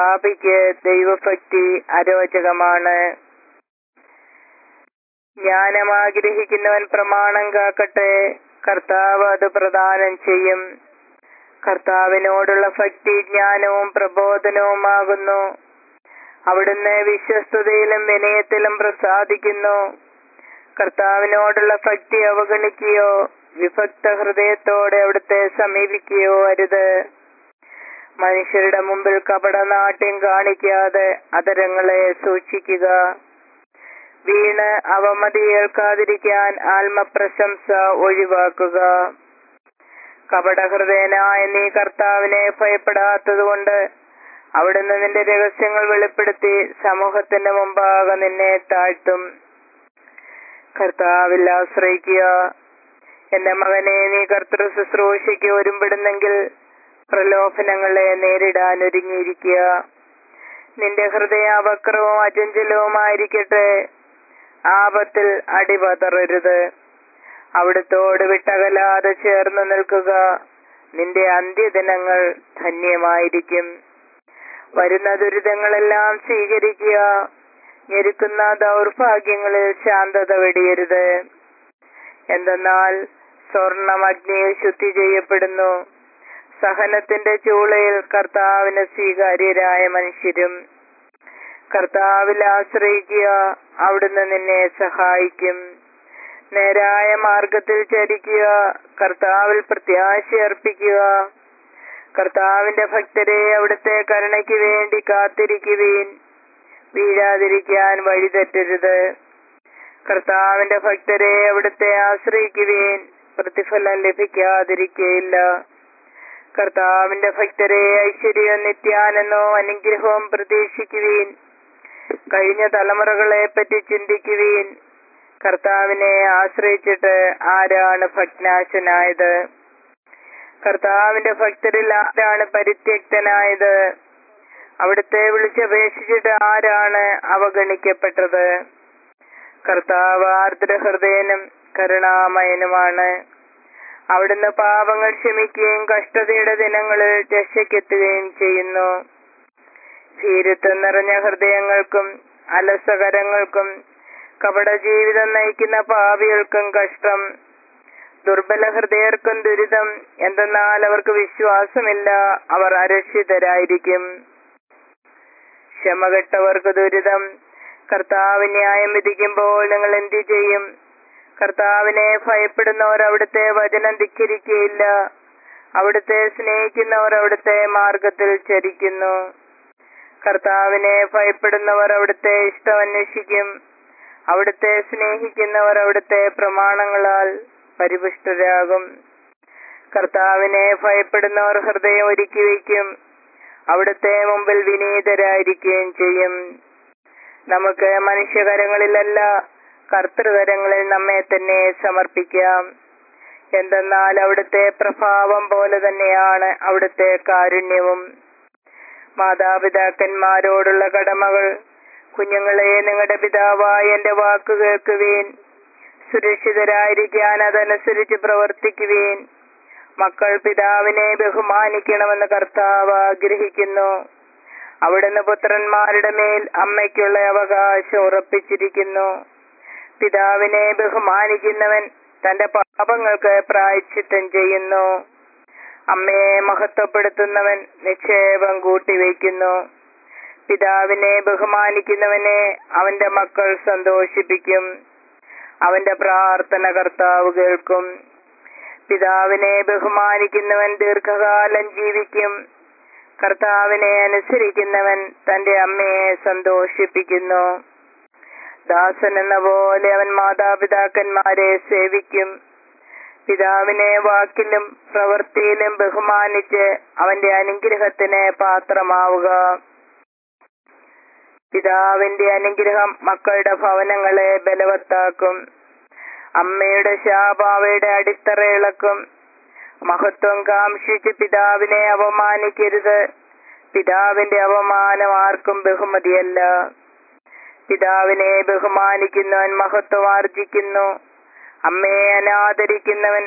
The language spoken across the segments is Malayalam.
പാപിക്ക് ദൈവഭക്തി അരോചകമാണ് ജ്ഞാനം ആഗ്രഹിക്കുന്നവൻ പ്രമാണം കാക്കട്ടെ കർത്താവ് അത് പ്രദാനം ചെയ്യും കർത്താവിനോടുള്ള ഭക്തി ജ്ഞാനവും പ്രബോധനവുമാകുന്നു അവിടുന്ന് വിശ്വസ്തതയിലും വിനയത്തിലും പ്രസാദിക്കുന്നു കർത്താവിനോടുള്ള ഭക്തി അവഗണിക്കുകയോ വിഭക്ത ഹൃദയത്തോടെ അവിടുത്തെ സമീപിക്കുകയോ അരുത് മനുഷ്യരുടെ മുമ്പിൽ കപടനാട്യം കാണിക്കാതെ അതരങ്ങളെ സൂക്ഷിക്കുക വീണ് അവമതി ഏൽക്കാതിരിക്കാൻ ആത്മപ്രശംസ ഒഴിവാക്കുക കപടഹൃദയനായ നീ കർത്താവിനെ ഭയപ്പെടാത്തതുകൊണ്ട് അവിടുന്ന് നിന്റെ രഹസ്യങ്ങൾ വെളിപ്പെടുത്തി സമൂഹത്തിന്റെ മുമ്പാകെ നിന്നെ താഴ്ത്തും കർത്താവിൽ ആശ്രയിക്കുക എന്റെ മകനെ നീ കർത്തൃ ശുശ്രൂഷയ്ക്ക് ഒരുമ്പിടുന്നെങ്കിൽ പ്രലോഭനങ്ങളെ നേരിടാൻ ഒരുങ്ങിയിരിക്കുക നിന്റെ ഹൃദയ വക്രവും അചഞ്ചലവുമായിരിക്കട്ടെ ആപത്തിൽ അടിപതറരുത് അവിടുത്തോട് വിട്ടകലാതെ ചേർന്ന് നിൽക്കുക നിന്റെ അന്ത്യദിനങ്ങൾ ധന്യമായിരിക്കും വരുന്ന ദുരിതങ്ങളെല്ലാം സ്വീകരിക്കുക ഞെരുക്കുന്ന ദൗർഭാഗ്യങ്ങളിൽ ശാന്തത വെടിയരുത് എന്തെന്നാൽ സ്വർണം അഗ്നിയിൽ ശുദ്ധി ചെയ്യപ്പെടുന്നു സഹനത്തിന്റെ ചൂളയിൽ കർത്താവിന് സ്വീകാര്യരായ മനുഷ്യരും കർത്താവിൽ ആശ്രയിക്കുക അവിടുന്ന് നിന്നെ സഹായിക്കും നേരായ മാർഗത്തിൽ ചരിക്കുക കർത്താവിൽ പ്രത്യാശ അർപ്പിക്കുക കർത്താവിന്റെ ഭക്തരെ അവിടുത്തെ കരുണയ്ക്ക് വേണ്ടി കാത്തിരിക്കുവീൻ വീഴാതിരിക്കാൻ വഴിതെറ്റരുത് കർത്താവിന്റെ ഭക്തരെ അവിടുത്തെ ആശ്രയിക്കുവീൻ പ്രതിഫലം ലഭിക്കാതിരിക്കയില്ല കർത്താവിന്റെ ഭക്തരെ ഐശ്വര്യവും നിത്യാനന്ദോ അനുഗ്രഹവും പ്രതീക്ഷിക്കുവീൻ കഴിഞ്ഞ തലമുറകളെ പറ്റി ചിന്തിക്കുവീൻ കർത്താവിനെ ആശ്രയിച്ചിട്ട് ആരാണ് ഭഗ്നാശനായത് കർത്താവിന്റെ ഭക്തരിൽ ആരാണ് പരിത്യക്തനായത് അവിടുത്തെ വിളിച്ചപേക്ഷിച്ചിട്ട് ആരാണ് അവഗണിക്കപ്പെട്ടത് കർത്താവ് ആർദ്രഹൃദയനും കരുണാമയനുമാണ് അവിടുന്ന് പാപങ്ങൾ ക്ഷമിക്കുകയും കഷ്ടതയുടെ ദിനങ്ങളിൽ രക്ഷയ്ക്കെത്തുകയും ചെയ്യുന്നു ഭീരുത്വം നിറഞ്ഞ ഹൃദയങ്ങൾക്കും അലസകരങ്ങൾക്കും കപട ജീവിതം നയിക്കുന്ന പാപികൾക്കും കഷ്ടം ദുർബല ഹൃദയർക്കും ദുരിതം എന്തെന്നാൽ അവർക്ക് വിശ്വാസമില്ല അവർ അരക്ഷിതരായിരിക്കും ക്ഷമകെട്ടവർക്ക് ദുരിതം കർത്താവ് ന്യായം വിധിക്കുമ്പോൾ നിങ്ങൾ എന്തു ചെയ്യും കർത്താവിനെ ഭയപ്പെടുന്നവർ അവിടുത്തെ വചനം ധിക്കരിക്കുകയില്ല അവിടുത്തെ സ്നേഹിക്കുന്നവർ അവിടുത്തെ മാർഗത്തിൽ ചരിക്കുന്നു കർത്താവിനെ ഭയപ്പെടുന്നവർ അവിടുത്തെ ഇഷ്ടം അന്വേഷിക്കും അവിടുത്തെ സ്നേഹിക്കുന്നവർ അവിടുത്തെ പ്രമാണങ്ങളാൽ പരിപുഷ്ടരാകും കർത്താവിനെ ഭയപ്പെടുന്നവർ ഹൃദയം ഒരുക്കി വയ്ക്കും അവിടുത്തെ മുമ്പിൽ വിനീതരായിരിക്കുകയും ചെയ്യും നമുക്ക് മനുഷ്യകരങ്ങളിലല്ല കർത്തൃകരങ്ങളിൽ നമ്മെ തന്നെ സമർപ്പിക്കാം എന്തെന്നാൽ അവിടുത്തെ പ്രഭാവം പോലെ തന്നെയാണ് അവിടുത്തെ കാരുണ്യവും മാതാപിതാക്കന്മാരോടുള്ള കടമകൾ കുഞ്ഞുങ്ങളെ നിങ്ങളുടെ പിതാവായ എന്റെ വാക്ക് കേൾക്കുവീൻ സുരക്ഷിതരായിരിക്കാൻ അതനുസരിച്ച് പ്രവർത്തിക്കുവീൻ മക്കൾ പിതാവിനെ ബഹുമാനിക്കണമെന്ന് കർത്താവ് ആഗ്രഹിക്കുന്നു അവിടുന്ന് പുത്രന്മാരുടെ മേൽ അമ്മയ്ക്കുള്ള അവകാശം ഉറപ്പിച്ചിരിക്കുന്നു പിതാവിനെ ബഹുമാനിക്കുന്നവൻ തന്റെ പാപങ്ങൾക്ക് പ്രായച്ചിത്തം ചെയ്യുന്നു അമ്മയെ മഹത്വപ്പെടുത്തുന്നവൻ നിക്ഷേപം കൂട്ടിവെക്കുന്നു പിതാവിനെ ബഹുമാനിക്കുന്നവനെ അവന്റെ മക്കൾ സന്തോഷിപ്പിക്കും അവന്റെ പ്രാർത്ഥന കർത്താവ് കേൾക്കും പിതാവിനെ ബഹുമാനിക്കുന്നവൻ ദീർഘകാലം ജീവിക്കും കർത്താവിനെ അനുസരിക്കുന്നവൻ തന്റെ അമ്മയെ സന്തോഷിപ്പിക്കുന്നു ദാസൻ എന്ന പോലെ അവൻ മാതാപിതാക്കന്മാരെ സേവിക്കും പിതാവിനെ വാക്കിലും പ്രവൃത്തിയിലും ബഹുമാനിച്ച് അവന്റെ അനുഗ്രഹത്തിന് പാത്രമാവുക പിതാവിന്റെ അനുഗ്രഹം മക്കളുടെ ഭവനങ്ങളെ ബലവത്താക്കും അമ്മയുടെ ശാപാവയുടെ അടിത്തറ ഇളക്കും മഹത്വം കാംക്ഷിച്ച് പിതാവിനെ അപമാനിക്കരുത് പിതാവിന്റെ അപമാനം ആർക്കും ബഹുമതിയല്ല പിതാവിനെ ബഹുമാനിക്കുന്നവൻ മഹത്വം ആർജിക്കുന്നു അമ്മയെ അനാദരിക്കുന്നവൻ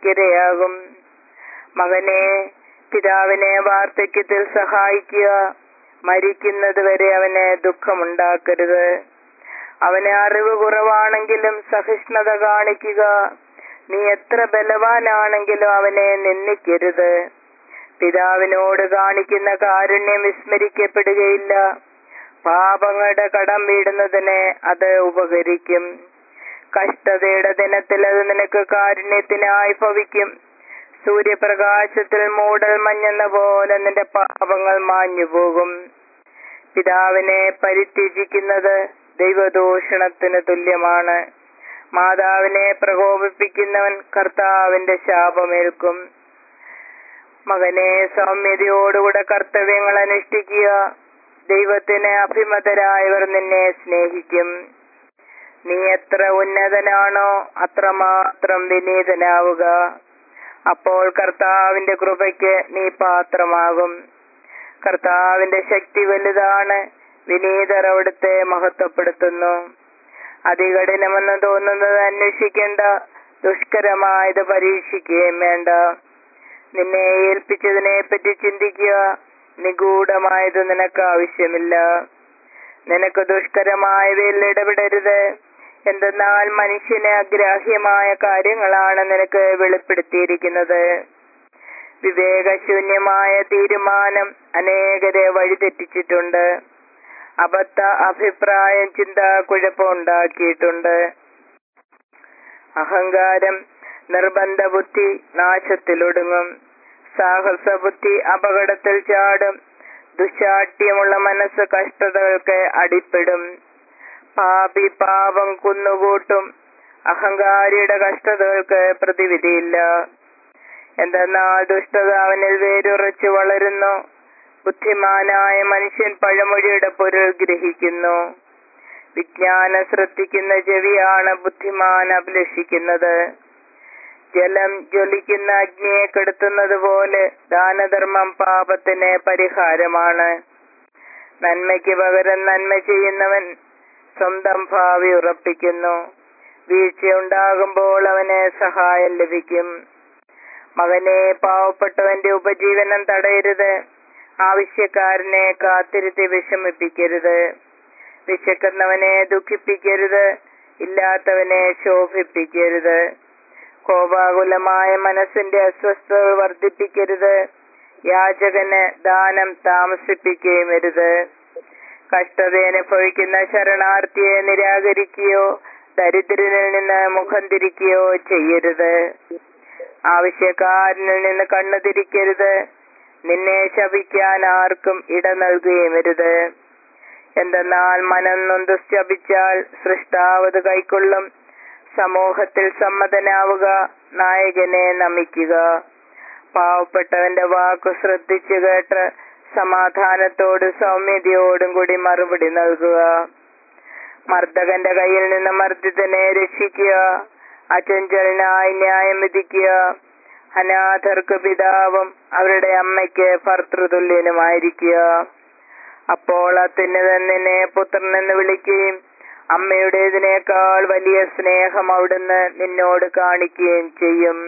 അപകീർത്തിക്കിരയാകും മകനെ പിതാവിനെ വാർദ്ധക്യത്തിൽ സഹായിക്കുക മരിക്കുന്നത് വരെ അവന് ദുഃഖമുണ്ടാക്കരുത് അവന് അറിവ് കുറവാണെങ്കിലും സഹിഷ്ണുത കാണിക്കുക നീ എത്ര ബലവാനാണെങ്കിലും അവനെ നിന്ദിക്കരുത് പിതാവിനോട് കാണിക്കുന്ന കാരുണ്യം വിസ്മരിക്കപ്പെടുകയില്ല പാപങ്ങളുടെ കടം വീടുന്നതിന് അത് ഉപകരിക്കും കഷ്ടതയുടെ ദിനത്തിൽ അത് നിനക്ക് കാരുണ്യത്തിനായി ഭവിക്കും സൂര്യപ്രകാശത്തിൽ മൂടൽ മഞ്ഞെന്ന പോലെ നിന്റെ പാപങ്ങൾ മാഞ്ഞു പോകും പിതാവിനെ പരിത്യജിക്കുന്നത് ദൈവദൂഷണത്തിന് തുല്യമാണ് മാതാവിനെ പ്രകോപിപ്പിക്കുന്നവൻ കർത്താവിന്റെ ശാപമേൽക്കും മകനെ സൗമ്യതയോടുകൂടെ കർത്തവ്യങ്ങൾ അനുഷ്ഠിക്കുക ദൈവത്തിന് അഭിമതരായവർ നിന്നെ സ്നേഹിക്കും നീ എത്ര ഉന്നതനാണോ അത്രമാത്രം വിനീതനാവുക അപ്പോൾ കർത്താവിന്റെ കൃപയ്ക്ക് നീ പാത്രമാകും കർത്താവിന്റെ ശക്തി വലുതാണ് വിനീതർ അവിടുത്തെ മഹത്വപ്പെടുത്തുന്നു അതികഠിനമെന്ന് തോന്നുന്നത് അന്വേഷിക്കേണ്ട ദുഷ്കരമായത് പരീക്ഷിക്കുകയും വേണ്ട നിന്നെ ഏൽപ്പിച്ചതിനെ പറ്റി ചിന്തിക്കുക നിഗൂഢമായത് നിനക്ക് ആവശ്യമില്ല നിനക്ക് ദുഷ്കരമായവയിൽ ഇടപെടരുത് എന്തെന്നാൽ മനുഷ്യന് അഗ്രാഹ്യമായ കാര്യങ്ങളാണ് നിനക്ക് വെളിപ്പെടുത്തിയിരിക്കുന്നത് വിവേകശൂന്യമായ തീരുമാനം അനേകരെ വഴിതെറ്റിച്ചിട്ടുണ്ട് അബദ്ധ അഭിപ്രായം ചിന്ത കുഴപ്പമുണ്ടാക്കിയിട്ടുണ്ട് അഹങ്കാരം നിർബന്ധ ബുദ്ധി നാശത്തിലൊടുങ്ങും സാഹസ ബുദ്ധി അപകടത്തിൽ ചാടും ദുശാഠ്യമുള്ള മനസ്സ് കഷ്ടതകൾക്ക് അടിപ്പെടും പാപി പാപം കുന്നുകൂട്ടും അഹങ്കാരിയുടെ കഷ്ടതകൾക്ക് പ്രതിവിധിയില്ല എന്തെന്നാൽ ദുഷ്ടത അവനിൽ വേരുറച്ചു വളരുന്നു ബുദ്ധിമാനായ മനുഷ്യൻ പഴമൊഴിയുടെ പൊരുൾ ഗ്രഹിക്കുന്നു വിജ്ഞാനം ശ്രദ്ധിക്കുന്ന ചെവിയാണ് ബുദ്ധിമാൻ അഭിലഷിക്കുന്നത് ജലം ജ്വലിക്കുന്ന അഗ്നിയെ കെടുത്തുന്നത് പോലെ ദാനധർമ്മം പാപത്തിന് പരിഹാരമാണ് നന്മയ്ക്ക് പകരം നന്മ ചെയ്യുന്നവൻ സ്വന്തം ഭാവി ഉറപ്പിക്കുന്നു വീഴ്ചയുണ്ടാകുമ്പോൾ അവന് സഹായം ലഭിക്കും മകനെ പാവപ്പെട്ടവന്റെ ഉപജീവനം തടയരുത് ആവശ്യക്കാരനെ കാത്തിരുത്തി വിഷമിപ്പിക്കരുത് വിശക്കുന്നവനെ ദുഃഖിപ്പിക്കരുത് ഇല്ലാത്തവനെ ശോഭിപ്പിക്കരുത് കോപാകുലമായ മനസ്സിന്റെ അസ്വസ്ഥതകൾ വർദ്ധിപ്പിക്കരുത് യാചകന് ദാനം താമസിപ്പിക്കുകയും വരുത് കഷ്ടത അനുഭവിക്കുന്ന ശരണാർത്ഥിയെ നിരാകരിക്കുകയോ ദരിദ്രനിൽ നിന്ന് മുഖം തിരിക്കുകയോ ചെയ്യരുത് ആവശ്യക്കാരനിൽ നിന്ന് കണ്ണു തിരിക്കരുത് നിന്നെ ശപിക്കാൻ ആർക്കും ഇട നൽകുകയും വരുത് എന്തെന്നാൽ മനം നൊന്ത് ശപിച്ചാൽ സൃഷ്ടാവത് കൈക്കൊള്ളും സമൂഹത്തിൽ സമ്മതനാവുക നായകനെ നമിക്കുക പാവപ്പെട്ടവന്റെ വാക്കു ശ്രദ്ധിച്ചു കേട്ട് സമാധാനത്തോടും സൗമ്യതയോടും കൂടി മറുപടി നൽകുക മർദ്ദകന്റെ കയ്യിൽ നിന്ന് മർദ്ദിതനെ രക്ഷിക്കുക അചഞ്ചലനായി ന്യായം വിധിക്കുക അനാഥർക്ക് പിതാവും അവരുടെ അമ്മയ്ക്ക് ഭർത്തൃതുല്യനുമായിരിക്കുക അപ്പോൾ അത്യുന്നതൻ നിന്നെ പുത്രനെന്ന് വിളിക്കുകയും അമ്മയുടേതിനേക്കാൾ വലിയ സ്നേഹം അവിടുന്ന് നിന്നോട് കാണിക്കുകയും ചെയ്യും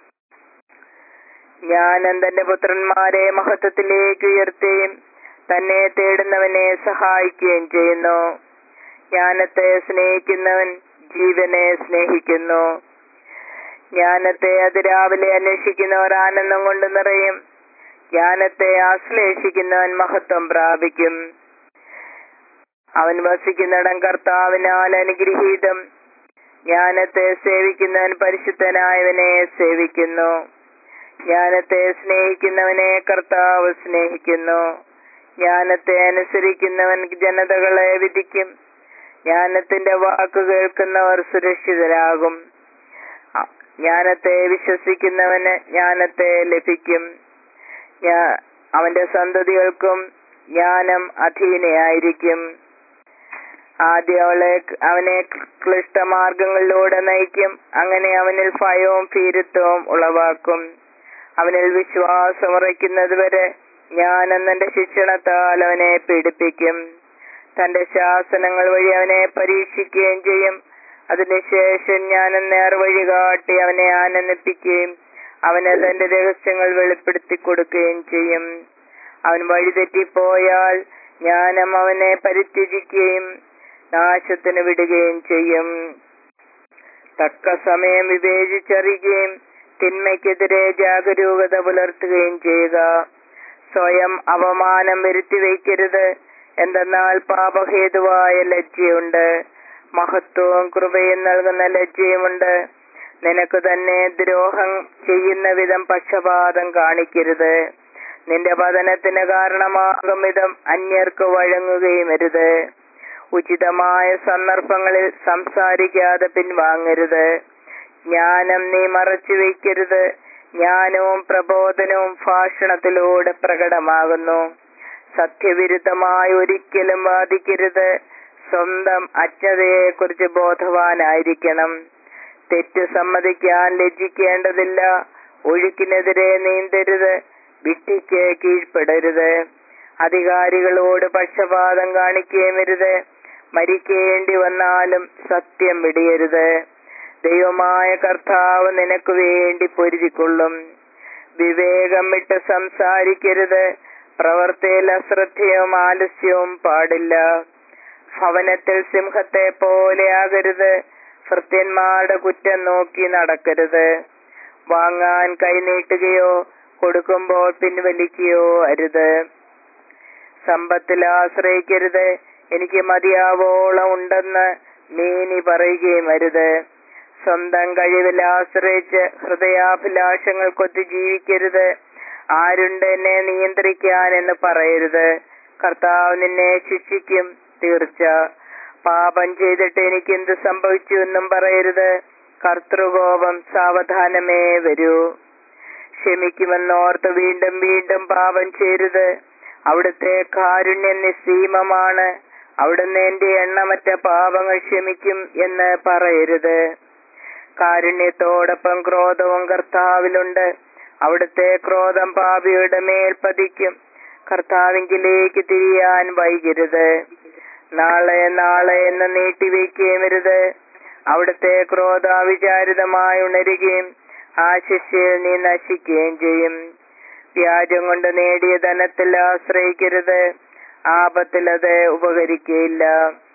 ഞാൻ തന്റെ പുത്രന്മാരെ മഹത്വത്തിലേക്ക് ഉയർത്തുകയും തന്നെ തേടുന്നവനെ സഹായിക്കുകയും ചെയ്യുന്നു ജ്ഞാനത്തെ സ്നേഹിക്കുന്നവൻ ജീവനെ സ്നേഹിക്കുന്നു ജ്ഞാനത്തെ അതിരാവിലെ അന്വേഷിക്കുന്നവർ ആനന്ദം കൊണ്ട് നിറയും ജ്ഞാനത്തെ ആശ്ലേഷിക്കുന്നവൻ മഹത്വം പ്രാപിക്കും അവൻ വസിക്കുന്നിടം കർത്താവിനാൽ അനുഗ്രഹീതം ജ്ഞാനത്തെ സേവിക്കുന്നവൻ പരിശുദ്ധനായവനെ സേവിക്കുന്നു ജ്ഞാനത്തെ സ്നേഹിക്കുന്നവനെ കർത്താവ് സ്നേഹിക്കുന്നു ജ്ഞാനത്തെ അനുസരിക്കുന്നവൻ ജനതകളെ വിധിക്കും ജ്ഞാനത്തിന്റെ വാക്ക് കേൾക്കുന്നവർ സുരക്ഷിതരാകും അ- ജ്ഞാനത്തെ വിശ്വസിക്കുന്നവന് ജ്ഞാനത്തെ ലഭിക്കും ഞാ- അവന്റെ സന്തതികൾക്കും ജ്ഞാനം അധീനയായിരിക്കും ആദ്യം അവളെ അവനെ ക്ലിഷ്ടമാർഗങ്ങളിലൂടെ നയിക്കും അങ്ങനെ അവനിൽ ഭയവും ഭീരുത്വവും ഉളവാക്കും അവനിൽ വിശ്വാസം ഉറയ്ക്കുന്നത് വരെ ഞാൻ എന്നെ ശിക്ഷണത്താൽ അവനെ പീഡിപ്പിക്കും തന്റെ ശാസനങ്ങൾ വഴി അവനെ പരീക്ഷിക്കുകയും ചെയ്യും അതിനുശേഷം ഞാൻ നേർവഴി കാട്ടി അവനെ ആനന്ദിപ്പിക്കുകയും അവന് തന്റെ രഹസ്യങ്ങൾ വെളിപ്പെടുത്തി കൊടുക്കുകയും ചെയ്യും അവൻ വഴിതെറ്റിപ്പോയാൽ ജ്ഞാനം അവനെ പരിത്യജിക്കുകയും നാശത്തിന് വിടുകയും ചെയ്യും തക്ക സമയം വിവേചിച്ചറിയുകയും തിന്മയ്ക്കെതിരെ ജാഗരൂകത പുലർത്തുകയും ചെയ്യുക സ്വയം അവമാനം വരുത്തി വയ്ക്കരുത് എന്തെന്നാൽ പാപഹേതുവായ ലജ്ജയുണ്ട് മഹത്വവും കൃപയും നൽകുന്ന ലജ്ജയുമുണ്ട് നിനക്ക് തന്നെ ദ്രോഹം ചെയ്യുന്ന വിധം പക്ഷപാതം കാണിക്കരുത് നിന്റെ പതനത്തിന് കാരണമാകും വിധം അന്യർക്ക് വഴങ്ങുകയും അരുത് ഉചിതമായ സന്ദർഭങ്ങളിൽ സംസാരിക്കാതെ പിൻവാങ്ങരുത് ജ്ഞാനം നീ മറച്ചു വയ്ക്കരുത് ജ്ഞാനവും പ്രബോധനവും ഭാഷണത്തിലൂടെ പ്രകടമാകുന്നു സത്യവിരുദ്ധമായി ഒരിക്കലും വാദിക്കരുത് സ്വന്തം അജ്ഞതയെക്കുറിച്ച് ബോധവാനായിരിക്കണം തെറ്റു സമ്മതിക്കാൻ ലജ്ജിക്കേണ്ടതില്ല ഒഴുക്കിനെതിരെ നീന്തരുത് വിട്ടിക്ക് കീഴ്പ്പെടരുത് അധികാരികളോട് പക്ഷപാതം കാണിക്കുകയുമരുത് മരിക്കേണ്ടി വന്നാലും സത്യം വിടിയരുത് ദൈവമായ കർത്താവ് നിനക്ക് വേണ്ടി പൊരുതിക്കൊള്ളും വിവേകം വിട്ട് സംസാരിക്കരുത് പ്രവർത്തിയിൽ അശ്രദ്ധയും ആലസ്യവും പാടില്ല ഭവനത്തിൽ സിംഹത്തെ പോലെയാകരുത് ഭൃത്യന്മാരുടെ കുറ്റം നോക്കി നടക്കരുത് വാങ്ങാൻ കൈനീട്ടുകയോ കൊടുക്കുമ്പോൾ പിൻവലിക്കുകയോ അരുത് സമ്പത്തിൽ ആശ്രയിക്കരുത് എനിക്ക് മതിയാവോളം ഉണ്ടെന്ന് നീനി പറയുകയും അരുത് സ്വന്തം കഴിവിൽ ആശ്രയിച്ച് ഹൃദയാഭിലാഷങ്ങൾക്കൊത്ത് ജീവിക്കരുത് ആരുണ്ട് എന്നെ നിയന്ത്രിക്കാൻ എന്ന് പറയരുത് കർത്താവ് നിന്നെ ശിക്ഷിക്കും തീർച്ച പാപം ചെയ്തിട്ട് എനിക്ക് എന്ത് സംഭവിച്ചു എന്നും പറയരുത് കർത്തൃകോപം സാവധാനമേ വരൂ ക്ഷമിക്കുമെന്നോർത്ത് വീണ്ടും വീണ്ടും പാപം ചെയ്യരുത് അവിടുത്തെ കാരുണ്യം നിസ്സീമമാണ് അവിടുന്ന് എന്റെ എണ്ണമറ്റ പാപങ്ങൾ ക്ഷമിക്കും എന്ന് പറയരുത് കാരുണ്യത്തോടൊപ്പം ക്രോധവും കർത്താവിലുണ്ട് അവിടുത്തെ ക്രോധം പാപിയുടെ മേൽ പതിക്കും കർത്താവിങ്കിലേക്ക് തിരിയാൻ വൈകരുത് നാളെ നാളെ എന്ന് നീട്ടിവെക്കുകയുമരുത് അവിടുത്തെ ക്രോധാവിചാരിതമായി ഉണരുകയും ആ ശിക്ഷയിൽ നീ നശിക്കുകയും ചെയ്യും വ്യാജം കൊണ്ട് നേടിയ ധനത്തിൽ ആശ്രയിക്കരുത് ആപത്തിൽ അത് ഉപകരിക്കുകയില്ല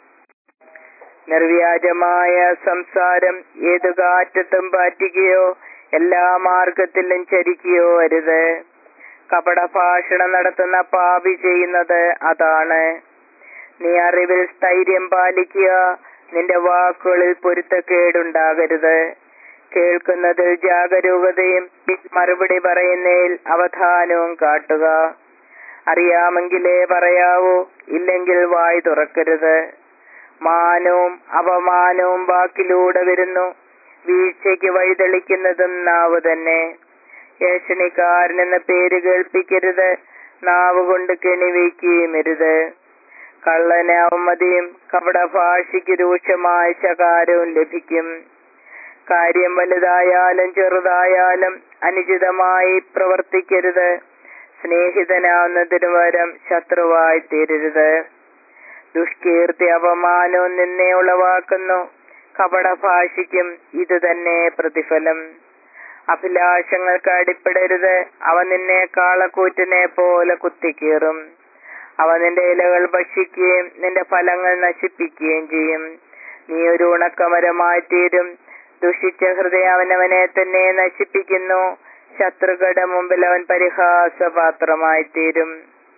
നിർവ്യാജമായ സംസാരം ഏതു കാറ്റത്തും പാറ്റിക്കുകയോ എല്ലാ മാർഗത്തിലും ചരിക്കുകയോ അരുത് കപട ഭാഷണം നടത്തുന്ന പാപി ചെയ്യുന്നത് അതാണ് നീ അറിവിൽ സ്ഥൈര്യം പാലിക്കുക നിന്റെ വാക്കുകളിൽ പൊരുത്തക്കേടുണ്ടാകരുത് കേൾക്കുന്നതിൽ ജാഗരൂകതയും മറുപടി പറയുന്നതിൽ അവധാനവും കാട്ടുക അറിയാമെങ്കിലേ പറയാവൂ ഇല്ലെങ്കിൽ വായി തുറക്കരുത് മാനവും അപമാനവും വാക്കിലൂടെ വരുന്നു വീഴ്ചയ്ക്ക് വഴിതെളിക്കുന്നതും നാവ് തന്നെ ഏഷണിക്കാരനെന്ന പേര് കേൾപ്പിക്കരുത് നാവ് കൊണ്ട് കെണിവയ്ക്കുകയും അരുത് കള്ളന് അവമതിയും കപടഭാഷയ്ക്ക് രൂക്ഷമായ ശകാരവും ലഭിക്കും കാര്യം വലുതായാലും ചെറുതായാലും അനുചിതമായി പ്രവർത്തിക്കരുത് സ്നേഹിതനാവുന്നതിനു പകരം ശത്രുവായി തീരരുത് ദുഷ്കീർത്തി അപമാനവും നിന്നെ ഉളവാക്കുന്നു കപടഭാഷിക്കും ഇത് തന്നെ പ്രതിഫലം അഭിലാഷങ്ങൾക്ക് അടിപ്പെടരുത് അവ നിന്നെ കാളക്കൂറ്റിനെ പോലെ കുത്തിക്കീറും അവ നിന്റെ ഇലകൾ ഭക്ഷിക്കുകയും നിന്റെ ഫലങ്ങൾ നശിപ്പിക്കുകയും ചെയ്യും നീ ഒരു ഉണക്കമരമായി തീരും ദുഷിച്ച ഹൃദയം അവനവനെ തന്നെ നശിപ്പിക്കുന്നു ശത്രുക്കളുടെ മുമ്പിൽ അവൻ പരിഹാസപാത്രമായി തീരും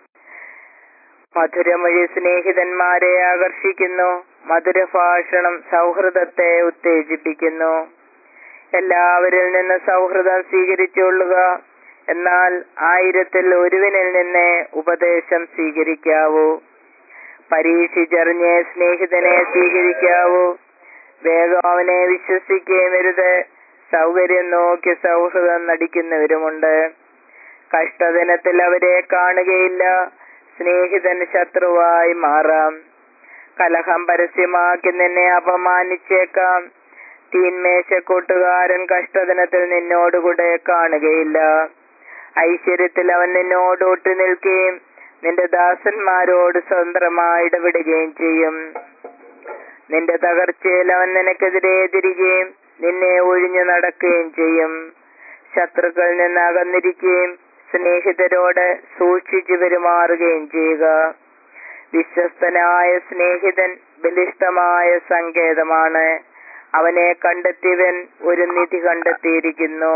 മധുരമൊഴി സ്നേഹിതന്മാരെ ആകർഷിക്കുന്നു മധുരഭാഷണം സൗഹൃദത്തെ ഉത്തേജിപ്പിക്കുന്നു എല്ലാവരിൽ നിന്ന് സൗഹൃദം സ്വീകരിച്ചുകൊള്ളുക എന്നാൽ ആയിരത്തിൽ ഒരുവനിൽ നിന്ന് ഉപദേശം സ്വീകരിക്കാവൂ പരീക്ഷിച്ചറിഞ്ഞ് സ്നേഹിതനെ സ്വീകരിക്കാവൂ വേഗം അവനെ വിശ്വസിക്കുകയും വരുത് സൗകര്യം നോക്കി സൗഹൃദം നടിക്കുന്നവരുമുണ്ട് കഷ്ടദിനത്തിൽ അവരെ കാണുകയില്ല സ്നേഹിതൻ ശത്രുവായി മാറാം കലഹം പരസ്യമാക്കി നിന്നെ അപമാനിച്ചേക്കാം തീന്മേശക്കൂട്ടുകാരൻ കഷ്ടദിനത്തിൽ നിന്നോടുകൂടെ കാണുകയില്ല ഐശ്വര്യത്തിൽ അവൻ നിന്നോട് ഒട്ടു നിൽക്കുകയും നിന്റെ ദാസന്മാരോട് സ്വതന്ത്രമായി ഇടപെടുകയും ചെയ്യും നിന്റെ തകർച്ചയിൽ അവൻ നിനക്കെതിരെ തിരികെയും നിന്നെ ഒഴിഞ്ഞു നടക്കുകയും ചെയ്യും ശത്രുക്കളിൽ നിന്ന് അകന്നിരിക്കുകയും സ്നേഹിതരോട് സൂക്ഷിച്ചു പെരുമാറുകയും ചെയ്യുക വിശ്വസ്തനായ സ്നേഹിതൻ ബലിഷ്ഠമായ സങ്കേതമാണ് അവനെ കണ്ടെത്തിയവൻ ഒരു നിധി കണ്ടെത്തിയിരിക്കുന്നു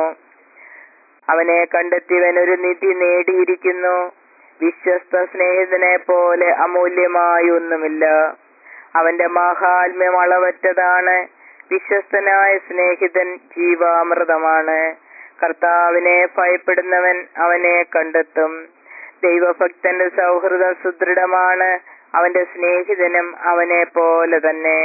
അവനെ കണ്ടെത്തിയവൻ ഒരു നിധി നേടിയിരിക്കുന്നു വിശ്വസ്ത സ്നേഹിതനെ പോലെ അമൂല്യമായി ഒന്നുമില്ല അവന്റെ മാഹാത്മ്യം അളവറ്റതാണ് വിശ്വസ്തനായ സ്നേഹിതൻ ജീവാമൃതമാണ് കർത്താവിനെ ഭയപ്പെടുന്നവൻ അവനെ കണ്ടെത്തും ദൈവഭക്തന്റെ സൗഹൃദം സുദൃഢമാണ് അവന്റെ സ്നേഹിതനും അവനെ പോലെ തന്നെ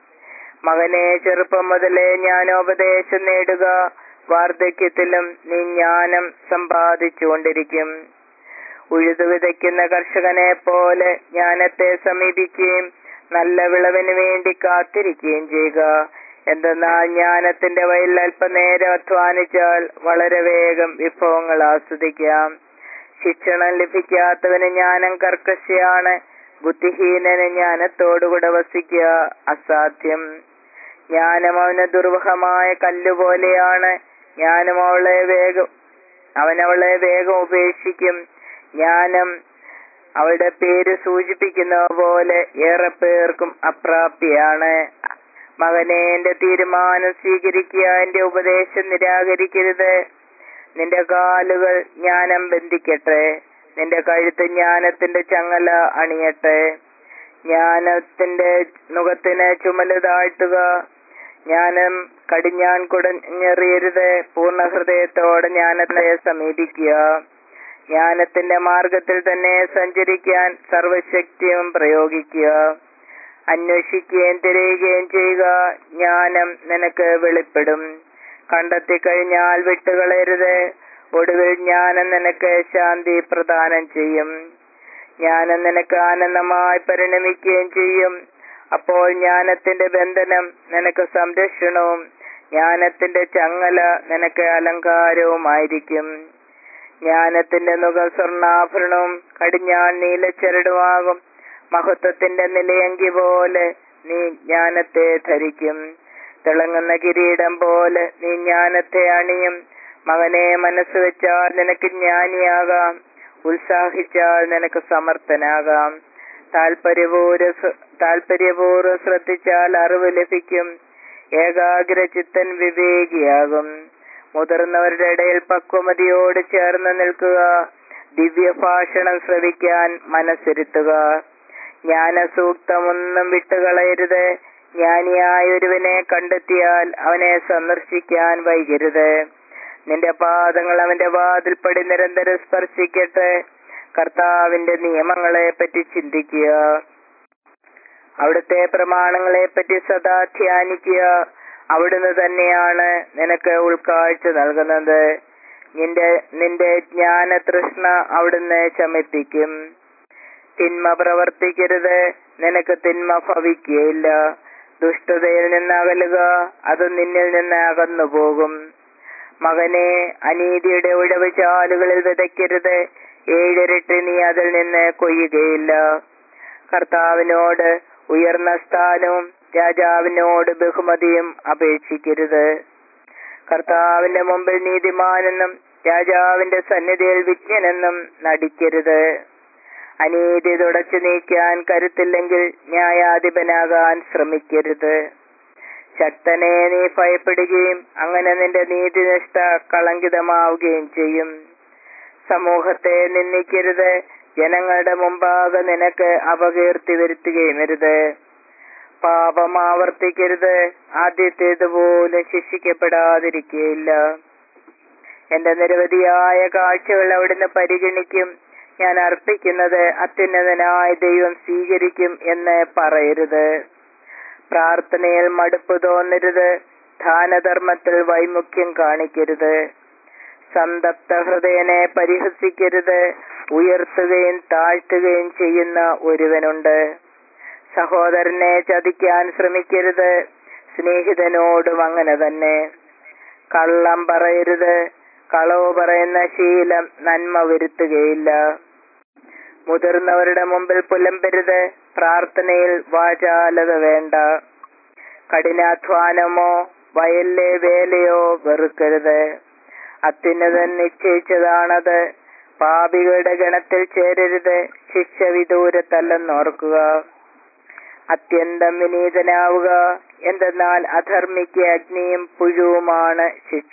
മകനെ ചെറുപ്പം മുതലേ ജ്ഞാനോപദേശം നേടുക വാർദ്ധക്യത്തിലും നീ ജ്ഞാനം സമ്പാദിച്ചുകൊണ്ടിരിക്കും ഉഴുതു വിതയ്ക്കുന്ന കർഷകനെ പോലെ ജ്ഞാനത്തെ സമീപിക്കുകയും നല്ല വിളവിന് വേണ്ടി കാത്തിരിക്കുകയും ചെയ്യുക എന്തെന്നാൽ ജ്ഞാനത്തിന്റെ വയലിൽ അല്പനേരം അധ്വാനിച്ചാൽ വളരെ വേഗം വിഭവങ്ങൾ ആസ്വദിക്കാം ശിക്ഷണം ലഭിക്കാത്തവന് ജ്ഞാനം കർക്കശയാണ് ബുദ്ധിഹീനന് ജ്ഞാനത്തോടുകൂടെ വസിക്കുക അസാധ്യം ജ്ഞാനം അവന് ദുർവഹമായ കല്ലുപോലെയാണ് ജ്ഞാനം അവളെ വേഗം അവനവളെ വേഗം ഉപേക്ഷിക്കും ജ്ഞാനം അവളുടെ പേര് സൂചിപ്പിക്കുന്ന പോലെ ഏറെ പേർക്കും അപ്രാപ്തിയാണ് മകനെ എന്റെ തീരുമാനം സ്വീകരിക്കുക എന്റെ ഉപദേശം നിരാകരിക്കരുത് നിന്റെ കാലുകൾ ജ്ഞാനം ബന്ധിക്കട്ടെ നിന്റെ കഴുത്ത് ജ്ഞാനത്തിന്റെ ചങ്ങല അണിയട്ടെ ജ്ഞാനത്തിന്റെ മുഖത്തിന് ചുമല് താഴ്ത്തുക ജ്ഞാനം കടിഞ്ഞാൻ കുടഞ്ഞെറിയരുത് പൂർണ്ണ ഹൃദയത്തോടെ ജ്ഞാനത്തെ സമീപിക്കുക ജ്ഞാനത്തിന്റെ മാർഗത്തിൽ തന്നെ സഞ്ചരിക്കാൻ സർവശക്തിയും പ്രയോഗിക്കുക അന്വേഷിക്കുകയും തിരയുകയും ചെയ്യുക ജ്ഞാനം നിനക്ക് വെളിപ്പെടും കണ്ടെത്തി കഴിഞ്ഞാൽ വിട്ടുകളയരുത് ഒടുവിൽ ജ്ഞാനം നിനക്ക് ശാന്തി പ്രദാനം ചെയ്യും ജ്ഞാനം നിനക്ക് ആനന്ദമായി പരിണമിക്കുകയും ചെയ്യും അപ്പോൾ ജ്ഞാനത്തിന്റെ ബന്ധനം നിനക്ക് സംരക്ഷണവും ജ്ഞാനത്തിന്റെ ചങ്ങല നിനക്ക് അലങ്കാരവുമായിരിക്കും ജ്ഞാനത്തിന്റെ മുഖം സ്വർണ്ണാഭരണവും കടിഞ്ഞാൺ നീലച്ചരടുമാകും മഹത്വത്തിന്റെ നിലയങ്കി പോലെ നീ ജ്ഞാനത്തെ ധരിക്കും തിളങ്ങുന്ന കിരീടം പോലെ നീ ജ്ഞാനത്തെ അണിയും മകനെ മനസ്സ് വെച്ചാൽ നിനക്ക് ജ്ഞാനിയാകാം ഉത്സാഹിച്ചാൽ നിനക്ക് സമർത്ഥനാകാം താല്പര്യപൂർവ്വ താല്പര്യപൂർവ്വം ശ്രദ്ധിച്ചാൽ അറിവ് ലഭിക്കും ഏകാഗ്ര ചിത്തൻ വിവേകിയാകും മുതിർന്നവരുടെ ഇടയിൽ പക്വമതിയോട് ചേർന്ന് നിൽക്കുക ദിവ്യഭാഷണം ശ്രവിക്കാൻ മനസ്സിരുത്തുക ജ്ഞാനസൂക്തമൊന്നും വിട്ടുകളയരുത് ജ്ഞാനിയായ ഒരുവനെ കണ്ടെത്തിയാൽ അവനെ സന്ദർശിക്കാൻ വൈകരുത് നിന്റെ പാദങ്ങൾ അവന്റെ വാതിൽപ്പടി നിരന്തരം സ്പർശിക്കട്ടെ കർത്താവിന്റെ നിയമങ്ങളെ പറ്റി ചിന്തിക്കുക അവിടുത്തെ പ്രമാണങ്ങളെ പറ്റി സദാ ധ്യാനിക്കുക അവിടുന്ന് തന്നെയാണ് നിനക്ക് ഉൾക്കാഴ്ച നൽകുന്നത് നിന്റെ നിന്റെ ജ്ഞാന തൃഷ്ണ അവിടുന്ന് ശമിപ്പിക്കും തിന്മ പ്രവർത്തിക്കരുത് നിനക്ക് തിന്മ ഭവിക്കുകയില്ല ദുഷ്ടതയിൽ നിന്ന് അകലുക അത് നിന്നിൽ നിന്ന് അകന്നു പോകും മകനെ അനീതിയുടെ ഉഴവ് ചാലുകളിൽ വിതയ്ക്കരുത് ഏഴിരട്ടി നീ അതിൽ നിന്ന് കൊയ്യുകയില്ല കർത്താവിനോട് ഉയർന്ന സ്ഥാനവും രാജാവിനോട് ബഹുമതിയും അപേക്ഷിക്കരുത് കർത്താവിന്റെ മുമ്പിൽ നീതിമാനെന്നും രാജാവിന്റെ സന്നിധിയിൽ വിജ്ഞനെന്നും നടിക്കരുത് അനീതി തുടച്ചു നീക്കാൻ കരുത്തില്ലെങ്കിൽ ന്യായാധിപനാകാൻ ശ്രമിക്കരുത് ശക്തനെ നീ ഭയപ്പെടുകയും അങ്ങനെ നിന്റെ നീതിനിഷ്ഠ കളങ്കിതമാവുകയും ചെയ്യും സമൂഹത്തെ നിന്ദിക്കരുത് ജനങ്ങളുടെ മുമ്പാകെ നിനക്ക് അപകീർത്തി വരുത്തുകയും അരുത് പാപം ആവർത്തിക്കരുത് ആദ്യത്തേതുപോലും ശിക്ഷിക്കപ്പെടാതിരിക്കുകയില്ല എന്റെ നിരവധിയായ കാഴ്ചകൾ അവിടുന്ന് പരിഗണിക്കും ഞാൻ അർപ്പിക്കുന്നത് അത്യുന്നതനായ ദൈവം സ്വീകരിക്കും എന്ന് പറയരുത് പ്രാർത്ഥനയിൽ മടുപ്പ് തോന്നരുത് ദാനധർമ്മത്തിൽ വൈമുഖ്യം കാണിക്കരുത് സന്തപ്ത ഹൃദയനെ പരിഹസിക്കരുത് ഉയർത്തുകയും താഴ്ത്തുകയും ചെയ്യുന്ന ഒരുവനുണ്ട് സഹോദരനെ ചതിക്കാൻ ശ്രമിക്കരുത് സ്നേഹിതനോടും അങ്ങനെ തന്നെ കള്ളം പറയരുത് കളവ് പറയുന്ന ശീലം നന്മ വരുത്തുകയില്ല മുതിർന്നവരുടെ മുമ്പിൽ പുലമ്പരുത് പ്രാർത്ഥനയിൽ വാചാലത വേണ്ട കഠിനാധ്വാനമോ വയലിലെ വേലയോ വെറുക്കരുത് അത്യുന്നതൻ നിശ്ചയിച്ചതാണത് പാപികളുടെ ഗണത്തിൽ ചേരരുത് ശിക്ഷ വിദൂരത്തല്ലെന്നോർക്കുക അത്യന്തം വിനീതനാവുക എന്തെന്നാൽ അധർമ്മിക്ക് അഗ്നിയും പുഴുവുമാണ് ശിക്ഷ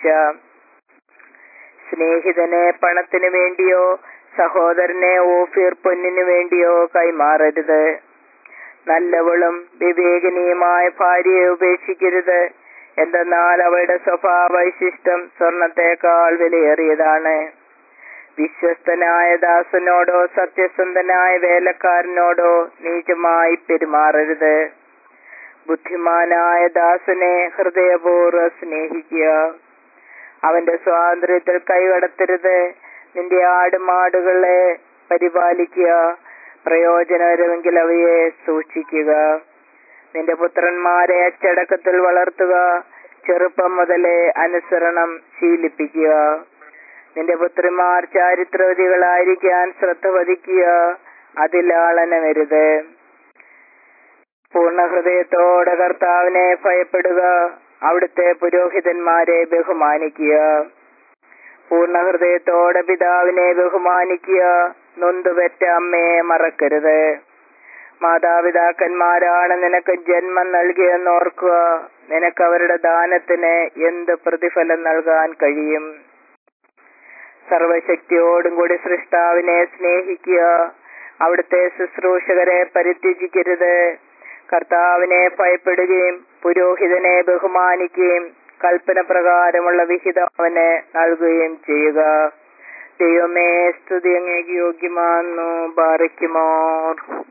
സ്നേഹിതനെ പണത്തിനു വേണ്ടിയോ സഹോദരനെ ഓഫീർ പൊന്നിനു വേണ്ടിയോ കൈമാറരുത് നല്ലവളും വിവേകനീയമായ ഭാര്യയെ ഉപേക്ഷിക്കരുത് എന്തെന്നാൽ അവളുടെ സ്വഭാവ വൈശിഷ്ടം സ്വർണത്തേക്കാൾ വിലയേറിയതാണ് വിശ്വസ്തനായ ദാസനോടോ സത്യസന്ധനായ വേലക്കാരനോടോ നീചമായി പെരുമാറരുത് ബുദ്ധിമാനായ ദാസനെ ഹൃദയപൂർവ്വം സ്നേഹിക്കുക അവന്റെ സ്വാതന്ത്ര്യത്തിൽ കൈകടത്തരുത് നിന്റെ ആടുമാടുകളെ പരിപാലിക്കുക പ്രയോജനകരമെങ്കിൽ അവയെ സൂക്ഷിക്കുക നിന്റെ പുത്രന്മാരെ അച്ചടക്കത്തിൽ വളർത്തുക ചെറുപ്പം മുതലേ അനുസരണം ശീലിപ്പിക്കുക നിന്റെ പുത്രിമാർ ചാരിത്രവതികളായിരിക്കാൻ ശ്രദ്ധ വധിക്കുക അതിലാളനമരുത് പൂർണ്ണ ഹൃദയത്തോടെ കർത്താവിനെ ഭയപ്പെടുക അവിടുത്തെ പുരോഹിതന്മാരെ ബഹുമാനിക്കുക പൂർണ്ണ ഹൃദയത്തോടെ പിതാവിനെ ബഹുമാനിക്കുക നൊന്തുപെറ്റ അമ്മയെ മറക്കരുത് മാതാപിതാക്കന്മാരാണ് നിനക്ക് ജന്മം നൽകിയെന്നോർക്കുക നിനക്ക് അവരുടെ ദാനത്തിന് എന്ത് പ്രതിഫലം നൽകാൻ കഴിയും സർവശക്തിയോടും കൂടി സൃഷ്ടാവിനെ സ്നേഹിക്കുക അവിടുത്തെ ശുശ്രൂഷകരെ പരിത്യജിക്കരുത് കർത്താവിനെ ഭയപ്പെടുകയും പുരോഹിതനെ ബഹുമാനിക്കുകയും കൽപ്പന പ്രകാരമുള്ള വിഹിതം അവന് നൽകുകയും ചെയ്യുക ദൈവമേ സ്തുതി അങ്ങേക്ക് യോഗ്യമാന്നു ബാറിക്കുമോർ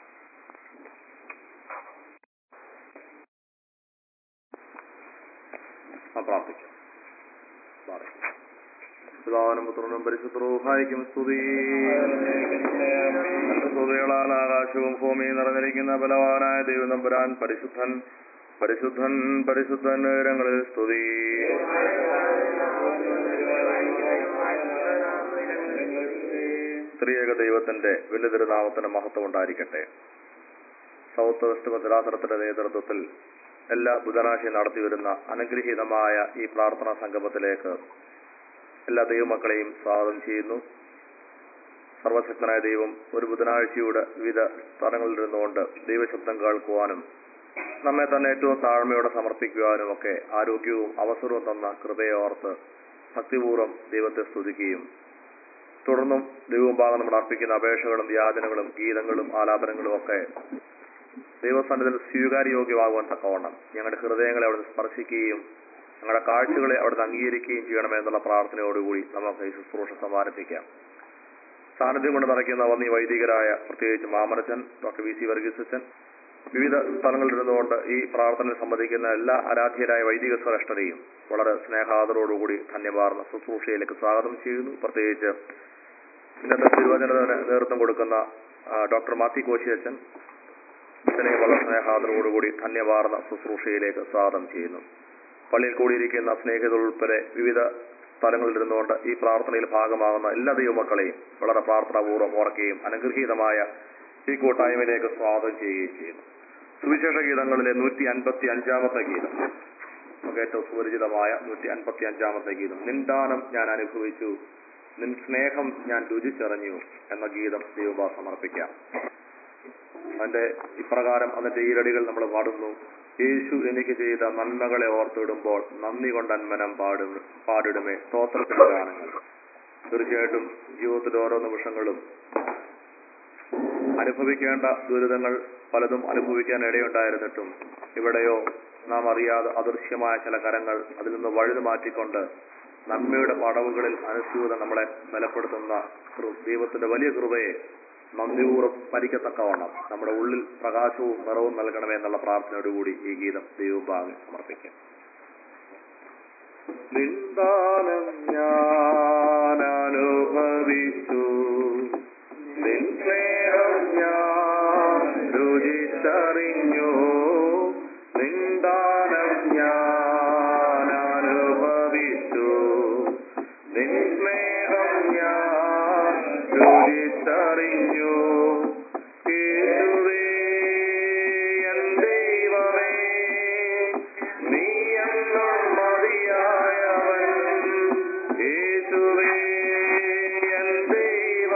ആ പ്രാർത്ഥിക്കാം പിതാവിനും പുത്രനും പരിശുദ്ധവും സ്തുതി തന്റെ സ്തുതികളാൽ ആകാശവും ഭൂമിയും നിറഞ്ഞിരിക്കുന്ന ബലവാനായ ദൈവം നമ്പുരാൻ പരിശുദ്ധൻ പരിശുദ്ധൻ പരിശുദ്ധൻ ഉയരങ്ങളിൽ സ്തുതി സ്ത്രീയേക ദൈവത്തിന്റെ വലിയ തിരുനാമത്തിന് മഹത്വം ഉണ്ടായിരിക്കട്ടെ സൗത്ത് വെസ്റ്റ് ഭദ്രാസനത്തിന്റെ നേതൃത്വത്തിൽ എല്ലാ ബുധനാഴ്ചയും നടത്തിവരുന്ന അനുഗ്രഹീതമായ ഈ പ്രാർത്ഥനാ സംഗമത്തിലേക്ക് എല്ലാ ദൈവമക്കളെയും സ്വാഗതം ചെയ്യുന്നു സർവശക്തനായ ദൈവം ഒരു ബുധനാഴ്ചയുടെ വിവിധ സ്ഥലങ്ങളിൽ ഇരുന്നുകൊണ്ട് ദൈവശബ്ദം കേൾക്കുവാനും നമ്മെ തന്നെ ഏറ്റവും താഴ്മയോടെ സമർപ്പിക്കുവാനും ഒക്കെ ആരോഗ്യവും അവസരവും തന്ന കൃപയെ ഓർത്ത് ഭക്തിപൂർവ്വം ദൈവത്തെ സ്തുതിക്കുകയും തുടർന്നും ദൈവമുമ്പാകെ നമ്മൾ അർപ്പിക്കുന്ന അപേക്ഷകളും യാതനകളും ഗീതങ്ങളും ആലാപനങ്ങളും ഒക്കെ ദൈവസന്നിധിയിൽ സ്വീകാര്യോഗ്യമാകുവാൻ തക്കവണ്ണം ഞങ്ങളുടെ ഹൃദയങ്ങളെ അവിടുന്ന് സ്പർശിക്കുകയും ഞങ്ങളുടെ കാഴ്ചകളെ അവിടുന്ന് അംഗീകരിക്കുകയും ചെയ്യണമെന്നുള്ള പ്രാർത്ഥനയോടുകൂടി നമുക്ക് ഈ ശുശ്രൂഷ സമാരംഭിക്കാം സാന്നിധ്യം കൊണ്ട് നിറയ്ക്കുന്ന വന്നീ വൈദികരായ പ്രത്യേകിച്ച് മാമനച്ചൻ ഡോക്ടർ വി സി വർഗീസച്ചൻ വിവിധ സ്ഥലങ്ങളിൽ ഇരുന്നുകൊണ്ട് ഈ പ്രാർത്ഥനയിൽ സംബന്ധിക്കുന്ന എല്ലാ ആരാധ്യരായ വൈദിക ശ്രേഷ്ഠരെയും വളരെ സ്നേഹാദരോടുകൂടി ധന്യവാർന്ന ശുശ്രൂഷയിലേക്ക് സ്വാഗതം ചെയ്യുന്നു പ്രത്യേകിച്ച് ഇന്നത്തെ തിരുവചനത്തിന് നേതൃത്വം കൊടുക്കുന്ന ആ, ഡോക്ടർ മാത്തി കോശിയച്ചൻ ഇതിനെ വളരെ സ്നേഹാദരോടുകൂടി ധന്യവാർന്ന ശുശ്രൂഷയിലേക്ക് സ്വാഗതം ചെയ്യുന്നു പള്ളിയിൽ കൂടിയിരിക്കുന്ന സ്നേഹിതർ ഉൾപ്പെടെ വിവിധ സ്ഥലങ്ങളിൽ ഇരുന്നുകൊണ്ട് ഈ പ്രാർത്ഥനയിൽ ഭാഗമാകുന്ന എല്ലാ ദൈവമക്കളെയും വളരെ പ്രാർത്ഥനാപൂർവ്വം ഓർക്കുകയും അനുഗ്രഹീതമായ ഈ കൂട്ടായ്മയിലേക്ക് സ്വാഗതം ചെയ്യുകയും ചെയ്യുന്നു സുവിശേഷ ഗീതങ്ങളിലെ നൂറ്റി അൻപത്തി അഞ്ചാമത്തെ ഗീതം നമുക്ക് ഏറ്റവും സുപരിചിതമായ നൂറ്റി അൻപത്തി അഞ്ചാമത്തെ ഗീതം നിന്ദാനം ഞാൻ അനുഭവിച്ചു നിൻ സ്നേഹം ഞാൻ രുചിച്ചറിഞ്ഞു എന്ന ഗീതം ദൈവഭാ സമർപ്പിക്കാം അതിന്റെ ഇപ്രകാരം അതിന്റെ ഈരടികൾ നമ്മൾ പാടുന്നു യേശു എനിക്ക് ചെയ്ത നന്മകളെ ഓർത്തിടുമ്പോൾ നന്ദി കൊണ്ട് അന്മനം പാടും പാടിടുമേ സ്തോത്രത്തിന്റെ ഗാനങ്ങൾ തീർച്ചയായിട്ടും ജീവിതത്തിലെ ഓരോ നിമിഷങ്ങളും അനുഭവിക്കേണ്ട ദുരിതങ്ങൾ പലതും അനുഭവിക്കാൻ ഇടയുണ്ടായിരുന്നിട്ടും ഇവിടെയോ നാം അറിയാതെ അദൃശ്യമായ ചില കരങ്ങൾ അതിൽ നിന്ന് വഴുതു മാറ്റിക്കൊണ്ട് നന്മയുടെ പടവുകളിൽ അനുസ്യൂതം നമ്മളെ ബലപ്പെടുത്തുന്ന കൃ- ദൈവത്തിന്റെ വലിയ കൃപയെ നന്ദിപൂർവ്വം സ്മരിക്കത്തക്കവണ്ണം നമ്മുടെ ഉള്ളിൽ പ്രകാശവും നിറവും നൽകണമേ എന്നുള്ള പ്രാർത്ഥനയോടുകൂടി ഈ ഗീതം ദൈവഭാഗം സമർപ്പിക്കാം നിന്ദാനം ഞാൻ അനുഭവിച്ചു നിൻ സ്നേഹം ഞാൻ രുചിച്ചറിഞ്ഞു നിന്ദാനം ഞാൻ അനുഭവിച്ചു നിൻ സ്നേഹം ഞാൻ രുചിച്ചറിഞ്ഞു യേശുവേ എൻ ദൈവമേ നീ എന്നും മതിയായവൻ യേശുവേ എൻ ദൈവമേ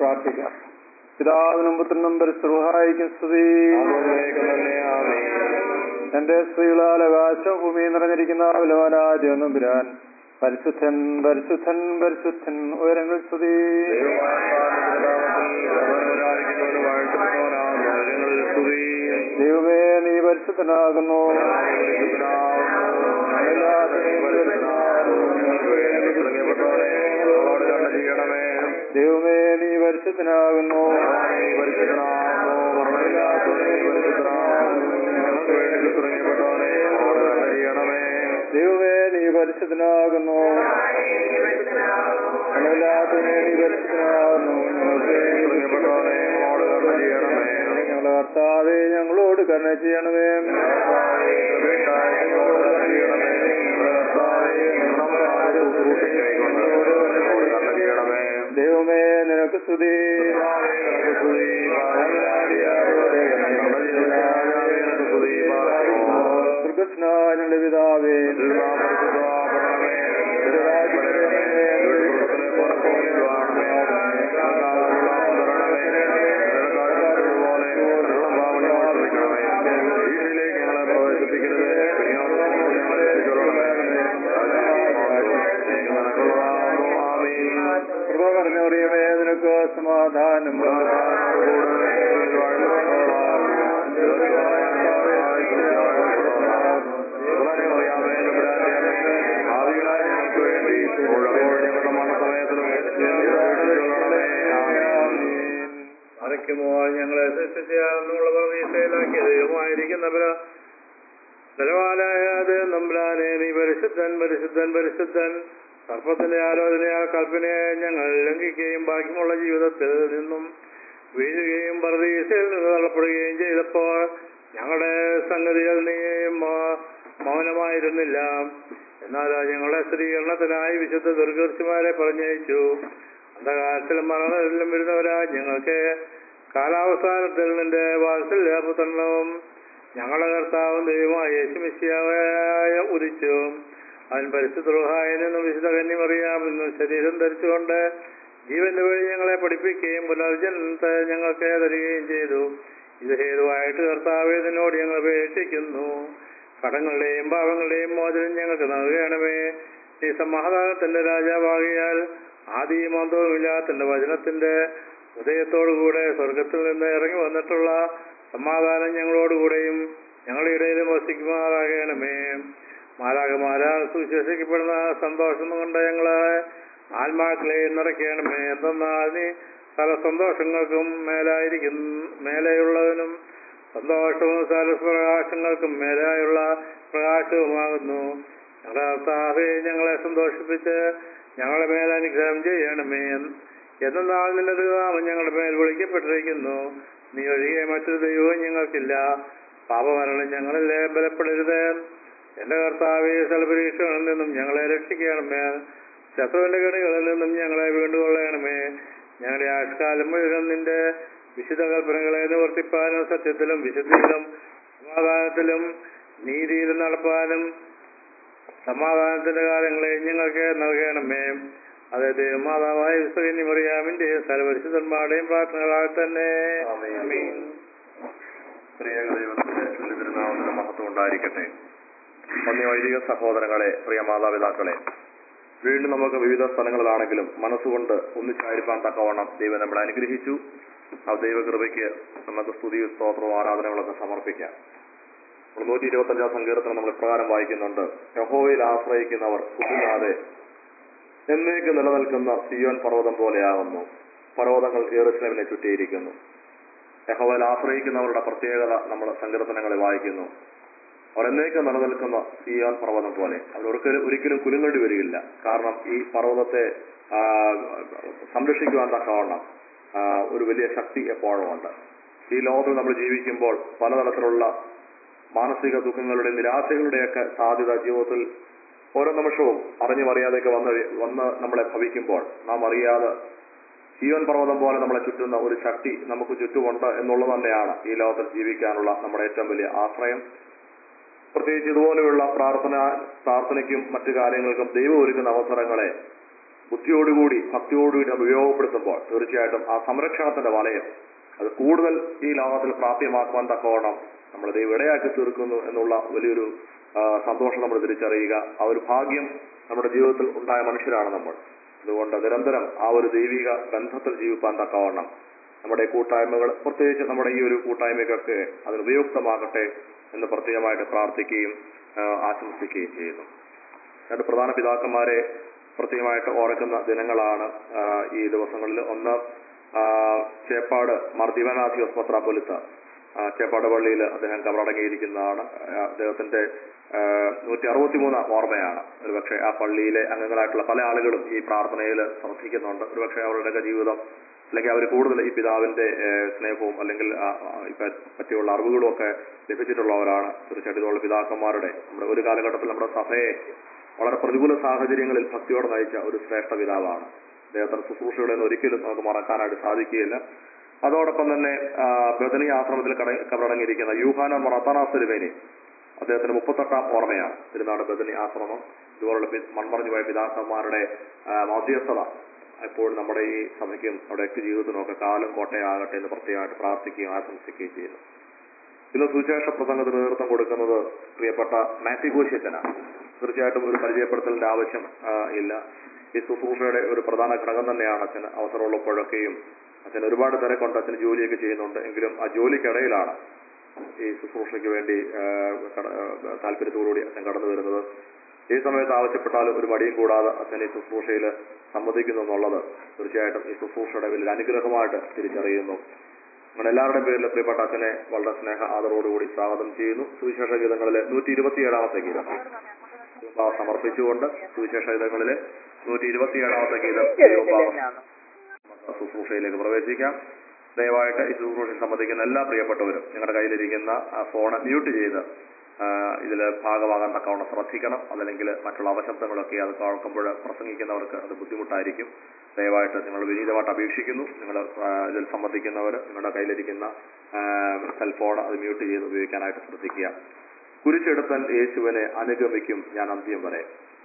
പ്രാർത്ഥിക്കാം പിതാവിനും പുത്രനും പരിശ്രഹായിക്കും സ്തുതി എന്റെ സ്ത്രീകളാൽ ആകാശം ഭൂമി നിറഞ്ഞിരിക്കുന്ന ബലവാനാദ്യം നമ്പുരാൻ പരിശുദ്ധൻ പരിശുദ്ധൻ പരിശുദ്ധൻ ഉയരങ്ങൾ സ്തുതി ദൈവമേ നീ പരിശുദ്ധനാകുന്നു ദൈവമേ നീ പരിശുദ്ധനാകുന്നു ദൈവമേ നീ പരിശുദ്ധനാകുന്നു ഞങ്ങളില്ലാത്തവനെ നീ പരിശുദ്ധനാകുന്നു ഞങ്ങളുടെ കർത്താവെ ഞങ്ങളോട് കരുണ ചെയ്യണമേ ദൈവമേ നിനക്ക് സ്തുതി ദുർഗസ്ന ഞങ്ങളുടെ പിതാവേ കൃപ പറഞ്ഞറിയമേ നിനക്ക് സമാധാനം മറയ്ക്കുമോ ഞങ്ങളെ സൃഷ്ടിച്ചാണെന്നുള്ള പ്രതീക്ഷയിലാക്കിയ ദൈവമായിരിക്കുന്നവര് ബലവാനായത് നമ്പ്രാനെ നീ പരിശുദ്ധൻ പരിശുദ്ധൻ പരിശുദ്ധൻ സർപ്പത്തിന്റെ ആലോചനയാ കൽപ്പനയെ ഞങ്ങൾ ലംഘിക്കുകയും ബാക്കിയുള്ള ജീവിതത്തിൽ നിന്നും വീഴുകയും പ്രതീക്ഷയിൽ നിന്ന് തള്ളപ്പെടുകയും ചെയ്തപ്പോൾ ഞങ്ങളുടെ സംഗതികൾ നീ മൗ- മൗനമായിരുന്നില്ല എന്നാൽ ഞങ്ങളുടെ സ്ഥിരീകരണത്തിനായി വിശുദ്ധ ദുർഗർഷിമാരെ പറഞ്ഞയച്ചു അന്ധകാലത്തിലും മരണത്തിലും വരുന്നവരാ ഞങ്ങൾക്ക് കാലാവസ്ഥാനത്തിൽ നിന്റെ വാത്സല്യപുത്രനും ഞങ്ങളുടെ കർത്താവും ദൈവമായ യേശുമിശിയായ ഉദിച്ചു അവൻ പരിശുദ്ധഹായിൽ നിന്നും വിശുദ്ധ കന്യമറിയാമെന്നും ശരീരം ധരിച്ചുകൊണ്ട് ജീവന്റെ വഴി ഞങ്ങളെ പഠിപ്പിക്കുകയും പുനർജനത്തെ ഞങ്ങൾക്ക് തരികയും ചെയ്തു ഇത് ഹേതുവായിട്ട് കർത്താവെ നിന്നോട് ഞങ്ങൾ അപേക്ഷിക്കുന്നു കടങ്ങളുടെയും പാവങ്ങളുടെയും മോചനം ഞങ്ങൾക്ക് നൽകണമേ ഈ സമാധാനത്തിന്റെ രാജാവാകിയാൽ ആദിയും അന്തവുമില്ലാത്തന്റെ വചനത്തിന്റെ ഉദയത്തോടുകൂടെ സ്വർഗത്തിൽ നിന്ന് ഇറങ്ങി വന്നിട്ടുള്ള സമാധാനം ഞങ്ങളോടുകൂടെയും ഞങ്ങളുടെ ഇടയിലും വസിക്കുമാറാകണമേ മാലാകമാരാൽ സുവിശേഷിക്കപ്പെടുന്ന സന്തോഷം കൊണ്ട് ഞങ്ങളെ ആത്മാക്കളെ നിറയ്ക്കണമേ എന്തെന്നാൽ നീ പല സന്തോഷങ്ങൾക്കും മേലായിരിക്കും മേലെയുള്ളവനും സന്തോഷവും സരസ്പ്രകാശങ്ങൾക്കും മേലായുള്ള പ്രകാശവുമാകുന്നു ഞങ്ങളുടെ കർത്താവെ ഞങ്ങളെ സന്തോഷിപ്പിച്ച് ഞങ്ങളുടെ മേൽ അനുഗ്രഹം ചെയ്യണമേ എന്നാൽ നിന്റെ നാമം ഞങ്ങളുടെ മേൽ വിളിക്കപ്പെട്ടിരിക്കുന്നു നീ ഒഴികെ മറ്റൊരു ദൈവവും ഞങ്ങൾക്കില്ല പാപമരണം ഞങ്ങളിലെ ബലപ്പെടരുത് എന്റെ കർത്താവെ സൽപരീക്ഷകളിൽ നിന്നും ഞങ്ങളെ രക്ഷിക്കണമേ ശത്രുവിന്റെ കണികളിൽ നിന്നും ഞങ്ങളെ വീണ്ടുകൊള്ളണമേ ഞങ്ങളുടെ ആഷ്കാലം മുഴുവൻ നിന്റെ വിശുദ്ധ കൽപ്പനകളെ നിവർത്തിപ്പാനും സത്യത്തിലും വിശുദ്ധിയിലും സമാധാനത്തിലും നീതിയിലും നടപ്പാനും സമാധാനത്തിന്റെ കാലങ്ങളെ ഞങ്ങൾക്ക് നൽകണമേ അതെ ദൈവമാതാവായ വിശ്വകന്യ മറിയാമിന്റെ സർവരിശുദ്ധന്മാരുടെയും പ്രാർത്ഥനകളാൽ തന്നെ ആമീൻ. പ്രിയക ദൈവത്തിന്റെ തിരുനാമത്തിന് മഹത്വം ഉണ്ടായിരിക്കട്ടെ നന്ദി വൈദിക സഹോദരങ്ങളെ പ്രിയ മാതാപിതാക്കളെ വീണ്ടും നമുക്ക് വിവിധ സ്ഥലങ്ങളിലാണെങ്കിലും മനസ്സുകൊണ്ട് ഒന്നിച്ചായിരിക്കാൻ തക്കവണ്ണം ദൈവം നമ്മളെ അനുഗ്രഹിച്ചു ആ ദൈവകൃപയ്ക്ക് നമുക്ക് സ്തുതി സ്തോത്രവും ആരാധനകളൊക്കെ സമർപ്പിക്കാം നമ്മൾ നൂറ്റി ഇരുപത്തി അഞ്ചാം സങ്കീർത്തനം നമ്മൾ ഇപ്രകാരം വായിക്കുന്നുണ്ട് യഹോവയിൽ ആശ്രയിക്കുന്നവർ കുഞ്ഞാതെ എന്നേക്ക് നിലനിൽക്കുന്ന സിയോൻ പർവ്വതം പോലെയാകുന്നു പർവ്വതങ്ങൾ ഏറുസ്ലേമിനെ ചുറ്റിയിരിക്കുന്നു യഹോവയിൽ ആശ്രയിക്കുന്നവരുടെ പ്രത്യേകത നമ്മൾ സങ്കീർത്തനങ്ങളിൽ വായിക്കുന്നു അവർ എന്നേക്ക് നിലനിൽക്കുന്ന സിയോൻ പർവ്വതം പോലെ അവർ ഒരിക്കലും ഒരിക്കലും കുലുങ്ങേണ്ടി വരികയില്ല കാരണം ഈ പർവ്വതത്തെ ആ, സംരക്ഷിക്കുവാൻ തക്കവണ്ണം ആ, ഒരു വലിയ ശക്തി എപ്പോഴും ഉണ്ട് ഈ ലോകത്തിൽ നമ്മൾ ജീവിക്കുമ്പോൾ പലതരത്തിലുള്ള മാനസിക ദുഃഖങ്ങളുടെ നിരാശകളുടെയൊക്കെ സാധ്യത ജീവിതത്തിൽ ഓരോ നിമിഷവും അറിഞ്ഞും അറിയാതെയൊക്കെ വന്ന് വന്ന് നമ്മളെ ഭവിക്കുമ്പോൾ നാം അറിയാതെ ജീവൻ പർവ്വതം പോലെ നമ്മളെ ചുറ്റുന്ന ഒരു ശക്തി നമുക്ക് ചുറ്റുമുണ്ട് എന്നുള്ളത് തന്നെയാണ് ഈ ലോകത്തിൽ ജീവിക്കാനുള്ള നമ്മുടെ ഏറ്റവും വലിയ ആശ്രയം പ്രത്യേകിച്ച് ഇതുപോലെയുള്ള പ്രാർത്ഥന പ്രാർത്ഥനയ്ക്കും മറ്റു കാര്യങ്ങൾക്കും ദൈവം ഒരുക്കുന്ന അവസരങ്ങളെ ബുദ്ധിയോടുകൂടി ഭക്തിയോടുകൂടി നമ്മൾ ഉപയോഗപ്പെടുത്തുമ്പോൾ തീർച്ചയായിട്ടും ആ സംരക്ഷണത്തിന്റെ വലയം അത് കൂടുതൽ ഈ ലോകത്തിൽ പ്രാപ്യമാക്കുവാൻ തക്കവണ്ണം നമ്മൾ ദൈവം ഇടയാക്കി തീർക്കുന്നു എന്നുള്ള വലിയൊരു ആ, സന്തോഷം നമ്മൾ തിരിച്ചറിയുക ആ ഒരു ഭാഗ്യം നമ്മുടെ ജീവിതത്തിൽ ഉണ്ടായ മനുഷ്യരാണ് നമ്മൾ അതുകൊണ്ട് നിരന്തരം ആ ഒരു ദൈവിക ബന്ധത്തിൽ ജീവിപ്പാൻ തക്കവണ്ണം നമ്മുടെ ഈ കൂട്ടായ്മകൾ പ്രത്യേകിച്ച് നമ്മുടെ ഈ ഒരു കൂട്ടായ്മയ്ക്കൊക്കെ അതിന് ഉപയുക്തമാകട്ടെ എന്ന് പ്രത്യേകമായിട്ട് പ്രാർത്ഥിക്കുകയും ആ, ആശംസിക്കുകയും ചെയ്യുന്നു രണ്ട് പ്രധാന പിതാക്കന്മാരെ പ്രത്യേകമായിട്ട് ഓർക്കുന്ന ദിനങ്ങളാണ് ആ, ഈ ദിവസങ്ങളിൽ ഒന്ന് ആ, ചേപ്പാട് മാർ ദിവനാഥിയോസ് പത്രാപ്പൊലിത്ത ആ, ചേപ്പാട് പള്ളിയിൽ അദ്ദേഹം കബറടങ്ങിയിരിക്കുന്നതാണ് ആ, അദ്ദേഹത്തിന്റെ നൂറ്റി അറുപത്തിമൂന്നാം ഓർമ്മയാണ് ഒരുപക്ഷെ ആ പള്ളിയിലെ അംഗങ്ങളായിട്ടുള്ള പല ആളുകളും ഈ പ്രാർത്ഥനയിൽ സമർപ്പിക്കുന്നുണ്ട് ഒരുപക്ഷെ അവരുടെയൊക്കെ ജീവിതം അല്ലെങ്കിൽ അവർ കൂടുതൽ ഈ പിതാവിന്റെ ഏഹ്, സ്നേഹവും അല്ലെങ്കിൽ ആ, ആ, ഇപ്പൊ പറ്റിയുള്ള അറിവുകളും ഒക്കെ ലഭിച്ചിട്ടുള്ളവരാണ് തീർച്ചയായിട്ടും ഇതുള്ള പിതാക്കന്മാരുടെ നമ്മുടെ ഒരു കാലഘട്ടത്തിൽ നമ്മുടെ സഭയെ വളരെ പ്രതികൂല സാഹചര്യങ്ങളിൽ ഭക്തിയോടെ നയിച്ച ഒരു ശ്രേഷ്ഠ പിതാവാണ് അദ്ദേഹത്തിന്റെ ശുശ്രൂഷകളെ ഒരിക്കലും നമുക്ക് മറക്കാനായിട്ട് സാധിക്കുകയില്ല അതോടൊപ്പം തന്നെ ആ, ബദനി ആശ്രമത്തിൽ കട- കബറടങ്ങിയിരിക്കുന്ന യൂഹാന മറത്താനാസുരുവേനി അദ്ദേഹത്തിന് മുപ്പത്തെട്ടാം ഓർമ്മയാണ് തിരുനാട് ബദനി ആശ്രമം ഇതുപോലുള്ള പി- മൺമറഞ്ഞു പോയ പിതാക്കന്മാരുടെ ആ, മധ്യസ്ഥത എപ്പോഴും നമ്മുടെ ഈ സഭയ്ക്കും നമ്മുടെ വ്യക്തി ജീവിതത്തിനും ഒക്കെ കാലം കോട്ടയാകട്ടെ എന്ന് പ്രത്യേകമായിട്ട് പ്രാർത്ഥിക്കുകയും ആശംസിക്കുകയും ചെയ്യുന്നു ഇന്ന് സുവിശേഷ പ്രസംഗത്തിന് നേതൃത്വം കൊടുക്കുന്നത് പ്രിയപ്പെട്ട മാത്യു കോശിയച്ചനാണ് തീർച്ചയായിട്ടും ഒരു പരിചയപ്പെടുത്തലിന്റെ ആവശ്യം ആ, ഇല്ല ഈ ശുശ്രൂഷയുടെ ഒരു പ്രധാന ഘടകം തന്നെയാണ് അച്ഛന് അവസരമുള്ളപ്പോഴൊക്കെയും അച്ഛൻ ഒരുപാട് തിരക്കുണ്ട് അച്ഛന് ജോലിയൊക്കെ ചെയ്യുന്നുണ്ട് എങ്കിലും ആ ജോലിക്കിടയിലാണ് ഈ ശുശ്രൂഷയ്ക്ക് വേണ്ടി ആ, കട- ആ, താല്പര്യത്തോടുകൂടി അച്ഛൻ കടന്നു വരുന്നത് ഈ സമയത്ത് ആവശ്യപ്പെട്ടാലും ഒരു മടിയും കൂടാതെ അച്ഛൻ ഈ ശുശ്രൂഷയിൽ സമ്മതിക്കുന്നു എന്നുള്ളത് തീർച്ചയായിട്ടും ഈ ശുശ്രൂഷയുടെ വലിയ അനുഗ്രഹമായിട്ട് തിരിച്ചറിയുന്നു അങ്ങനെ എല്ലാവരുടെയും പേരിൽ പ്രിയപ്പെട്ട അച്ഛനെ വളരെ സ്നേഹ ആദരവോടുകൂടി സ്വാഗതം ചെയ്യുന്നു സുവിശേഷ ഗീതങ്ങളിലെ നൂറ്റി ഇരുപത്തിയേഴാമത്തെ ഗീതം ദൈവഭാവം സമർപ്പിച്ചുകൊണ്ട് സുവിശേഷ ഗീതങ്ങളിലെ നൂറ്റി ഇരുപത്തിയേഴാമത്തെ ഗീതം ദൈവഭാവം ശുശ്രൂഷയിലേക്ക് പ്രവേശിക്കാം ദയവായിട്ട് ഈ ശുശ്രൂഷയിൽ സംബന്ധിക്കുന്ന എല്ലാ പ്രിയപ്പെട്ടവരും നിങ്ങളുടെ കയ്യിലിരിക്കുന്ന ആ ഫോണ് മ്യൂട്ട് ചെയ്ത് ഇതിൽ ഭാഗമാകാൻ തക്കവണ്ണം ശ്രദ്ധിക്കണം അതല്ലെങ്കിൽ മറ്റുള്ള അവശബ്ദങ്ങളൊക്കെ അത് കേൾക്കുമ്പോൾ പ്രസംഗിക്കുന്നവർക്ക് അത് ബുദ്ധിമുട്ടായിരിക്കും ദയവായിട്ട് നിങ്ങൾ വിനീതമായിട്ട് അപേക്ഷിക്കുന്നു നിങ്ങൾ ഇതിൽ സംബന്ധിക്കുന്നവർ നിങ്ങളുടെ കയ്യിലിരിക്കുന്ന സെൽഫോൺ അത് മ്യൂട്ട് ചെയ്ത് ഉപയോഗിക്കാനായിട്ട് ശ്രദ്ധിക്കുക കുരിശെടുത്തൻ യേശുവിനെ അനുഗമിക്കും ഞാൻ അന്ത്യം വരെ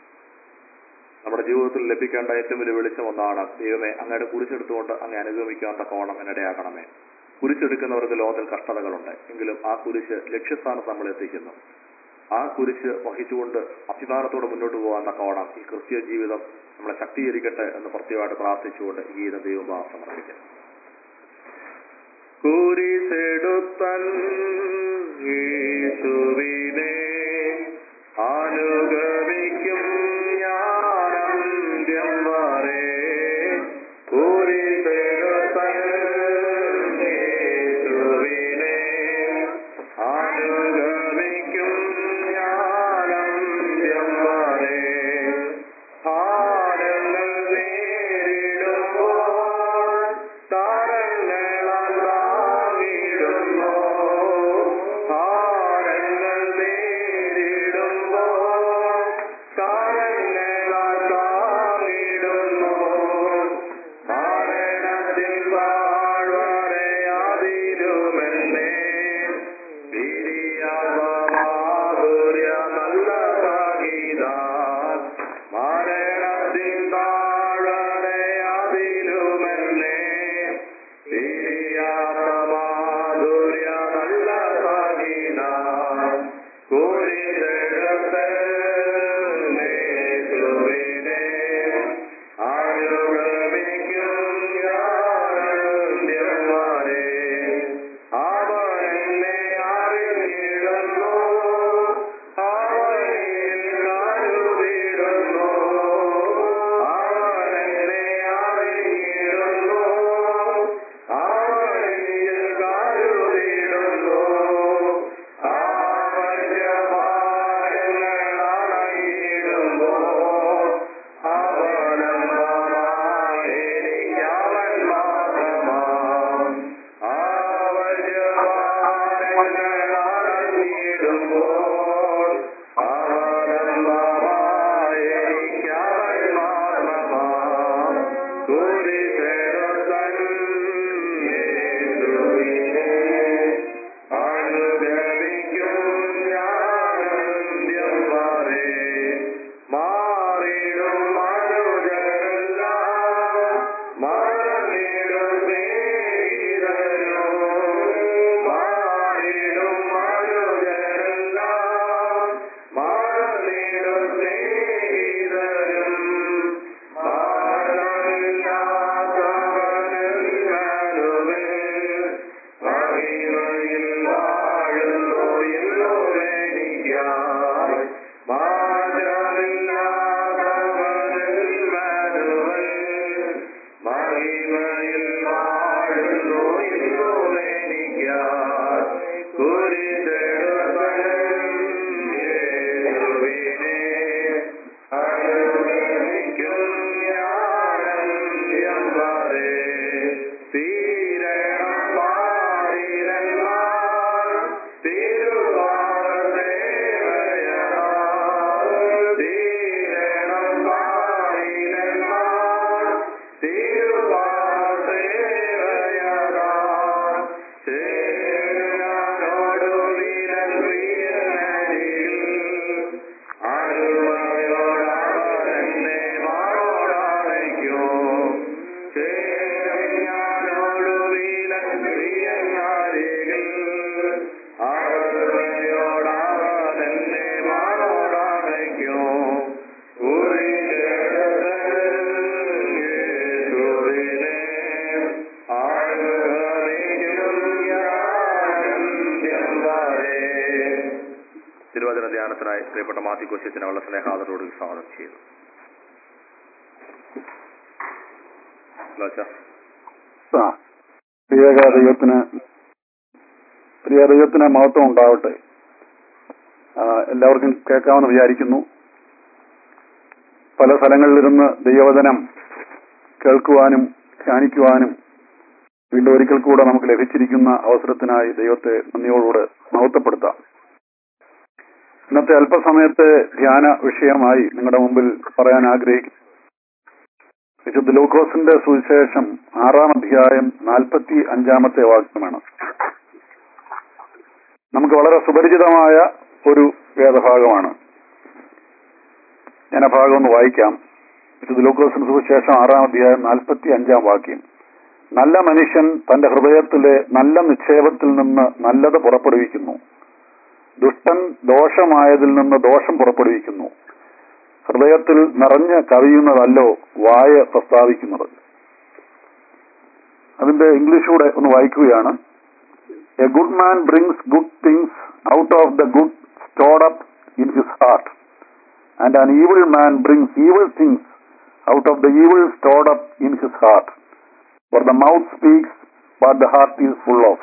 നമ്മുടെ ജീവിതത്തിൽ ലഭിക്കേണ്ട ഏറ്റവും വലിയ വെളിച്ചം ഒന്നാണ് ദൈവമേ അങ്ങയുടെ കുരിശെടുത്തുകൊണ്ട് അങ്ങ് അനുഗമിക്കാൻ തക്കവണ്ണം എന്നിടയാക്കണമേ കുരിശെടുക്കുന്നവർക്ക് ലോകത്തിൽ കഷ്ടതകളുണ്ട് എങ്കിലും ആ കുരിശ് ലക്ഷ്യസ്ഥാനത്ത് നമ്മൾ എത്തിക്കുന്നു ആ കുരിശ് വഹിച്ചുകൊണ്ട് അഭിമാനത്തോടെ മുന്നോട്ട് പോകാൻ തക്കവണ്ണം ഈ ക്രിസ്തീയ ജീവിതം നമ്മളെ ശക്തീകരിക്കട്ടെ എന്ന് പ്രത്യേകമായിട്ട് പ്രാർത്ഥിച്ചുകൊണ്ട് ഈ ഗീതം ദൈവം സമർപ്പിക്കുന്നു കുരിശെടുത്തൻ യേശുവിനെ അനുഗമിക്കും ഞാനന്ത്യം വരെ കുരിശെടുത്തൻ യേശുവിനെ അനുഗമിക്കും ഞാനന്ത്യം വരെ ഭാരങ്ങൾ നേരിടുമ്പോൾ താരങ്ങളാൽ താങ്ങിടുന്നു ഭാരങ്ങൾ ബഹുമാനപ്പെട്ട മാത്യു കോശിച്ചിനെ വളരെ സ്നേഹാദരോട് സ്വാഗതം ചെയ്യുന്നു ലോച്ച ആ പ്രിയ ദൈവത്തിന് പ്രിയ ദൈവത്തിന് മഹത്വം ഉണ്ടാവട്ടെ ആ, എല്ലാവർക്കും കേൾക്കാമെന്ന് വിചാരിക്കുന്നു പല സ്ഥലങ്ങളിലിരുന്ന് ദൈവവചനം കേൾക്കുവാനും ധ്യാനിക്കുവാനും വീണ്ടും ഒരിക്കൽ കൂടെ നമുക്ക് ലഭിച്ചിരിക്കുന്ന അവസരത്തിനായി ദൈവത്തെ നന്ദിയോടുകൂടെ മഹത്വപ്പെടുത്താം ഇന്നത്തെ അല്പസമയത്തെ ധ്യാന വിഷയമായി നിങ്ങളുടെ മുമ്പിൽ പറയാൻ ആഗ്രഹിക്കുന്നു വിശുദ്ധ ലൂക്കോസിന്റെ സുവിശേഷം ആറാം അധ്യായം നാൽപ്പത്തി അഞ്ചാമത്തെ വാക്യമാണ് നമുക്ക് വളരെ സുപരിചിതമായ ഒരു വേദഭാഗമാണ് ഞാൻ ആ ഭാഗം ഒന്ന് വായിക്കാം വിശുദ്ധ ലൂക്കോസിന്റെ സുവിശേഷം ആറാം അധ്യായം നാൽപ്പത്തി അഞ്ചാം വാക്യം നല്ല മനുഷ്യൻ തന്റെ ഹൃദയത്തിലെ നല്ല നിക്ഷേപത്തിൽ നിന്ന് നല്ലത് പുറപ്പെടുവിക്കുന്നു ദുഷ്ടൻ ദോഷമായതിൽ നിന്ന് ദോഷം പുറപ്പെടുവിക്കുന്നു ഹൃദയത്തിൽ നിറഞ്ഞ് കവിയുന്നതല്ലോ വായ പ്രസ്താവിക്കുന്നത് അതിന്റെ ഇംഗ്ലീഷ് കൂടെ ഒന്ന് വായിക്കുകയാണ് a good man brings good things out of the good stored up in his heart and an evil man brings evil things out of the evil stored up in his heart for the mouth speaks what the heart is full of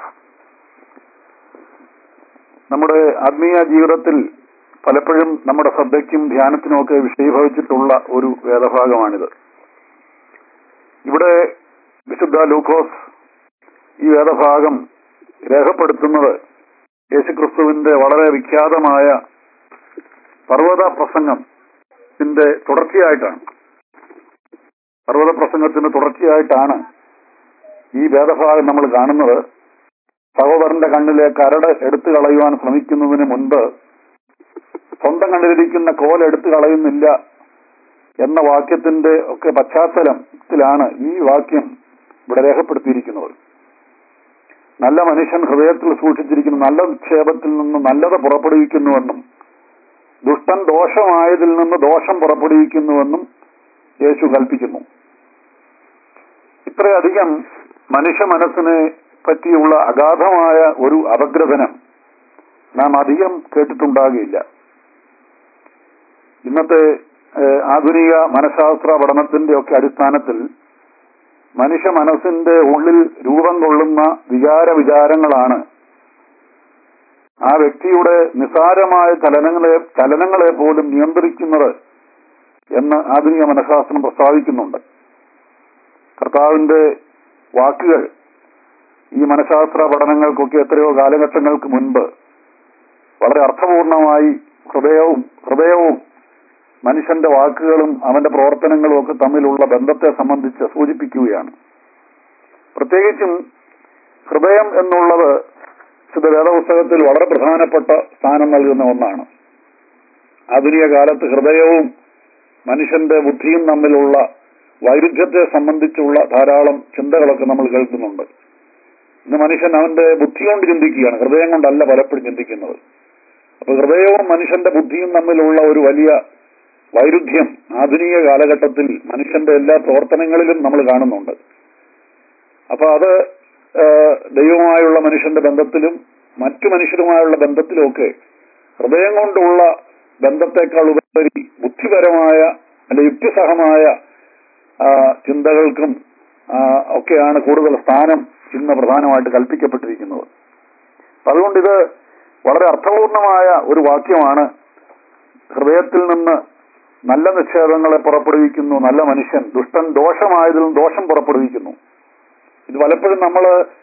നമ്മുടെ ആത്മീയ ജീവിതത്തിൽ പലപ്പോഴും നമ്മുടെ ശ്രദ്ധയ്ക്കും ധ്യാനത്തിനും ഒക്കെ വിഷയീഭവിച്ചിട്ടുള്ള ഒരു വേദഭാഗമാണിത് ഇവിടെ വിശുദ്ധ ലൂക്കോസ് ഈ വേദഭാഗം രേഖപ്പെടുത്തുന്നത് യേശുക്രിസ്തുവിന്റെ വളരെ വിഖ്യാതമായ പർവ്വത പ്രസംഗത്തിന്റെ തുടർച്ചയായിട്ടാണ് പർവ്വത പ്രസംഗത്തിന്റെ തുടർച്ചയായിട്ടാണ് ഈ വേദഭാഗം നമ്മൾ കാണുന്നത് സഹോദരന്റെ കണ്ണിലെ കരട് എടുത്തു കളയുവാൻ ശ്രമിക്കുന്നതിന് മുൻപ് സ്വന്തം കണ്ണിലിരിക്കുന്ന കോൽ എടുത്തു കളയുന്നില്ല എന്ന വാക്യത്തിന്റെ ഒക്കെ പശ്ചാത്തലത്തിലാണ് ഈ വാക്യം ഇവിടെ രേഖപ്പെടുത്തിയിരിക്കുന്നത് നല്ല മനുഷ്യൻ ഹൃദയത്തിൽ സൂക്ഷിച്ചിരിക്കുന്ന നല്ല നിക്ഷേപത്തിൽ നിന്ന് നല്ലത് പുറപ്പെടുവിക്കുന്നുവെന്നും ദുഷ്ടൻ ദോഷമായതിൽ നിന്ന് ദോഷം പുറപ്പെടുവിക്കുന്നുവെന്നും യേശു കൽപ്പിക്കുന്നു ഇത്രയധികം മനുഷ്യ മനസ്സിനെ പറ്റിയുള്ള അഗാധമായ ഒരു അപഗ്രഥനം നാം അധികം കേട്ടിട്ടുണ്ടാകില്ല ഇന്നത്തെ ഏഹ്, ആധുനിക മനഃശാസ്ത്ര പഠനത്തിന്റെ ഒക്കെ അടിസ്ഥാനത്തിൽ മനുഷ്യ മനസ്സിന്റെ ഉള്ളിൽ രൂപം കൊള്ളുന്ന വികാര വിചാരങ്ങളാണ് ആ വ്യക്തിയുടെ നിസാരമായ ചലനങ്ങളെ ചലനങ്ങളെ പോലും നിയന്ത്രിക്കുന്നത് എന്ന് ആധുനിക മനഃശാസ്ത്രം പ്രസ്താവിക്കുന്നുണ്ട് കർത്താവിന്റെ വാക്കുകൾ ഈ മനഃശാസ്ത്ര പഠനങ്ങൾക്കൊക്കെ എത്രയോ കാലഘട്ടങ്ങൾക്ക് മുൻപ് വളരെ അർത്ഥപൂർണമായി ഹൃദയവും ഹൃദയവും മനുഷ്യന്റെ വാക്കുകളും അവന്റെ പ്രവർത്തനങ്ങളും ഒക്കെ തമ്മിലുള്ള ബന്ധത്തെ സംബന്ധിച്ച് സൂചിപ്പിക്കുകയാണ് പ്രത്യേകിച്ചും ഹൃദയം എന്നുള്ളത് വിശുദ്ധ വേദപുസ്തകത്തിൽ വളരെ പ്രധാനപ്പെട്ട സ്ഥാനം നൽകുന്ന ഒന്നാണ് ആധുനിക കാലത്ത് ഹൃദയവും മനുഷ്യന്റെ ബുദ്ധിയും തമ്മിലുള്ള വൈരുദ്ധ്യത്തെ സംബന്ധിച്ചുള്ള ധാരാളം ചിന്തകളൊക്കെ നമ്മൾ കേൾക്കുന്നുണ്ട് ഇന്ന് മനുഷ്യൻ അവന്റെ ബുദ്ധി കൊണ്ട് ചിന്തിക്കുകയാണ് ഹൃദയം കൊണ്ടല്ല പലപ്പോഴും ചിന്തിക്കുന്നത് അപ്പൊ ഹൃദയവും മനുഷ്യന്റെ ബുദ്ധിയും തമ്മിലുള്ള ഒരു വലിയ വൈരുദ്ധ്യം ആധുനിക കാലഘട്ടത്തിൽ മനുഷ്യന്റെ എല്ലാ പ്രവർത്തനങ്ങളിലും നമ്മൾ കാണുന്നുണ്ട് അപ്പൊ അത് ആ, ദൈവവുമായുള്ള മനുഷ്യന്റെ ബന്ധത്തിലും മറ്റു മനുഷ്യരുമായുള്ള ബന്ധത്തിലുമൊക്കെ ഹൃദയം കൊണ്ടുള്ള ബന്ധത്തെക്കാൾ ഉപരി ബുദ്ധിപരമായ അല്ലെ യുക്തിസഹമായ ആ, ചിന്തകൾക്കും ആ, ഒക്കെയാണ് കൂടുതൽ സ്ഥാനം ഇന്ന് പ്രധാനമായിട്ട് കൽപ്പിക്കപ്പെട്ടിരിക്കുന്നത് അപ്പൊ അതുകൊണ്ട് ഇത് വളരെ അർത്ഥപൂർണമായ ഒരു വാക്യമാണ് ഹൃദയത്തിൽ നിന്ന് നല്ല നിക്ഷേപങ്ങളെ പുറപ്പെടുവിക്കുന്നു നല്ല മനുഷ്യൻ ദുഷ്ടൻ ദോഷമായതിൽ നിന്ന് ദോഷം പുറപ്പെടുവിക്കുന്നു ഇത് പലപ്പോഴും നമ്മൾ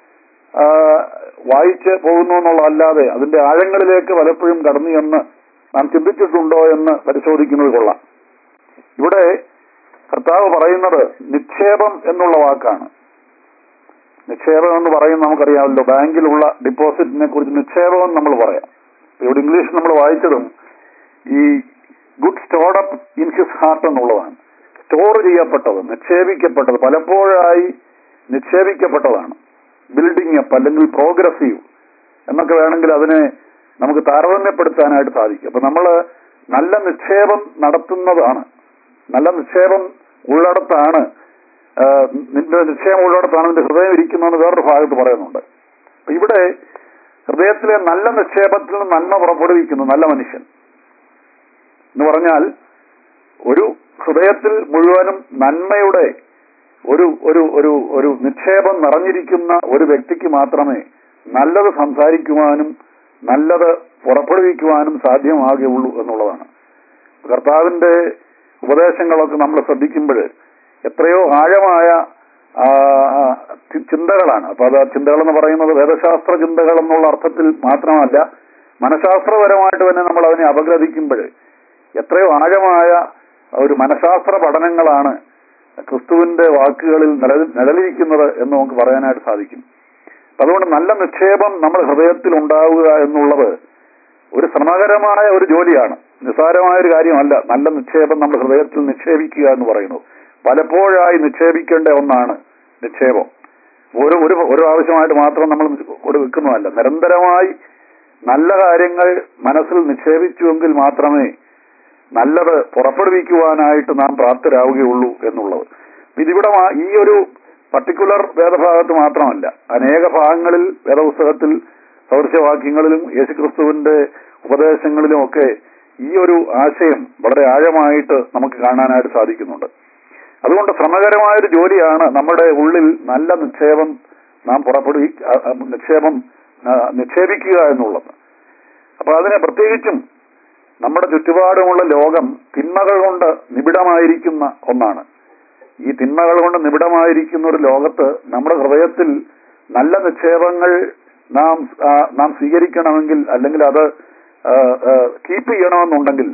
വായിച്ച് പോകുന്നു എന്നുള്ളതല്ലാതെ അതിന്റെ ആഴങ്ങളിലേക്ക് പലപ്പോഴും കടന്നു എന്ന് നാം ചിന്തിച്ചിട്ടുണ്ടോ എന്ന് പരിശോധിക്കുന്നത് കൊള്ളാം ഇവിടെ കർത്താവ് പറയുന്നത് നിക്ഷേപം എന്നുള്ള വാക്കാണ് നിക്ഷേപം എന്ന് പറയുന്നത് നമുക്കറിയാമല്ലോ ബാങ്കിലുള്ള ഡിപ്പോസിറ്റിനെ കുറിച്ച് നിക്ഷേപം എന്ന് നമ്മൾ പറയാം ഇവിടെ ഇംഗ്ലീഷ് നമ്മൾ വായിച്ചതും ഈ good stored up in his heart എന്നുള്ളതാണ് സ്റ്റോർ ചെയ്യപ്പെട്ടത് നിക്ഷേപിക്കപ്പെട്ടത് പലപ്പോഴായി നിക്ഷേപിക്കപ്പെട്ടതാണ് ബിൽഡിംഗ് അപ്പ് അല്ലെങ്കിൽ പ്രോഗ്രസീവ് എന്നൊക്കെ വേണമെങ്കിൽ അതിനെ നമുക്ക് താരതമ്യപ്പെടുത്താനായിട്ട് സാധിക്കും അപ്പൊ നമ്മൾ നല്ല നിക്ഷേപം നടത്തുന്നതാണ് നല്ല നിക്ഷേപം ഉള്ളിടത്താണ് ആ, നിന്റെ നിക്ഷേപം ഉള്ളിടത്താണ് നിന്റെ ഹൃദയം ഇരിക്കുന്നതെന്ന് വേറൊരു ഭാഗത്ത് പറയുന്നുണ്ട് അപ്പൊ ഇവിടെ ഹൃദയത്തിലെ നല്ല നിക്ഷേപത്തിൽ നിന്ന് നന്മ പുറപ്പെടുവിക്കുന്നു നല്ല മനുഷ്യൻ എന്ന് പറഞ്ഞാൽ ഒരു ഹൃദയത്തിൽ മുഴുവനും നന്മയുടെ ഒരു ഒരു ഒരു ഒരു നിക്ഷേപം നിറഞ്ഞിരിക്കുന്ന ഒരു വ്യക്തിക്ക് മാത്രമേ നല്ലത് സംസാരിക്കുവാനും നല്ലത് പുറപ്പെടുവിക്കുവാനും സാധ്യമാകുകയുള്ളൂ എന്നുള്ളതാണ് കർത്താവിന്റെ ഉപദേശങ്ങളൊക്കെ നമ്മൾ ശ്രദ്ധിക്കുമ്പോൾ എത്രയോ ആഴമായ ആ, ആ, ചി- ചിന്തകളാണ് അപ്പൊ അത് ചിന്തകൾ എന്ന് പറയുന്നത് വേദശാസ്ത്ര ചിന്തകൾ എന്നുള്ള അർത്ഥത്തിൽ മാത്രമല്ല മനഃശാസ്ത്രപരമായിട്ട് തന്നെ നമ്മൾ അതിനെ അപഗ്രഥിക്കുമ്പോൾ എത്രയോ ആഴമായ ഒരു മനഃശാസ്ത്ര പഠനങ്ങളാണ് ക്രിസ്തുവിന്റെ വാക്കുകളിൽ നില- നിഴലിരിക്കുന്നത് എന്ന് നമുക്ക് പറയാനായിട്ട് സാധിക്കും അപ്പൊ അതുകൊണ്ട് നല്ല നിക്ഷേപം നമ്മുടെ ഹൃദയത്തിൽ ഉണ്ടാവുക എന്നുള്ളത് ഒരു ശ്രമകരമായ ഒരു ജോലിയാണ് നിസ്സാരമായ ഒരു കാര്യമല്ല നല്ല നിക്ഷേപം നമ്മുടെ ഹൃദയത്തിൽ നിക്ഷേപിക്കുക എന്ന് പറയുന്നത് പലപ്പോഴായി നിക്ഷേപിക്കേണ്ട ഒന്നാണ് നിക്ഷേപം ഒരു ഒരു ഒരു ആവശ്യമായിട്ട് മാത്രം നമ്മൾ ഇവിടെ വെക്കുന്നതല്ല നിരന്തരമായി നല്ല കാര്യങ്ങൾ മനസ്സിൽ നിക്ഷേപിച്ചുവെങ്കിൽ മാത്രമേ നല്ലത് പുറപ്പെടുവിക്കുവാനായിട്ട് നാം പ്രാപ്തരാവുകയുള്ളൂ എന്നുള്ളത് ഇതിവിടെ മാ- ഈ ഒരു പർട്ടിക്കുലർ വേദഭാഗത്ത് മാത്രമല്ല അനേക ഭാഗങ്ങളിൽ വേദപുസ്തകത്തിൽ സൗർശ്യവാക്യങ്ങളിലും യേശുക്രിസ്തുവിന്റെ ഉപദേശങ്ങളിലും ഒക്കെ ഈ ഒരു ആശയം വളരെ ആഴമായിട്ട് നമുക്ക് കാണാനായിട്ട് സാധിക്കുന്നുണ്ട് അതുകൊണ്ട് ശ്രമകരമായൊരു ജോലിയാണ് നമ്മുടെ ഉള്ളിൽ നല്ല നിക്ഷേപം നാം പുറപ്പെടുവി അ- അ- നിക്ഷേപം ആ, നിക്ഷേപിക്കുക എന്നുള്ളത് അപ്പൊ അതിനെ പ്രത്യേകിച്ചും നമ്മുടെ ചുറ്റുപാടുമുള്ള ലോകം തിന്മകൾ കൊണ്ട് നിബിഡമായിരിക്കുന്ന ഒന്നാണ് ഈ തിന്മകൾ കൊണ്ട് നിബിഡമായിരിക്കുന്ന ഒരു ലോകത്ത് നമ്മുടെ ഹൃദയത്തിൽ നല്ല നിക്ഷേപങ്ങൾ നാം ആ, നാം സ്വീകരിക്കണമെങ്കിൽ അല്ലെങ്കിൽ അത് കീപ്പ് ചെയ്യണമെന്നുണ്ടെങ്കിൽ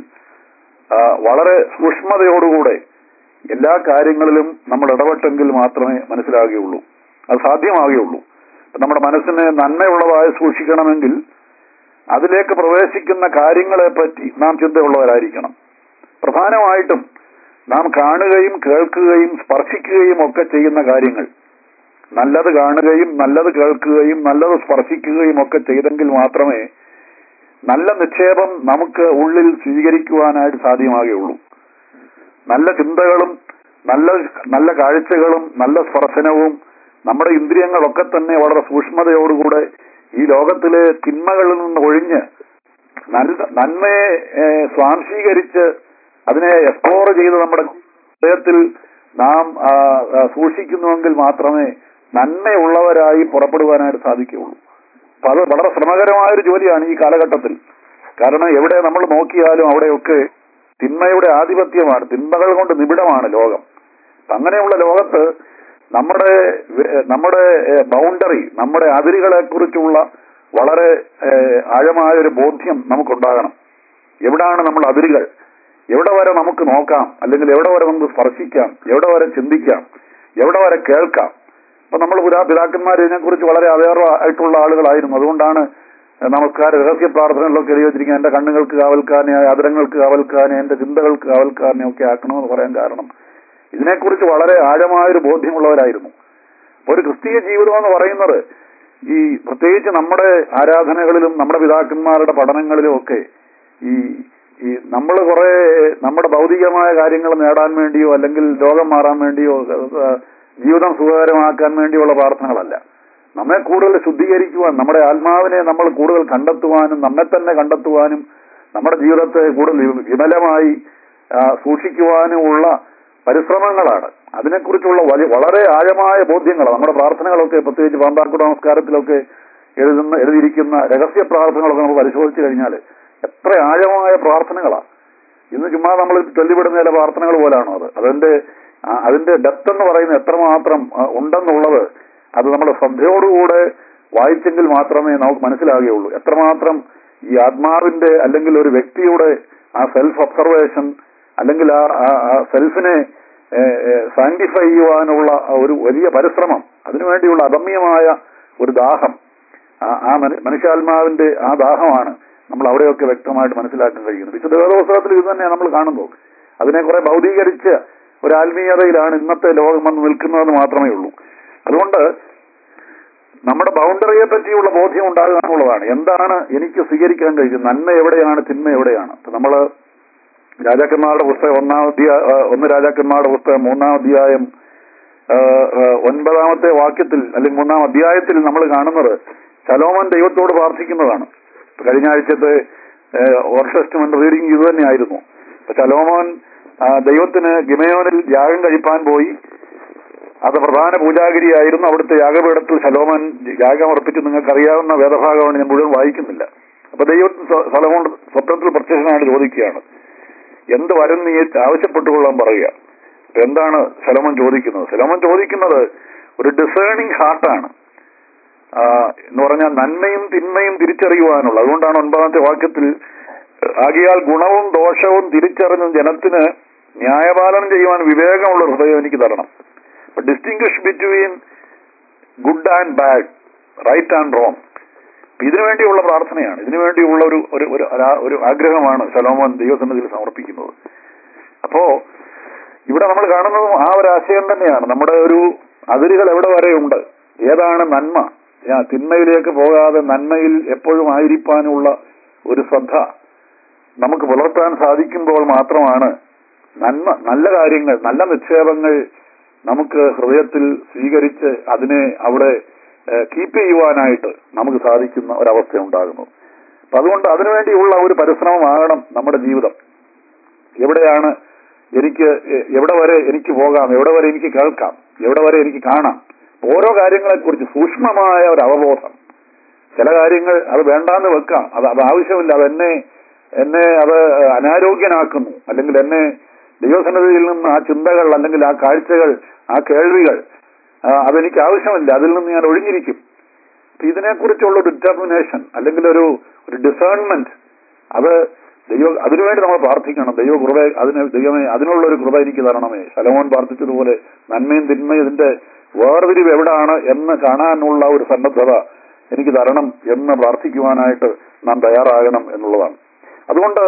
ആ, വളരെ സൂക്ഷ്മതയോടുകൂടെ എല്ലാ കാര്യങ്ങളിലും നമ്മൾ ഇടപെട്ടെങ്കിൽ മാത്രമേ മനസ്സിലാകുകയുള്ളൂ അത് സാധ്യമാകുകയുള്ളൂ നമ്മുടെ മനസ്സിനെ നന്മയുള്ളതായി സൂക്ഷിക്കണമെങ്കിൽ അതിലേക്ക് പ്രവേശിക്കുന്ന കാര്യങ്ങളെ പറ്റി നാം ചിന്തയുള്ളവരായിരിക്കണം പ്രധാനമായിട്ടും നാം കാണുകയും കേൾക്കുകയും സ്പർശിക്കുകയും ഒക്കെ ചെയ്യുന്ന കാര്യങ്ങൾ നല്ലത് കാണുകയും നല്ലത് കേൾക്കുകയും നല്ലത് സ്പർശിക്കുകയും ഒക്കെ ചെയ്തെങ്കിൽ മാത്രമേ നല്ല നിക്ഷേപം നമുക്ക് ഉള്ളിൽ സ്വീകരിക്കുവാനായിട്ട് സാധ്യമാകുകയുള്ളൂ നല്ല ചിന്തകളും നല്ല നല്ല കാഴ്ചകളും നല്ല സ്പർശനവും നമ്മുടെ ഇന്ദ്രിയങ്ങളൊക്കെ തന്നെ വളരെ സൂക്ഷ്മതയോടുകൂടെ ഈ ലോകത്തിലെ തിന്മകളിൽ നിന്ന് ഒഴിഞ്ഞ് നല്ല നന്മയെ ഏഹ്, സ്വാംശീകരിച്ച് അതിനെ എക്സ്പ്ലോർ ചെയ്ത് നമ്മുടെ ഹൃദയത്തിൽ നാം ആ, ആ, സൂക്ഷിക്കുന്നുവെങ്കിൽ മാത്രമേ നന്മയുള്ളവരായി പുറപ്പെടുവാനായിട്ട് സാധിക്കുകയുള്ളൂ അപ്പൊ അത് വളരെ ശ്രമകരമായ ഒരു ജോലിയാണ് ഈ കാലഘട്ടത്തിൽ കാരണം എവിടെ നമ്മൾ നോക്കിയാലും അവിടെയൊക്കെ തിന്മയുടെ ആധിപത്യമാണ് തിന്മകൾ കൊണ്ട് നിബിഡമാണ് ലോകം അപ്പൊ അങ്ങനെയുള്ള ലോകത്ത് നമ്മുടെ വെ- നമ്മുടെ ബൗണ്ടറി നമ്മുടെ അതിരുകളെ കുറിച്ചുള്ള വളരെ ഏഹ്, ആഴമായ ഒരു ബോധ്യം നമുക്കുണ്ടാകണം എവിടാണ് നമ്മൾ അതിരുകൾ എവിടെ വരെ നമുക്ക് നോക്കാം അല്ലെങ്കിൽ എവിടെ വരെ നമുക്ക് സ്പർശിക്കാം എവിടെ വരെ ചിന്തിക്കാം എവിടെ വരെ കേൾക്കാം അപ്പൊ നമ്മൾ പുരാ പിതാക്കന്മാർ ഇതിനെക്കുറിച്ച് വളരെ അവയർ ആയിട്ടുള്ള ആളുകളായിരുന്നു അതുകൊണ്ടാണ് നമസ്കാര രഹസ്യ പ്രാർത്ഥനകളിലൊക്കെ എഴുതി വെച്ചിരിക്കുന്നത് എന്റെ കണ്ണുകൾക്ക് കാവൽക്കാരനെ ആദരങ്ങൾക്ക് കാവൽക്കാരനെ എന്റെ ചിന്തകൾക്ക് കാവൽക്കാരനെ ഒക്കെ ആക്കണമെന്ന് പറയാൻ കാരണം ഇതിനെക്കുറിച്ച് വളരെ ആഴമായൊരു ബോധ്യമുള്ളവരായിരുന്നു അപ്പൊ ഒരു ക്രിസ്തീയ ജീവിതം എന്ന് പറയുന്നത് ഈ പ്രത്യേകിച്ച് നമ്മുടെ ആരാധനകളിലും നമ്മുടെ പിതാക്കന്മാരുടെ പഠനങ്ങളിലും ഒക്കെ ഈ ഈ നമ്മൾ കുറെ നമ്മുടെ ഭൗതികമായ കാര്യങ്ങൾ നേടാൻ വേണ്ടിയോ അല്ലെങ്കിൽ രോഗം മാറാൻ വേണ്ടിയോ ഏഹ്, ജീവിതം സുഖകരമാക്കാൻ വേണ്ടിയുള്ള പ്രാർത്ഥനകളല്ല നമ്മെ കൂടുതൽ ശുദ്ധീകരിക്കുവാൻ നമ്മുടെ ആത്മാവിനെ നമ്മൾ കൂടുതൽ കണ്ടെത്തുവാനും നമ്മെ തന്നെ കണ്ടെത്തുവാനും നമ്മുടെ ജീവിതത്തെ കൂടുതൽ വി- വിമലമായി ആ, സൂക്ഷിക്കുവാനുമുള്ള പരിശ്രമങ്ങളാണ് അതിനെക്കുറിച്ചുള്ള വലിയ വളരെ ആഴമായ ബോധ്യങ്ങളാണ് നമ്മുടെ പ്രാർത്ഥനകളൊക്കെ പ്രത്യേകിച്ച് പാമ്പാക്കുട നമസ്കാരത്തിലൊക്കെ എഴുതുന്ന എഴുതിയിരിക്കുന്ന രഹസ്യ പ്രാർത്ഥനകളൊക്കെ നമ്മൾ പരിശോധിച്ചു കഴിഞ്ഞാൽ എത്ര ആഴമായ പ്രാർത്ഥനകളാണ് ഇന്ന് ചുമ്മാ നമ്മൾ ചൊല്ലിവിടുന്ന ചില പ്രാർത്ഥനകൾ പോലാണോ അത് അതിന്റെ ആ, അതിന്റെ ഡെപ്ത് എന്ന് പറയുന്നത് എത്രമാത്രം ആ, ഉണ്ടെന്നുള്ളത് അത് നമ്മുടെ ശ്രദ്ധയോടുകൂടെ വായിച്ചെങ്കിൽ മാത്രമേ നമുക്ക് മനസ്സിലാകുകയുള്ളൂ എത്രമാത്രം ഈ ആത്മാവിന്റെ അല്ലെങ്കിൽ ഒരു വ്യക്തിയുടെ ആ സെൽഫ് ഒബ്സർവേഷൻ അല്ലെങ്കിൽ ആ ആ- ആ സെൽഫിനെ സാങ്ടിഫൈ ചെയ്യുവാനുള്ള ആ ഒരു വലിയ പരിശ്രമം അതിനുവേണ്ടിയുള്ള അദമ്യമായ ഒരു ദാഹം ആ- ആ മനു- മനുഷ്യാത്മാവിന്റെ ആ ദാഹമാണ് നമ്മൾ അവിടെയൊക്കെ വ്യക്തമായിട്ട് മനസ്സിലാക്കാൻ കഴിയുന്നത് വിശുദ്ധ വേദോത്സവത്തിൽ ഇത് തന്നെ നമ്മൾ കാണുന്നു അതിനെ കുറെ ഭൗതീകരിച്ച ഒരു ആത്മീയതയിലാണ് ഇന്നത്തെ ലോകം വന്ന് നിൽക്കുന്നതെന്ന് മാത്രമേ ഉള്ളൂ അതുകൊണ്ട് നമ്മുടെ ബൗണ്ടറിയെ പറ്റിയുള്ള ബോധ്യം ഉണ്ടാകുക എന്നുള്ളതാണ് എന്താണ് എനിക്ക് സ്വീകരിക്കാൻ കഴിയുന്നത് നന്മ എവിടെയാണ് തിന്മ എവിടെയാണ് അപ്പൊ നമ്മള് രാജാക്കന്മാരുടെ പുസ്തകം ഒന്നാം അധ്യായ ആ, ഒന്ന് രാജാക്കന്മാരുടെ പുസ്തകം മൂന്നാം അധ്യായം ആ, ആ, ഒൻപതാമത്തെ വാക്യത്തിൽ അല്ലെങ്കിൽ മൂന്നാം അധ്യായത്തിൽ നമ്മൾ കാണുന്നത് ശലോമൻ ദൈവത്തോട് പ്രാർത്ഥിക്കുന്നതാണ് ഇപ്പൊ കഴിഞ്ഞ ആഴ്ചത്തെ ഓർഷസ്റ്റ്മെന്റ് റീഡിംഗ് ഇത് തന്നെയായിരുന്നു ഇപ്പൊ ശലോമോൻ ആ, ദൈവത്തിന് ഗിമയോനിൽ യാഗം കഴിപ്പാൻ പോയി അത് പ്രധാന പൂജാഗിരിയായിരുന്നു അവിടുത്തെ യാഗപീഠത്തിൽ ശലോമൻ യാഗം അർപ്പിച്ച് നിങ്ങൾക്ക് അറിയാവുന്ന വേദഭാഗമാണ് ഞാൻ മുഴുവൻ വായിക്കുന്നില്ല അപ്പൊ ദൈവത്തിന് സ- ശലോമോൻ സ്വപ്നത്തിൽ പ്രത്യക്ഷനായിട്ട് ചോദിക്കുകയാണ് എന്ത് വരം നീ ആവശ്യപ്പെട്ടുകൊള്ളാൻ പറയുക അപ്പൊ എന്താണ് ശലോമൻ ചോദിക്കുന്നത് ശലോമൻ ചോദിക്കുന്നത് ഒരു ഡിസേണിങ് ഹാർട്ടാണ് ആ, എന്ന് പറഞ്ഞാൽ നന്മയും തിന്മയും തിരിച്ചറിയുവാനുള്ള അതുകൊണ്ടാണ് ഒൻപതാമത്തെ വാക്യത്തിൽ ആകിയാൽ ഗുണവും ദോഷവും തിരിച്ചറിഞ്ഞ ജനത്തിന് ന്യായപാലനം ചെയ്യുവാൻ വിവേകമുള്ള ഹൃദയം എനിക്ക് തരണം distinguish between good and bad right and wrong ഇതിനു വേണ്ടിയുള്ള പ്രാർത്ഥനയാണ് ഇതിനു വേണ്ടിയുള്ള ഒരു ഒരു ഒരു ആ- ഒരു ആഗ്രഹമാണ് ശലോമോൻ ദൈവസന്നിധിയിൽ സമർപ്പിക്കുന്നത് അപ്പോ ഇവിടെ നമ്മൾ കാണുന്നതും ആ ഒരു ആശയം തന്നെയാണ് നമ്മുടെ ഒരു അതിരുകൾ എവിടെ വരെയുണ്ട് ഏതാണ് നന്മ ആ, തിന്മയിലേക്ക് പോകാതെ നന്മയിൽ എപ്പോഴും ആയിരിക്കാനുള്ള ഒരു ശ്രദ്ധ നമുക്ക് പുലർത്താൻ സാധിക്കുമ്പോൾ മാത്രമാണ് നന്മ നല്ല കാര്യങ്ങൾ നല്ല നിക്ഷേപങ്ങൾ നമുക്ക് ഹൃദയത്തിൽ സ്വീകരിച്ച് അതിനെ അവിടെ കീപ്പ് ചെയ്യുവാനായിട്ട് നമുക്ക് സാധിക്കുന്ന ഒരവസ്ഥ ഉണ്ടാകുന്നു അപ്പൊ അതുകൊണ്ട് അതിനുവേണ്ടിയുള്ള ഒരു പരിശ്രമമാകണം നമ്മുടെ ജീവിതം എവിടെയാണ് എനിക്ക് എ- എവിടെ വരെ എനിക്ക് പോകാം എവിടെ വരെ എനിക്ക് കേൾക്കാം എവിടെ വരെ എനിക്ക് കാണാം ഓരോ കാര്യങ്ങളെക്കുറിച്ച് സൂക്ഷ്മമായ ഒരു അവബോധം ചില കാര്യങ്ങൾ അത് വേണ്ടാന്ന് വെക്കാം അത് അത് ആവശ്യമില്ല അത് എന്നെ എന്നെ അത് അനാരോഗ്യനാക്കുന്നു അല്ലെങ്കിൽ എന്നെ ദൈവസന്നിധിയിൽ നിന്ന് ആ ചിന്തകൾ അല്ലെങ്കിൽ ആ കാഴ്ചകൾ ആ കേൾവികൾ ആ, അതെനിക്ക് ആവശ്യമില്ല അതിൽ നിന്ന് ഞാൻ ഒഴിഞ്ഞിരിക്കും അപ്പൊ ഇതിനെക്കുറിച്ചുള്ള ഒരു ഡിറ്റർമിനേഷൻ അല്ലെങ്കിൽ ഒരു ഒരു ഡിസേൺമെന്റ് അത് ദൈവ അതിനുവേണ്ടി നമ്മൾ പ്രാർത്ഥിക്കണം ദൈവ കൃപ അതിന് ദൈവമേ അതിനുള്ള ഒരു കൃപ എനിക്ക് തരണമേ ശലോമോൻ പ്രാർത്ഥിച്ചതുപോലെ നന്മയും തിന്മയും ഇതിന്റെ വേർതിരിവ് എവിടാണ് എന്ന് കാണാനുള്ള ഒരു സന്നദ്ധത എനിക്ക് തരണം എന്ന് പ്രാർത്ഥിക്കുവാനായിട്ട് നാം തയ്യാറാകണം എന്നുള്ളതാണ് അതുകൊണ്ട്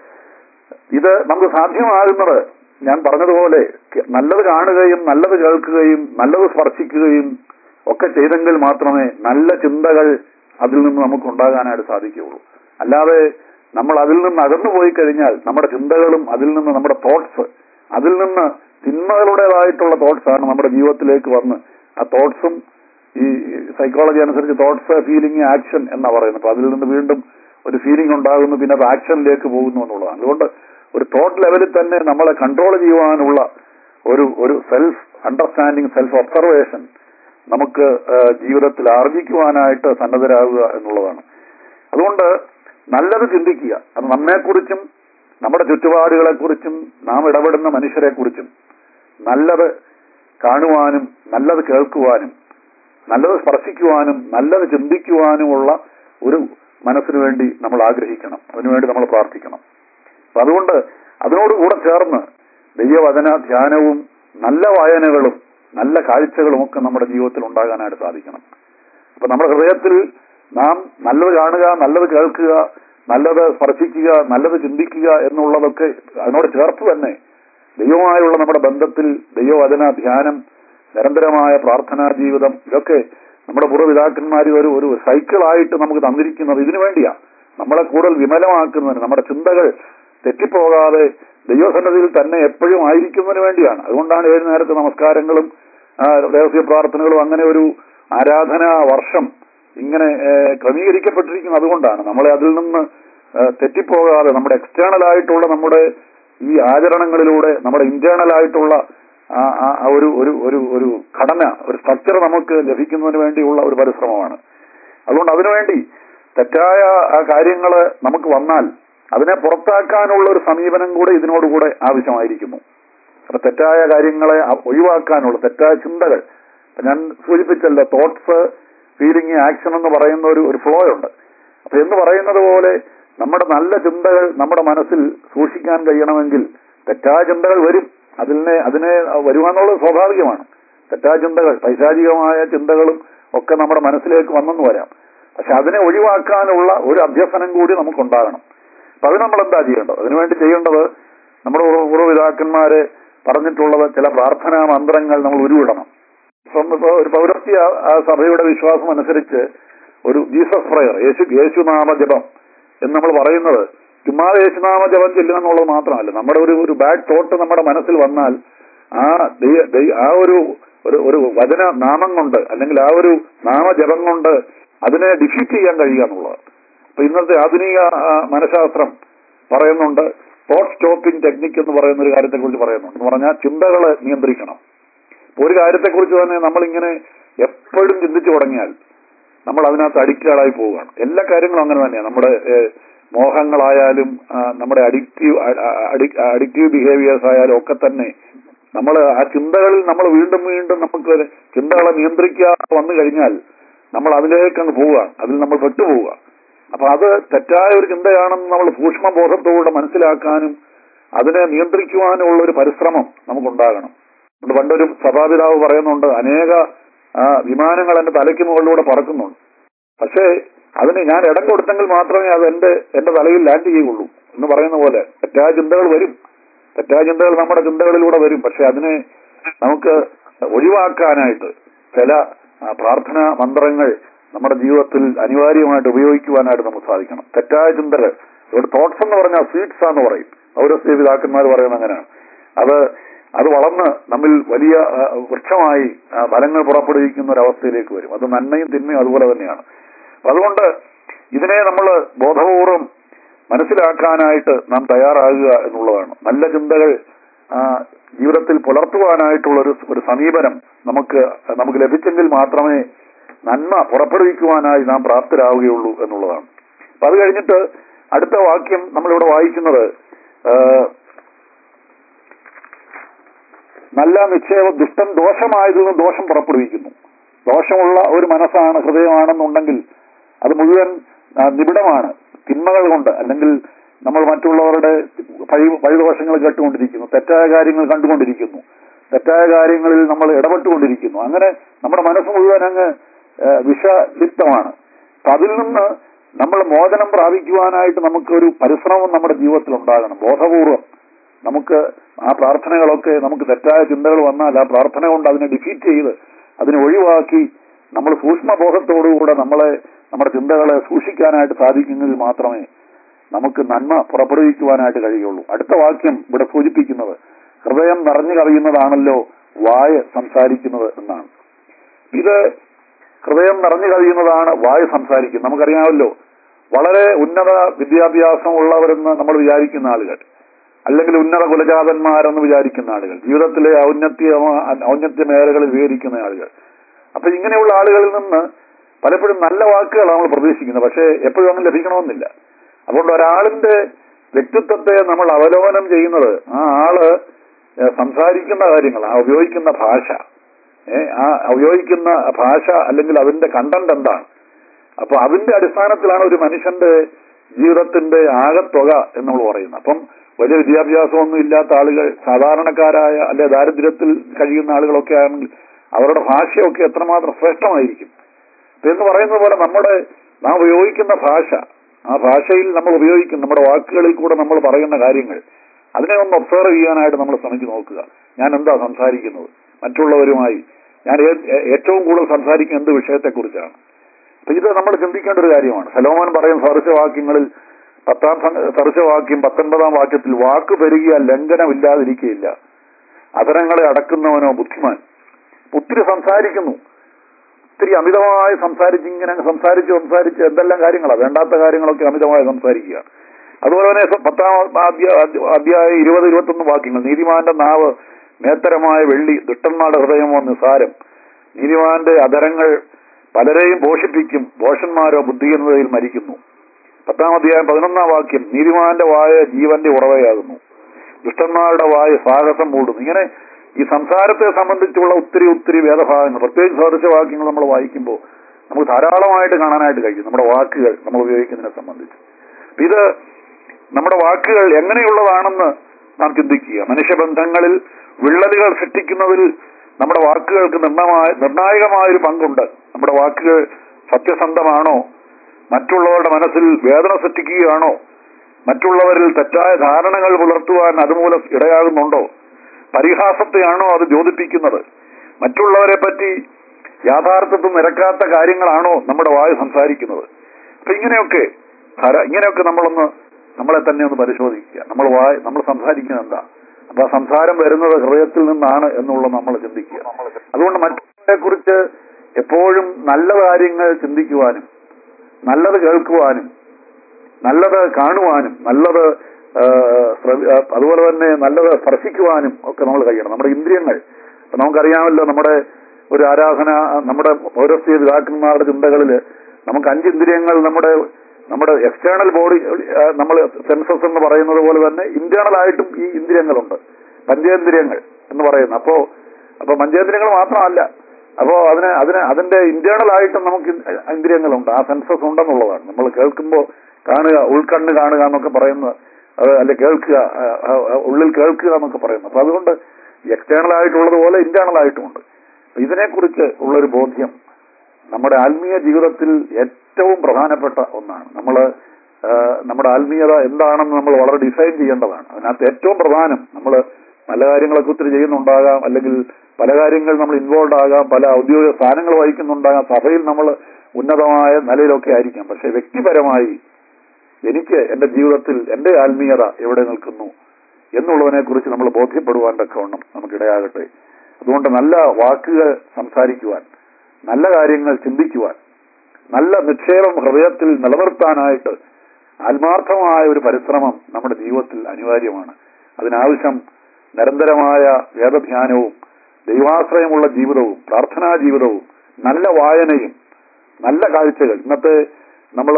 ഇത് നമുക്ക് സാധ്യമാകുന്നത് ഞാൻ പറഞ്ഞതുപോലെ ക- നല്ലത് കാണുകയും നല്ലത് കേൾക്കുകയും നല്ലത് സ്പർശിക്കുകയും ഒക്കെ ചെയ്തെങ്കിൽ മാത്രമേ നല്ല ചിന്തകൾ അതിൽ നിന്ന് നമുക്ക് ഉണ്ടാകാനായിട്ട് സാധിക്കുകയുള്ളൂ അല്ലാതെ നമ്മൾ അതിൽ നിന്ന് അകന്നു പോയി കഴിഞ്ഞാൽ നമ്മുടെ ചിന്തകളും അതിൽ നിന്ന് നമ്മുടെ തോട്ട്സ് അതിൽ നിന്ന് തിന്മകളുടേതായിട്ടുള്ള തോട്ട്സ് ആണ് നമ്മുടെ ജീവിതത്തിലേക്ക് വന്ന് ആ തോട്ട്സും ഈ സൈക്കോളജി അനുസരിച്ച് തോട്ട്സ് ഫീലിംഗ് ആക്ഷൻ എന്നാ പറയുന്നത് അപ്പൊ അതിൽ നിന്ന് വീണ്ടും ഒരു ഫീലിംഗ് ഉണ്ടാകുന്നു പിന്നെ അത് ആക്ഷനിലേക്ക് പോകുന്നു എന്നുള്ളതാണ് അതുകൊണ്ട് ഒരു തോട്ട് ലെവലിൽ തന്നെ നമ്മളെ കൺട്രോൾ ചെയ്യുവാനുള്ള ഒരു ഒരു സെൽഫ് അണ്ടർസ്റ്റാൻഡിങ് സെൽഫ് ഒബ്സർവേഷൻ നമുക്ക് ആ, ജീവിതത്തിൽ ആർജിക്കുവാനായിട്ട് സന്നദ്ധരാകുക എന്നുള്ളതാണ് അതുകൊണ്ട് നല്ലത് ചിന്തിക്കുക അത് നമ്മെക്കുറിച്ചും നമ്മുടെ ചുറ്റുപാടുകളെക്കുറിച്ചും നാം ഇടപെടുന്ന മനുഷ്യരെക്കുറിച്ചും നല്ലത് കാണുവാനും നല്ലത് കേൾക്കുവാനും നല്ലത് സ്പർശിക്കുവാനും നല്ലത് ചിന്തിക്കുവാനുമുള്ള ഒരു മനസ്സിന് വേണ്ടി നമ്മൾ ആഗ്രഹിക്കണം അതിനുവേണ്ടി നമ്മൾ പ്രാർത്ഥിക്കണം അപ്പൊ അതുകൊണ്ട് അതിനോടുകൂടെ ചേർന്ന് ദൈവവചന ധ്യാനവും നല്ല വായനകളും നല്ല കാഴ്ചകളും ഒക്കെ നമ്മുടെ ജീവിതത്തിൽ ഉണ്ടാകാനായിട്ട് സാധിക്കണം അപ്പൊ നമ്മുടെ ഹൃദയത്തിൽ നാം നല്ലത് കാണുക നല്ലത് കേൾക്കുക നല്ലത് സ്പർശിക്കുക നല്ലത് ചിന്തിക്കുക എന്നുള്ളതൊക്കെ അതിനോട് ചേർത്ത് തന്നെ ദൈവമായുള്ള നമ്മുടെ ബന്ധത്തിൽ ദൈവവചന ധ്യാനം നിരന്തരമായ പ്രാർത്ഥനാ ജീവിതം ഇതൊക്കെ നമ്മുടെ പൂർവ്വപിതാക്കന്മാർ ഒരു ഒരു സൈക്കിളായിട്ട് നമുക്ക് തന്നിരിക്കുന്നത് ഇതിനു വേണ്ടിയാ നമ്മളെ കൂടുതൽ വിമലമാക്കുന്നതിന് നമ്മുടെ ചിന്തകൾ തെറ്റിപ്പോകാതെ ദൈവസന്നതിയിൽ തന്നെ എപ്പോഴും ആയിരിക്കുന്നതിന് വേണ്ടിയാണ് അതുകൊണ്ടാണ് ഏഴ് നേരത്തെ നമസ്കാരങ്ങളും ആ, രഹസ്യ പ്രാർത്ഥനകളും അങ്ങനെ ഒരു ആരാധനാ വർഷം ഇങ്ങനെ ഏ, ക്രമീകരിക്കപ്പെട്ടിരിക്കുന്നത് അതുകൊണ്ടാണ് നമ്മളെ അതിൽ നിന്ന് ഏ, തെറ്റിപ്പോകാതെ നമ്മുടെ എക്സ്റ്റേണൽ ആയിട്ടുള്ള നമ്മുടെ ഈ ആചരണങ്ങളിലൂടെ നമ്മുടെ ഇന്റേണൽ ആയിട്ടുള്ള ആ ആ- ആ ഒരു ഒരു ഒരു ഒരു ഘടന ഒരു സ്ട്രക്ചർ നമുക്ക് ലഭിക്കുന്നതിന് വേണ്ടിയുള്ള ഒരു പരിശ്രമമാണ് അതുകൊണ്ട് അതിനുവേണ്ടി തെറ്റായ ആ കാര്യങ്ങള് നമുക്ക് വന്നാൽ അതിനെ പുറത്താക്കാനുള്ള ഒരു സമീപനം കൂടെ ഇതിനോടുകൂടെ ആവശ്യമായിരിക്കുന്നു അപ്പൊ തെറ്റായ കാര്യങ്ങളെ അ- ഒഴിവാക്കാനുള്ള തെറ്റായ ചിന്തകൾ ഇപ്പൊ ഞാൻ സൂചിപ്പിച്ചല്ലോ തോട്ട്സ് ഫീലിംഗ് ആക്ഷൻ എന്ന് പറയുന്ന ഒരു ഒരു ഫ്ലോ ഉണ്ട് അപ്പൊ എന്ന് പറയുന്നത് പോലെ നമ്മുടെ നല്ല ചിന്തകൾ നമ്മുടെ മനസ്സിൽ സൂക്ഷിക്കാൻ കഴിയണമെങ്കിൽ തെറ്റായ ചിന്തകൾ വരും അതിനെ അതിനെ വരുവാന്നുള്ളത് സ്വാഭാവികമാണ് തെറ്റായ ചിന്തകൾ പൈശാചികമായ ചിന്തകളും ഒക്കെ നമ്മുടെ മനസ്സിലേക്ക് വന്നെന്ന് വരാം പക്ഷെ അതിനെ ഒഴിവാക്കാനുള്ള ഒരു അഭ്യസനം കൂടി നമുക്കുണ്ടാകണം അപ്പൊ അത് നമ്മൾ എന്താ ചെയ്യേണ്ടത് അതിനുവേണ്ടി ചെയ്യേണ്ടത് നമ്മുടെ പൂർവ്വ- പൂർവ്വപിതാക്കന്മാര് പറഞ്ഞിട്ടുള്ളത് ചില പ്രാർത്ഥനാ മന്ത്രങ്ങൾ നമ്മൾ ഉരുവിടണം ഇപ്പം ഇപ്പൊ ഒരു പൗരസ്ത്യ ആ സഭയുടെ വിശ്വാസം അനുസരിച്ച് ഒരു ജീസസ് പ്രയർ യേശു യേശുനാമ ജപം എന്ന് നമ്മൾ പറയുന്നത് ചുമ്മാതെ യേശുനാമ ജപം ചെല്ലുക എന്നുള്ളത് മാത്രമല്ല നമ്മുടെ ഒരു ഒരു ബാഡ് തോട്ട് നമ്മുടെ മനസ്സിൽ വന്നാൽ ആ ദൈ- ദൈ- ആ ഒരു ഒരു ഒരു വചന നാമം കൊണ്ട് അല്ലെങ്കിൽ ആ ഒരു നാമജപം കൊണ്ട് അതിനെ ഡിഫീറ്റ് ചെയ്യാൻ കഴിയുക എന്നുള്ളത് അപ്പൊ ഇന്നത്തെ ആധുനിക ആ, മനഃശാസ്ത്രം പറയുന്നുണ്ട് തോട്ട് സ്റ്റോപ്പിംഗ് ടെക്നിക്ക് എന്ന് പറയുന്ന ഒരു കാര്യത്തെക്കുറിച്ച് പറയുന്നുണ്ട് എന്ന് പറഞ്ഞാൽ ചിന്തകളെ നിയന്ത്രിക്കണം ഇപ്പൊ ഒരു കാര്യത്തെക്കുറിച്ച് തന്നെ നമ്മളിങ്ങനെ എപ്പോഴും ചിന്തിച്ചു തുടങ്ങിയാൽ നമ്മൾ അതിനകത്ത് അഡിക്റ്റഡായി പോവുകയാണ് എല്ലാ കാര്യങ്ങളും അങ്ങനെ തന്നെയാണ് നമ്മുടെ ഏഹ്, മോഹങ്ങളായാലും ആ, നമ്മുടെ അഡിക്റ്റീവ് അഡിക്റ്റീവ് ബിഹേവിയേഴ്സ് ആയാലും ഒക്കെ തന്നെ നമ്മൾ ആ ചിന്തകളിൽ നമ്മൾ വീണ്ടും വീണ്ടും നമുക്ക് ചിന്തകളെ നിയന്ത്രിക്കാതെ വന്നു കഴിഞ്ഞാൽ നമ്മൾ അതിലേക്ക് അങ്ങ് പോവുക അതിൽ നമ്മൾ പെട്ടുപോവുക അപ്പൊ അത് തെറ്റായ ഒരു ചിന്തയാണെന്ന് നമ്മൾ സൂക്ഷ്മബോധത്തോടെ മനസ്സിലാക്കാനും അതിനെ നിയന്ത്രിക്കുവാനുമുള്ള ഒരു പരിശ്രമം നമുക്കുണ്ടാകണം അതുകൊണ്ട് പണ്ടൊരു സഭാപിതാവ് പറയുന്നുണ്ട് അനേക ആ, വിമാനങ്ങൾ എന്റെ തലയ്ക്ക് മുകളിലൂടെ പറക്കുന്നുണ്ട് പക്ഷേ അതിന് ഞാൻ ഇടം കൊടുത്തെങ്കിൽ മാത്രമേ അത് എന്റെ എന്റെ തലയിൽ ലാൻഡ് ചെയ്യുള്ളൂ എന്ന് പറയുന്ന പോലെ തെറ്റായ ചിന്തകൾ വരും തെറ്റായ ചിന്തകൾ നമ്മുടെ ചിന്തകളിലൂടെ വരും പക്ഷെ അതിനെ നമുക്ക് ഒഴിവാക്കാനായിട്ട് ചില ആ, പ്രാർത്ഥനാ മന്ത്രങ്ങൾ നമ്മുടെ ജീവിതത്തിൽ അനിവാര്യമായിട്ട് ഉപയോഗിക്കുവാനായിട്ട് നമുക്ക് സാധിക്കണം തെറ്റായ ചിന്തകൾ ഒരു തോട്ട്സ് എന്ന് പറഞ്ഞാൽ സ്വീറ്റ്സ് എന്ന് പറയും പൗരസ്ത്യ പിതാക്കന്മാർ പറയുന്നത് അങ്ങനെയാണ് അത് അത് വളർന്ന് നമ്മിൽ വലിയ ആ, വൃക്ഷമായി ആ, ഫലങ്ങൾ പുറപ്പെടുവിക്കുന്ന ഒരു അവസ്ഥയിലേക്ക് വരും അത് നന്മയും തിന്മയും അതുപോലെ തന്നെയാണ് അപ്പൊ അതുകൊണ്ട് ഇതിനെ നമ്മൾ ബോധപൂർവം മനസ്സിലാക്കാനായിട്ട് നാം തയ്യാറാകുക എന്നുള്ളതാണ് നല്ല ചിന്തകൾ ആ, ജീവിതത്തിൽ പുലർത്തുവാനായിട്ടുള്ള ഒരു ഒരു സമീപനം നമുക്ക് നമുക്ക് ലഭിച്ചെങ്കിൽ മാത്രമേ നന്മ പുറപ്പെടുവിക്കുവാനായി നാം പ്രാപ്തരാവുകയുള്ളൂ എന്നുള്ളതാണ് അപ്പൊ അത് കഴിഞ്ഞിട്ട് അടുത്ത വാക്യം നമ്മളിവിടെ വായിക്കുന്നത് ആ, നല്ല നിശ്ചയം ദുഷ്ടൻ ദോഷമായതിൽ നിന്ന് ദോഷം പുറപ്പെടുവിക്കുന്നു ദോഷമുള്ള ഒരു മനസ്സാണ് ഹൃദയമാണെന്നുണ്ടെങ്കിൽ അത് മുഴുവൻ ആ, നിബിഡമാണ് തിന്മകൾ കൊണ്ട് അല്ലെങ്കിൽ നമ്മൾ മറ്റുള്ളവരുടെ പഴി പഴിദോഷങ്ങൾ കേട്ടുകൊണ്ടിരിക്കുന്നു തെറ്റായ കാര്യങ്ങൾ കണ്ടുകൊണ്ടിരിക്കുന്നു തെറ്റായ കാര്യങ്ങളിൽ നമ്മൾ ഇടപെട്ടുകൊണ്ടിരിക്കുന്നു അങ്ങനെ നമ്മുടെ മനസ്സ് മുഴുവൻ അങ്ങ് ആ, വിഷലിപ്തമാണ് അപ്പൊ അതിൽ നിന്ന് നമ്മൾ മോചനം പ്രാപിക്കുവാനായിട്ട് നമുക്ക് ഒരു പരിശ്രമം നമ്മുടെ ജീവിതത്തിൽ ഉണ്ടാകണം ബോധപൂർവം നമുക്ക് ആ പ്രാർത്ഥനകളൊക്കെ നമുക്ക് തെറ്റായ ചിന്തകൾ വന്നാൽ ആ പ്രാർത്ഥന കൊണ്ട് അതിനെ ഡിഫീറ്റ് ചെയ്ത് അതിനെ ഒഴിവാക്കി നമ്മൾ സൂക്ഷ്മബോധത്തോടുകൂടെ നമ്മളെ നമ്മുടെ ചിന്തകളെ സൂക്ഷിക്കാനായിട്ട് സാധിക്കുമെങ്കിൽ മാത്രമേ നമുക്ക് നന്മ പുറപ്പെടുവിക്കുവാനായിട്ട് കഴിയുള്ളൂ അടുത്ത വാക്യം ഇവിടെ സൂചിപ്പിക്കുന്നത് ഹൃദയം നിറഞ്ഞു കവിയുന്നതാണല്ലോ വായ സംസാരിക്കുന്നത് എന്നാണ് ഇത് ഹൃദയം നിറഞ്ഞു കഴിയുന്നതാണ് വായു സംസാരിക്കുന്നത് നമുക്കറിയാമല്ലോ വളരെ ഉന്നത വിദ്യാഭ്യാസം ഉള്ളവരെന്ന് നമ്മൾ വിചാരിക്കുന്ന ആളുകൾ അല്ലെങ്കിൽ ഉന്നത കുലജാതന്മാരെന്ന് വിചാരിക്കുന്ന ആളുകൾ ജീവിതത്തിലെ ഔന്നത്യ ഔന്നത്യ മേഖലകളിൽ വിവരിക്കുന്ന ആളുകൾ അപ്പൊ ഇങ്ങനെയുള്ള ആളുകളിൽ നിന്ന് പലപ്പോഴും നല്ല വാക്കുകളാണ് നമ്മൾ പ്രതീക്ഷിക്കുന്നത് പക്ഷേ എപ്പോഴും അങ്ങനെ ലഭിക്കണമെന്നില്ല അതുകൊണ്ട് ഒരാളിന്റെ വ്യക്തിത്വത്തെ നമ്മൾ അവലോകനം ചെയ്യുന്നത് ആ ആള് ഏഹ്, സംസാരിക്കുന്ന കാര്യങ്ങൾ ആ ഉപയോഗിക്കുന്ന ഭാഷ ഏ, ആ ഉപയോഗിക്കുന്ന ഭാഷ അല്ലെങ്കിൽ അതിന്റെ കണ്ടന്റ് എന്താണ് അപ്പൊ അതിന്റെ അടിസ്ഥാനത്തിലാണ് ഒരു മനുഷ്യന്റെ ജീവിതത്തിന്റെ ആകത്തുക എന്ന് നമ്മൾ പറയുന്നത് അപ്പം വലിയ വിദ്യാഭ്യാസമൊന്നും ഇല്ലാത്ത ആളുകൾ സാധാരണക്കാരായ അല്ലെ ദാരിദ്ര്യത്തിൽ കഴിയുന്ന ആളുകളൊക്കെ ആണെങ്കിൽ അവരുടെ ഭാഷയൊക്കെ എത്രമാത്രം ശ്രേഷ്ഠമായിരിക്കും അപ്പൊ എന്ന് പറയുന്നത് പോലെ നമ്മുടെ നാം ഉപയോഗിക്കുന്ന ഭാഷ ആ ഭാഷയിൽ നമ്മൾ ഉപയോഗിക്കുന്ന നമ്മുടെ വാക്കുകളിൽ കൂടെ നമ്മൾ പറയുന്ന കാര്യങ്ങൾ അതിനെ ഒന്ന് ഒബ്സർവ് ചെയ്യാനായിട്ട് നമ്മൾ ശ്രമിച്ചു നോക്കുക ഞാൻ എന്താ സംസാരിക്കുന്നത് മറ്റുള്ളവരുമായി ഞാൻ ഏ- ഏ- ഏറ്റവും കൂടുതൽ സംസാരിക്കുന്ന എന്ത് വിഷയത്തെക്കുറിച്ചാണ് അപ്പൊ ഇത് നമ്മൾ ചിന്തിക്കേണ്ട ഒരു കാര്യമാണ് സലോമൻ പറയും സദൃശവാക്യങ്ങളിൽ പത്താം സംഘ- സദൃശവാക്യം പത്തൊൻപതാം വാക്യത്തിൽ വാക്ക് പെരുകിയാൽ ലംഘനമില്ലാതിരിക്കുകയില്ല അധരങ്ങളെ അടക്കുന്നവനോ ബുദ്ധിമാൻ ഒത്തിരി സംസാരിക്കുന്നു ഒത്തിരി അമിതമായി സംസാരിച്ച് ഇങ്ങനെ അങ്ങ് സംസാരിച്ച് സംസാരിച്ച് എന്തെല്ലാം കാര്യങ്ങളാണ് വേണ്ടാത്ത കാര്യങ്ങളൊക്കെ അമിതമായി സംസാരിക്കുക അതുപോലെ തന്നെ സ- പത്താം അധ്യായ അധ്യായ ഇരുപത് ഇരുപത്തൊന്ന് വാക്യങ്ങൾ നീതിമാന്റെ നാവ് മേത്തരമായ വെള്ളി ദുഷ്ടന്മാരുടെ ഹൃദയമോ നിസാരം നീതിമാന്റെ അധരങ്ങൾ പലരെയും പോഷിപ്പിക്കും ഭോഷന്മാരോ ബുദ്ധിഹീനതയിൽ മരിക്കുന്നു പത്താം അധ്യായം പതിനൊന്നാം വാക്യം നീതിമാന്റെ വായ ജീവന്റെ ഉറവയാകുന്നു ദുഷ്ടന്മാരുടെ വായ സാഹസം മൂടുന്നു ഇങ്ങനെ ഈ സംസാരത്തെ സംബന്ധിച്ചുള്ള ഒത്തിരി ഒത്തിരി വേദഭാഗങ്ങൾ പ്രത്യേകിച്ച് സദൃശവാക്യങ്ങൾ നമ്മൾ വായിക്കുമ്പോൾ നമുക്ക് ധാരാളമായിട്ട് കാണാനായിട്ട് കഴിയും നമ്മുടെ വാക്കുകൾ നമ്മൾ ഉപയോഗിക്കുന്നതിനെ സംബന്ധിച്ച് അപ്പൊ ഇത് നമ്മുടെ വാക്കുകൾ എങ്ങനെയുള്ളതാണെന്ന് നാം ചിന്തിക്കുക മനുഷ്യബന്ധങ്ങളിൽ വിള്ളലുകൾ സൃഷ്ടിക്കുന്നതിൽ നമ്മുടെ വാക്കുകൾക്ക് നിർണമായ നിർണായകമായൊരു പങ്കുണ്ട് നമ്മുടെ വാക്കുകൾ സത്യസന്ധമാണോ മറ്റുള്ളവരുടെ മനസ്സിൽ വേദന സൃഷ്ടിക്കുകയാണോ മറ്റുള്ളവരിൽ തെറ്റായ ധാരണകൾ പുലർത്തുവാൻ അതുമൂലം ഇടയാകുന്നുണ്ടോ പരിഹാസത്തെയാണോ അത് ദ്യോതിപ്പിക്കുന്നത് മറ്റുള്ളവരെ പറ്റി യാഥാർത്ഥ്യത്തിൽ നിരക്കാത്ത കാര്യങ്ങളാണോ നമ്മുടെ വായു സംസാരിക്കുന്നത് അപ്പൊ ഇങ്ങനെയൊക്കെ ധാരാ- ഇങ്ങനെയൊക്കെ നമ്മളൊന്ന് നമ്മളെ തന്നെ ഒന്ന് പരിശോധിക്കുക നമ്മൾ വായ നമ്മൾ സംസാരിക്കുന്നത് എന്താ അപ്പൊ ആ സംസാരം വരുന്നത് ഹൃദയത്തിൽ നിന്നാണ് എന്നുള്ളത് നമ്മൾ ചിന്തിക്കുക അതുകൊണ്ട് മറ്റുള്ളവരെ കുറിച്ച് എപ്പോഴും നല്ല കാര്യങ്ങൾ ചിന്തിക്കുവാനും നല്ലത് കേൾക്കുവാനും നല്ലത് കാണുവാനും നല്ലത് ആ, ശ്രവ- ആ, അതുപോലെ തന്നെ നല്ലത് സ്പർശിക്കുവാനും ഒക്കെ നമ്മൾ കഴിയണം നമ്മുടെ ഇന്ദ്രിയങ്ങൾ ഇപ്പൊ നമുക്കറിയാമല്ലോ നമ്മുടെ ഒരു ആരാധന നമ്മുടെ പൗരസ്ത്യ പിതാക്കന്മാരുടെ ചിന്തകളിൽ നമുക്ക് അഞ്ച് ഇന്ദ്രിയങ്ങൾ നമ്മുടെ നമ്മുടെ എക്സ്റ്റേണൽ ബോഡി നമ്മൾ സെൻസസ് എന്ന് പറയുന്നത് പോലെ തന്നെ ഇന്റേണൽ ആയിട്ടും ഈ ഇന്ദ്രിയങ്ങളുണ്ട് പഞ്ചേന്ദ്രിയങ്ങൾ എന്ന് പറയുന്നത് അപ്പോ അപ്പൊ പഞ്ചേന്ദ്രിയങ്ങൾ മാത്രമല്ല അപ്പോ അതിന് അതിന് അതിന്റെ ഇന്റേണൽ ആയിട്ടും നമുക്ക് ഇ- ഇന്ദ്രിയങ്ങളുണ്ട് ആ സെൻസസ് ഉണ്ടെന്നുള്ളതാണ് നമ്മൾ കേൾക്കുമ്പോൾ കാണുക ഉൾക്കണ്ണ് കാണുക എന്നൊക്കെ പറയുന്നത് അത് അല്ലെ കേൾക്കുക ആ, ആ, ആ, ഉള്ളിൽ കേൾക്കുക എന്നൊക്കെ പറയുന്നത് അപ്പൊ അതുകൊണ്ട് എക്സ്റ്റേണൽ ആയിട്ടുള്ളത് പോലെ ഇന്റേണൽ ആയിട്ടുമുണ്ട് അപ്പൊ ഇതിനെക്കുറിച്ച് ഉള്ളൊരു ബോധ്യം നമ്മുടെ ആത്മീയ ജീവിതത്തിൽ ഏറ്റവും പ്രധാനപ്പെട്ട ഒന്നാണ് നമ്മൾ നമ്മുടെ ആത്മീയത എന്താണെന്ന് നമ്മൾ വളരെ ഡിസൈൻ ചെയ്യേണ്ടതാണ് അതിനകത്ത് ഏറ്റവും പ്രധാനം നമ്മൾ നല്ല കാര്യങ്ങളൊക്കെ ഒത്തിരി ചെയ്യുന്നുണ്ടാകാം അല്ലെങ്കിൽ പല കാര്യങ്ങൾ നമ്മൾ ഇൻവോൾവ് ആകാം പല ഔദ്യോഗിക സ്ഥാനങ്ങൾ വഹിക്കുന്നുണ്ടാകാം സഭയിൽ നമ്മൾ ഉന്നതമായ നിലയിലൊക്കെ ആയിരിക്കാം പക്ഷെ വ്യക്തിപരമായി എനിക്ക് എന്റെ ജീവിതത്തിൽ എന്റെ ആത്മീയത എവിടെ നിൽക്കുന്നു എന്നുള്ളതിനെ കുറിച്ച് നമ്മൾ ബോധ്യപ്പെടുവാൻ തക്കവണ്ണം നമുക്കിടയാകട്ടെ അതുകൊണ്ട് നല്ല വാക്കുകൾ സംസാരിക്കുവാൻ നല്ല കാര്യങ്ങൾ ചിന്തിക്കുവാൻ നല്ല നിക്ഷേപം ഹൃദയത്തിൽ നിലനിർത്താനായിട്ട് ആത്മാർത്ഥമായ ഒരു പരിശ്രമം നമ്മുടെ ജീവിതത്തിൽ അനിവാര്യമാണ് അതിനാവശ്യം നിരന്തരമായ വേദധ്യാനവും ദൈവാശ്രയമുള്ള ജീവിതവും പ്രാർത്ഥനാ ജീവിതവും നല്ല വായനയും നല്ല കാഴ്ചകൾ ഇന്നത്തെ നമ്മൾ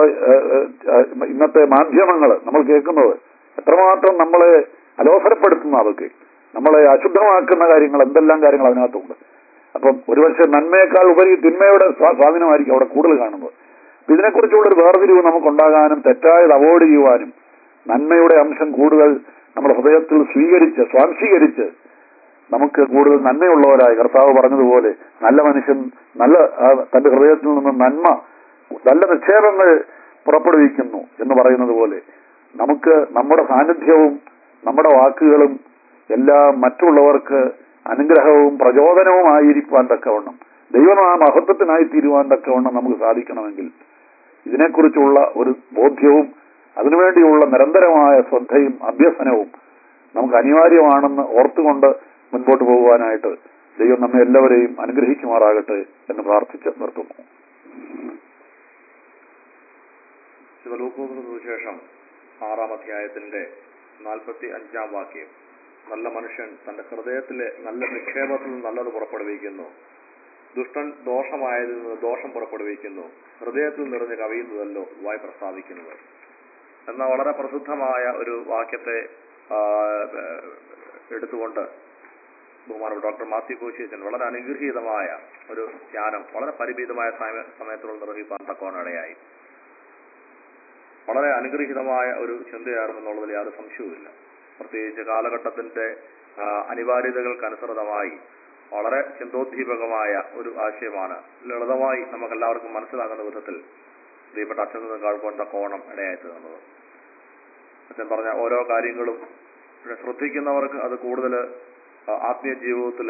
ഇന്നത്തെ മാധ്യമങ്ങൾ നമ്മൾ കേൾക്കുന്നത് എത്രമാത്രം നമ്മളെ അലോസരപ്പെടുത്തുന്ന അതൊക്കെ നമ്മളെ അശുദ്ധമാക്കുന്ന കാര്യങ്ങൾ എന്തെല്ലാം കാര്യങ്ങൾ അതിനകത്തുണ്ട് അപ്പം ഒരുപക്ഷെ നന്മയേക്കാൾ ഉപരി തിന്മയുടെ സ്വാ- സ്വാധീനമായിരിക്കും അവിടെ കൂടുതൽ കാണുന്നത് അപ്പൊ ഇതിനെക്കുറിച്ചുള്ള ഒരു വേർതിരിവ് നമുക്കുണ്ടാകാനും തെറ്റായത് അവോയ്ഡ് ചെയ്യുവാനും നന്മയുടെ അംശം കൂടുതൽ നമ്മുടെ ഹൃദയത്തിൽ സ്വീകരിച്ച് സ്വാംശീകരിച്ച് നമുക്ക് കൂടുതൽ നന്മയുള്ളവരായി കർത്താവ് പറഞ്ഞതുപോലെ നല്ല മനുഷ്യൻ നല്ല ആ, തന്റെ ഹൃദയത്തിൽ നിന്ന് നന്മ നല്ല നിക്ഷേപങ്ങൾ പുറപ്പെടുവിക്കുന്നു എന്ന് പറയുന്നത് പോലെ നമുക്ക് നമ്മുടെ സാന്നിധ്യവും നമ്മുടെ വാക്കുകളും എല്ലാം മറ്റുള്ളവർക്ക് അനുഗ്രഹവും പ്രചോദനവുമായിരിക്കാൻ തക്കവണ്ണം ദൈവം ആ മഹത്വത്തിനായി തീരുവാൻ തക്കവണ്ണം നമുക്ക് സാധിക്കണമെങ്കിൽ ഇതിനെക്കുറിച്ചുള്ള ഒരു ബോധ്യവും അതിനുവേണ്ടിയുള്ള നിരന്തരമായ ശ്രദ്ധയും അഭ്യസനവും നമുക്ക് അനിവാര്യമാണെന്ന് ഓർത്തുകൊണ്ട് മുൻപോട്ട് പോകുവാനായിട്ട് ദൈവം നമ്മെ എല്ലാവരെയും അനുഗ്രഹിക്കുമാറാകട്ടെ എന്ന് പ്രാർത്ഥിച്ച് നിർത്തുന്നു ശിവലൂക്കോസിന് സുവിശേഷം ആറാം അധ്യായത്തിന്റെ നാൽപ്പത്തി അഞ്ചാം വാക്യം നല്ല മനുഷ്യൻ തന്റെ ഹൃദയത്തിലെ നല്ല നിക്ഷേപത്തിൽ നിന്ന് നല്ലത് പുറപ്പെടുവിക്കുന്നു ദുഷ്ടൻ ദോഷമായതിൽ നിന്ന് ദോഷം പുറപ്പെടുവിക്കുന്നു ഹൃദയത്തിൽ നിറഞ്ഞ് കവിയുന്നതല്ലോ വായി പ്രസ്താവിക്കുന്നത് എന്ന വളരെ പ്രസിദ്ധമായ ഒരു വാക്യത്തെ ആ, ഏഹ്, എടുത്തുകൊണ്ട് ബഹുമാനപ്പെട്ട ഡോക്ടർ മാത്യു കോശീച്ചൻ വളരെ അനുഗ്രഹീതമായ ഒരു ധ്യാനം വളരെ പരിമിതമായ സമയ- സമയത്തിനുള്ളിൽ നിർവഹിക്കാൻ തക്കോണിടയായി വളരെ അനുഗ്രഹീതമായ ഒരു ചിന്തയായിരുന്നെന്നുള്ളതിൽ യാതൊരു സംശയവുമില്ല പ്രത്യേകിച്ച് കാലഘട്ടത്തിന്റെ ആ, അനിവാര്യതകൾക്കനുസൃതമായി വളരെ ചിന്തോദ്ദീപകമായ ഒരു ആശയമാണ് ലളിതമായി നമുക്കെല്ലാവർക്കും മനസ്സിലാകുന്ന വിധത്തിൽ പ്രിയപ്പെട്ട അച്ഛൻ നിന്ന് കേൾക്കാൻ തക്കോണം ഇടയായി തീർന്നത് അച്ഛൻ പറഞ്ഞ ഓരോ കാര്യങ്ങളും ഇവിടെ ശ്രദ്ധിക്കുന്നവർക്ക് അത് കൂടുതൽ ആത്മീയ ജീവിതത്തിൽ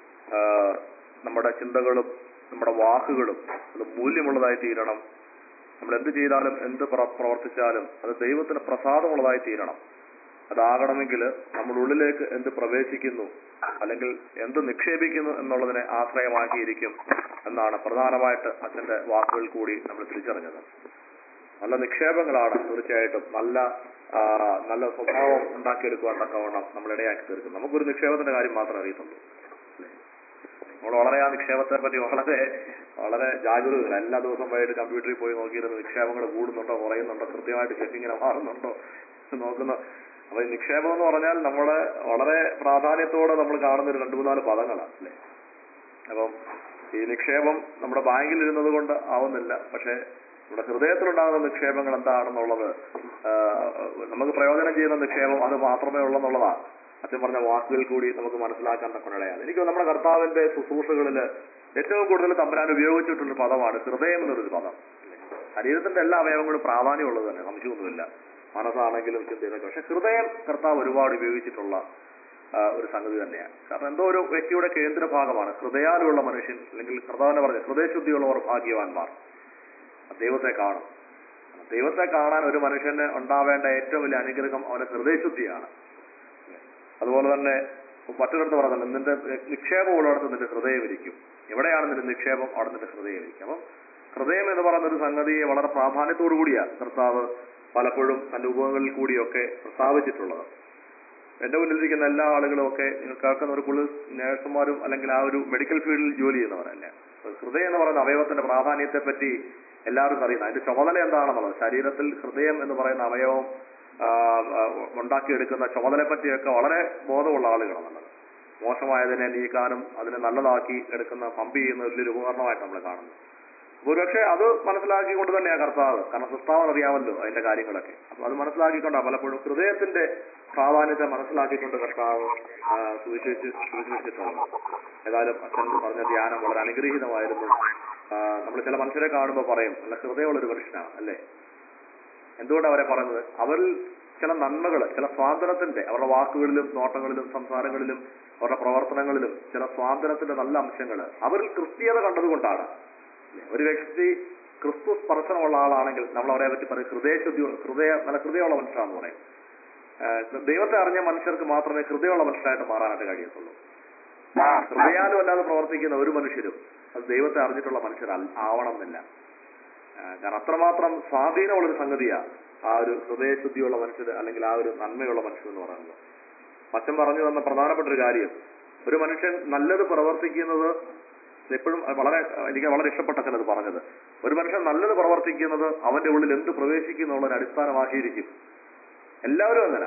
നമ്മുടെ ചിന്തകളും നമ്മുടെ വാക്കുകളും അത് മൂല്യമുള്ളതായി തീരണം നമ്മൾ എന്ത് ചെയ്താലും എന്ത് പ്ര- പ്രവർത്തിച്ചാലും അത് ദൈവത്തിന് പ്രസാദമുള്ളതായി തീരണം അതാകണമെങ്കിൽ നമ്മുടെ ഉള്ളിലേക്ക് എന്ത് പ്രവേശിക്കുന്നു അല്ലെങ്കിൽ എന്ത് നിക്ഷേപിക്കുന്നു എന്നുള്ളതിനെ ആശ്രയമാക്കിയിരിക്കും എന്നാണ് പ്രധാനമായിട്ട് അച്ഛന്റെ വാക്കുകൾ കൂടി നമ്മൾ തിരിച്ചറിഞ്ഞത് നല്ല നിക്ഷേപങ്ങളാണ് തീർച്ചയായിട്ടും നല്ല ആ, നല്ല സ്വഭാവം ഉണ്ടാക്കിയെടുക്കുവാൻ തക്കവണ്ണം നമ്മൾ ഇടയാക്കി തീർക്കും നമുക്കൊരു നിക്ഷേപത്തിന്റെ കാര്യം മാത്രമേ അറിയത്തുള്ളൂ അല്ലേ? നമ്മൾ വളരെ ആ നിക്ഷേപത്തെ പറ്റി വളരെ വളരെ ജാഗ്രതകൾ എല്ലാ ദിവസവും വൈകിട്ട് കമ്പ്യൂട്ടറിൽ പോയി നോക്കിയിരുന്ന് നിക്ഷേപങ്ങൾ കൂടുന്നുണ്ടോ കുറയുന്നുണ്ടോ കൃത്യമായിട്ട് ചെക്കിങ്ങനെ മാറുന്നുണ്ടോ എന്ന് നോക്കുന്ന അപ്പൊ ഈ നിക്ഷേപം എന്ന് പറഞ്ഞാൽ നമ്മള് വളരെ പ്രാധാന്യത്തോടെ നമ്മൾ കാണുന്ന ഒരു രണ്ടു മൂന്നാല് പദങ്ങളാണ് അല്ലേ അപ്പം ഈ നിക്ഷേപം നമ്മുടെ ബാങ്കിൽ ഇരുന്നത് കൊണ്ട് ആവുന്നില്ല പക്ഷെ നമ്മുടെ ഹൃദയത്തിലുണ്ടാകുന്ന നിക്ഷേപങ്ങൾ എന്താണെന്നുള്ളത് ആ, നമുക്ക് പ്രയോജനം ചെയ്യുന്ന നിക്ഷേപം അത് മാത്രമേ ഉള്ളെന്നുള്ളതാണ് അച്ഛൻ പറഞ്ഞ വാക്കുകൾ കൂടി നമുക്ക് മനസ്സിലാക്കാൻ തക്കണിടയാണ് എനിക്ക് തോന്നുന്നു നമ്മുടെ കർത്താവിന്റെ ശുശ്രൂഷകളിൽ ഏറ്റവും കൂടുതൽ തമ്പരാൻ ഉപയോഗിച്ചിട്ടുള്ള പദമാണ് ഹൃദയം എന്നൊരു പദം ശരീരത്തിന്റെ എല്ലാ അവയവങ്ങളും പ്രാധാന്യമുള്ളത് തന്നെ സംശയമൊന്നുമില്ല മനസ്സാണെങ്കിലും ചിന്തയിലൊക്കെ പക്ഷെ ഹൃദയം കർത്താവ് ഒരുപാട് ഉപയോഗിച്ചിട്ടുള്ള ആ, ഒരു സംഗതി തന്നെയാണ് കാരണം എന്തോ ഒരു വ്യക്തിയുടെ കേന്ദ്ര ഭാഗമാണ് ഹൃദയാലുള്ള മനുഷ്യൻ അല്ലെങ്കിൽ കർത്താവിനെ പറഞ്ഞ ഹൃദയശുദ്ധിയുള്ളവർ ഭാഗ്യവാന്മാർ ദൈവത്തെ കാണും ദൈവത്തെ കാണാൻ ഒരു മനുഷ്യന് ഉണ്ടാവേണ്ട ഏറ്റവും വലിയ അനുഗ്രഹം അവന്റെ ഹൃദയശുദ്ധിയാണ് അതുപോലെ തന്നെ മറ്റൊരിടത്ത് പറഞ്ഞല്ലോ നിന്റെ നിക്ഷേപം ഉള്ളിടത്ത് നിന്റെ ഹൃദയം ഇരിക്കും എവിടെയാണ് നിന്റെ നിക്ഷേപം അവിടെ നിന്റെ ഹൃദയം ഇരിക്കും അപ്പം ഹൃദയം എന്ന് പറയുന്ന ഒരു സംഗതിയെ വളരെ പ്രാധാന്യത്തോടു കൂടിയാണ് കർത്താവ് പലപ്പോഴും തന്റെ ഉപങ്ങളിൽ കൂടിയൊക്കെ പ്രസ്താവിച്ചിട്ടുള്ളത് എന്റെ മുന്നിലിരിക്കുന്ന എല്ലാ ആളുകളും ഒക്കെ നിങ്ങൾ കേൾക്കുന്ന ഒരു കുളു നേഴ്സുമാരും അല്ലെങ്കിൽ ആ ഒരു മെഡിക്കൽ ഫീൽഡിൽ ജോലി ചെയ്യുന്നവരല്ല ഹൃദയം എന്ന് പറയുന്ന അവയവത്തിന്റെ പ്രാധാന്യത്തെ പറ്റി എല്ലാവർക്കും അറിയുന്നത് അതിന്റെ ചുമതല എന്താണെന്നുള്ളത് ശരീരത്തിൽ ഹൃദയം എന്ന് പറയുന്ന അവയവം ആ, ആ, ഉണ്ടാക്കിയെടുക്കുന്ന ചുമതലയെ പറ്റിയൊക്കെ വളരെ ബോധമുള്ള ആളുകളാണുള്ളത് മോശമായതിനെ നീക്കാനും അതിനെ നല്ലതാക്കി എടുക്കുന്ന പമ്പ് ചെയ്യുന്ന വലിയൊരു ഉപകരണമായിട്ട് നമ്മൾ കാണുന്നു ഒരുപക്ഷെ അത് മനസ്സിലാക്കിക്കൊണ്ട് തന്നെയാണ് കർത്താവ് കാരണം സൃഷ്ടാവൻ അറിയാമല്ലോ അതിന്റെ കാര്യങ്ങളൊക്കെ അപ്പൊ അത് മനസ്സിലാക്കിക്കൊണ്ടാണ് പലപ്പോഴും ഹൃദയത്തിന്റെ പ്രാധാന്യത്തെ മനസ്സിലാക്കിക്കൊണ്ട് കർത്താവ് ആ, സുവിശേഷിച്ച് സുവിശേഷിച്ചിട്ടുള്ളത് ഏതായാലും അച്ഛൻ പറഞ്ഞ ധ്യാനം വളരെ അനുഗ്രഹീതമായിരുന്നു നമ്മൾ ചില മനുഷ്യരെ കാണുമ്പോൾ പറയും നല്ല ഹൃദയമുള്ള ഒരു മനുഷ്യനാണ് അല്ലേ എന്തുകൊണ്ടാണ് അവരെ പറയുന്നത് അവരിൽ ചില നന്മകൾ ചില സ്വാതന്ത്ര്യത്തിന്റെ അവരുടെ വാക്കുകളിലും നോട്ടങ്ങളിലും സംസാരങ്ങളിലും അവരുടെ പ്രവർത്തനങ്ങളിലും ചില സ്വാതന്ത്ര്യത്തിന്റെ നല്ല അംശങ്ങൾ അവരിൽ ക്രിസ്തീയത കണ്ടതുകൊണ്ടാണ് അല്ലേ? ഒരു വ്യക്തി ക്രിസ്തു സ്പർശനമുള്ള ആളാണെങ്കിൽ നമ്മൾ അവരെ പറ്റി പറയും ഹൃദയശുദ്ധി ഹൃദയ നല്ല ഹൃദയമുള്ള മനുഷ്യരാണെന്ന് പറയും ആഹ് ദൈവത്തെ അറിഞ്ഞ മനുഷ്യർക്ക് മാത്രമേ ഹൃദയമുള്ള മനുഷ്യരായിട്ട് മാറാനായിട്ട് കഴിയത്തുള്ളൂ ഹൃദയാലും അല്ലാതെ പ്രവർത്തിക്കുന്ന ഒരു മനുഷ്യരും അത് ദൈവത്തെ അറിഞ്ഞിട്ടുള്ള മനുഷ്യർ ആവണം എന്നില്ല ആഹ് കാരണം അത്രമാത്രം സ്വാധീനമുള്ളൊരു സംഗതിയാ ആ ഒരു ഹൃദയശുദ്ധിയുള്ള മനുഷ്യർ അല്ലെങ്കിൽ ആ ഒരു നന്മയുള്ള മനുഷ്യൻ എന്ന് പറയുന്നത് അച്ഛൻ പറഞ്ഞു തന്ന പ്രധാനപ്പെട്ട ഒരു കാര്യം ഒരു മനുഷ്യൻ നല്ലത് പ്രവർത്തിക്കുന്നത് എപ്പോഴും വളരെ എനിക്ക് വളരെ ഇഷ്ടപ്പെട്ട ചിലത് പറഞ്ഞത് ഒരു മനുഷ്യൻ നല്ലത് പ്രവർത്തിക്കുന്നത് അവന്റെ ഉള്ളിൽ എന്ത് പ്രവേശിക്കുന്നു എന്നുള്ളതിന് അടിസ്ഥാനമാക്കിയിരിക്കും എല്ലാവരും അങ്ങനെ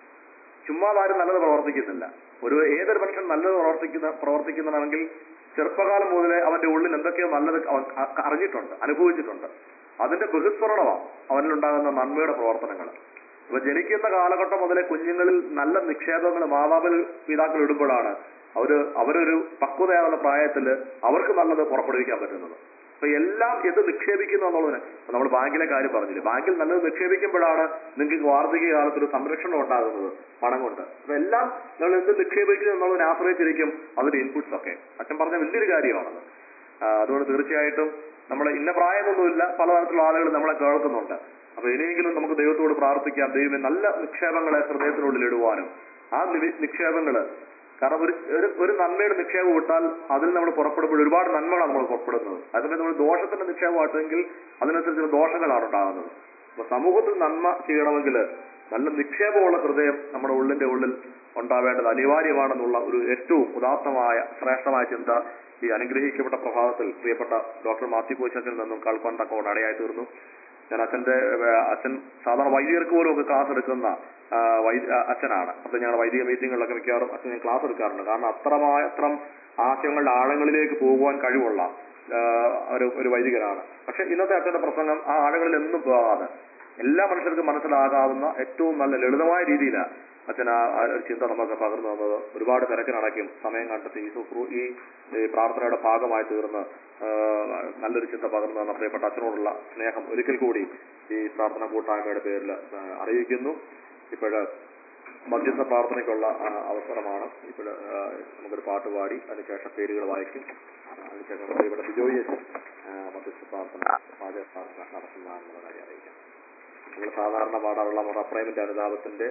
ചുമ്മാ ആരും നല്ലത് പ്രവർത്തിക്കുന്നില്ല ഒരു ഏതൊരു മനുഷ്യൻ നല്ലത് പ്രവർത്തിക്കുന്ന പ്രവർത്തിക്കുന്നതാണെങ്കിൽ ചെറുപ്പകാലം മുതലേ അവന്റെ ഉള്ളിൽ എന്തൊക്കെയോ നല്ലത് അവൻ അ- അറിഞ്ഞിട്ടുണ്ട് അനുഭവിച്ചിട്ടുണ്ട് അതിന്റെ ബഹിസ്ഫുരണമാണ് അവനിലുണ്ടാകുന്ന നന്മയുടെ പ്രവർത്തനങ്ങൾ അപ്പൊ ജനിക്കുന്ന കാലഘട്ടം മുതലേ കുഞ്ഞുങ്ങളിൽ നല്ല നിക്ഷേപങ്ങൾ മാതാപിൽ പിതാക്കൾ ഇടുമ്പോഴാണ് അവര് അവരൊരു പക്വതയാകുന്ന പ്രായത്തില് അവർക്ക് നല്ലത് പുറപ്പെടുവിക്കാൻ പറ്റുന്നത് അപ്പൊ എല്ലാം ഇത് നിക്ഷേപിക്കുന്നു എന്നുള്ളതിന് നമ്മൾ ബാങ്കിലെ കാര്യം പറഞ്ഞില്ലേ ബാങ്കിൽ നല്ലത് നിക്ഷേപിക്കുമ്പോഴാണ് നിങ്ങൾക്ക് വാർദ്ധക്യ കാലത്ത് ഒരു സംരക്ഷണം ഉണ്ടാകുന്നത് പണം കൊണ്ട് അപ്പൊ എല്ലാം നിങ്ങൾ എന്ത് നിക്ഷേപിക്കുന്നു എന്നുള്ളതിനെ ആശ്രയിച്ചിരിക്കും അതിന്റെ ഇൻപുട്സ് ഒക്കെ അച്ഛൻ പറഞ്ഞ വലിയൊരു കാര്യമാണത് ആ, അതുകൊണ്ട് തീർച്ചയായിട്ടും നമ്മൾ ഇന്ന പ്രായമൊന്നുമില്ല പലതരത്തിലുള്ള ആളുകൾ നമ്മളെ കേൾക്കുന്നുണ്ട് അപ്പൊ ഇനിയെങ്കിലും നമുക്ക് ദൈവത്തോട് പ്രാർത്ഥിക്കാം ദൈവം നല്ല നിക്ഷേപങ്ങളെ ഹൃദയത്തിനുള്ളിൽ ഇടുവാനും ആ നിവി- നിക്ഷേപങ്ങള് കാരണം ഒരു ഒരു- ഒരു നന്മയുടെ നിക്ഷേപം ഇട്ടാൽ അതിൽ നമ്മൾ പുറപ്പെടുമ്പോൾ ഒരുപാട് നന്മകളാണ് നമ്മൾ പുറപ്പെടുന്നത് അതേസമയം നമ്മൾ ദോഷത്തിന്റെ നിക്ഷേപമായിട്ടെങ്കിൽ അതിനനുസരിച്ചുള്ള ദോഷങ്ങളാണ് ഉണ്ടാകുന്നത് അപ്പൊ സമൂഹത്തിൽ നന്മ ചെയ്യണമെങ്കിൽ നല്ല നിക്ഷേപമുള്ള ഹൃദയം നമ്മുടെ ഉള്ളിന്റെ ഉള്ളിൽ ഉണ്ടാവേണ്ടത് അനിവാര്യമാണെന്നുള്ള ഒരു ഏറ്റവും ഉദാത്തമായ ശ്രേഷ്ഠമായ ചിന്ത ഈ അനുഗ്രഹിക്കപ്പെട്ട പ്രഭാതത്തിൽ പ്രിയപ്പെട്ട ഡോക്ടർ മാത്യു കോശത്തിൽ നിന്നും കേൾക്കാൻ തക്കോട് അടയായി തീർന്നു ഞാൻ അച്ഛന്റെ ഏഹ്, അച്ഛൻ സാധാരണ വൈദികർക്ക് പോലും ഒക്കെ ക്ലാസ് എടുക്കുന്ന ആ, വൈദ- ആ, അച്ഛനാണ് അപ്പൊ ഞങ്ങൾ വൈദിക മീറ്റിങ്ങുകളിലൊക്കെ മിക്കവാറും അച്ഛൻ ഞാൻ ക്ലാസ് എടുക്കാറുണ്ട് കാരണം അത്രമായ അത്രം ആശയങ്ങളുടെ ആഴങ്ങളിലേക്ക് പോകുവാൻ കഴിവുള്ള ആ, ഒരു ഒരു വൈദികനാണ് പക്ഷെ ഇന്നത്തെ അച്ഛന്റെ പ്രസംഗം ആ ആഴങ്ങളിൽ എന്നും പോകാതെ എല്ലാ മനുഷ്യർക്കും മനസ്സിലാകാവുന്ന ഏറ്റവും നല്ല ലളിതമായ രീതിയിലാണ് അച്ഛൻ ആ ആ ഒരു ചിന്ത നമുക്ക് പകർന്നു തന്നത് ഒരുപാട് തിരക്കിനടയ്ക്കും സമയം കണ്ടെത്തി ഈ സുഹൃ- ഈ ഈ പ്രാർത്ഥനയുടെ ഭാഗമായി തീർന്ന് ആ, നല്ലൊരു ചിന്ത പകർന്നു തന്ന പ്രിയപ്പെട്ട അച്ഛനോടുള്ള സ്നേഹം ഒരിക്കൽ കൂടി ഈ പ്രാർത്ഥന കൂട്ടായ്മയുടെ പേരിൽ ആ, അറിയിക്കുന്നു ഇപ്പോഴ് മധ്യസ്ഥ പ്രാർത്ഥനയ്ക്കുള്ള ആ, അവസരമാണ് ഇപ്പോഴ് ആ, നമുക്കൊരു പാട്ട് പാടി അതിനുശേഷം പേരുകൾ വായിക്കും ആ, അതിനുശേഷം പ്രിയപ്പെട്ട ബിജോയ് അച്ഛൻ ആ, മധ്യസ്ഥ പ്രാർത്ഥന പാചക പ്രാർത്ഥന നടത്തുന്നതാണെന്നുള്ള കാര്യം അറിയിക്കാം നമ്മൾ സാധാരണ പാടാറുള്ള മറപ്രേമിന്റെ അനുതാപത്തിന്റെ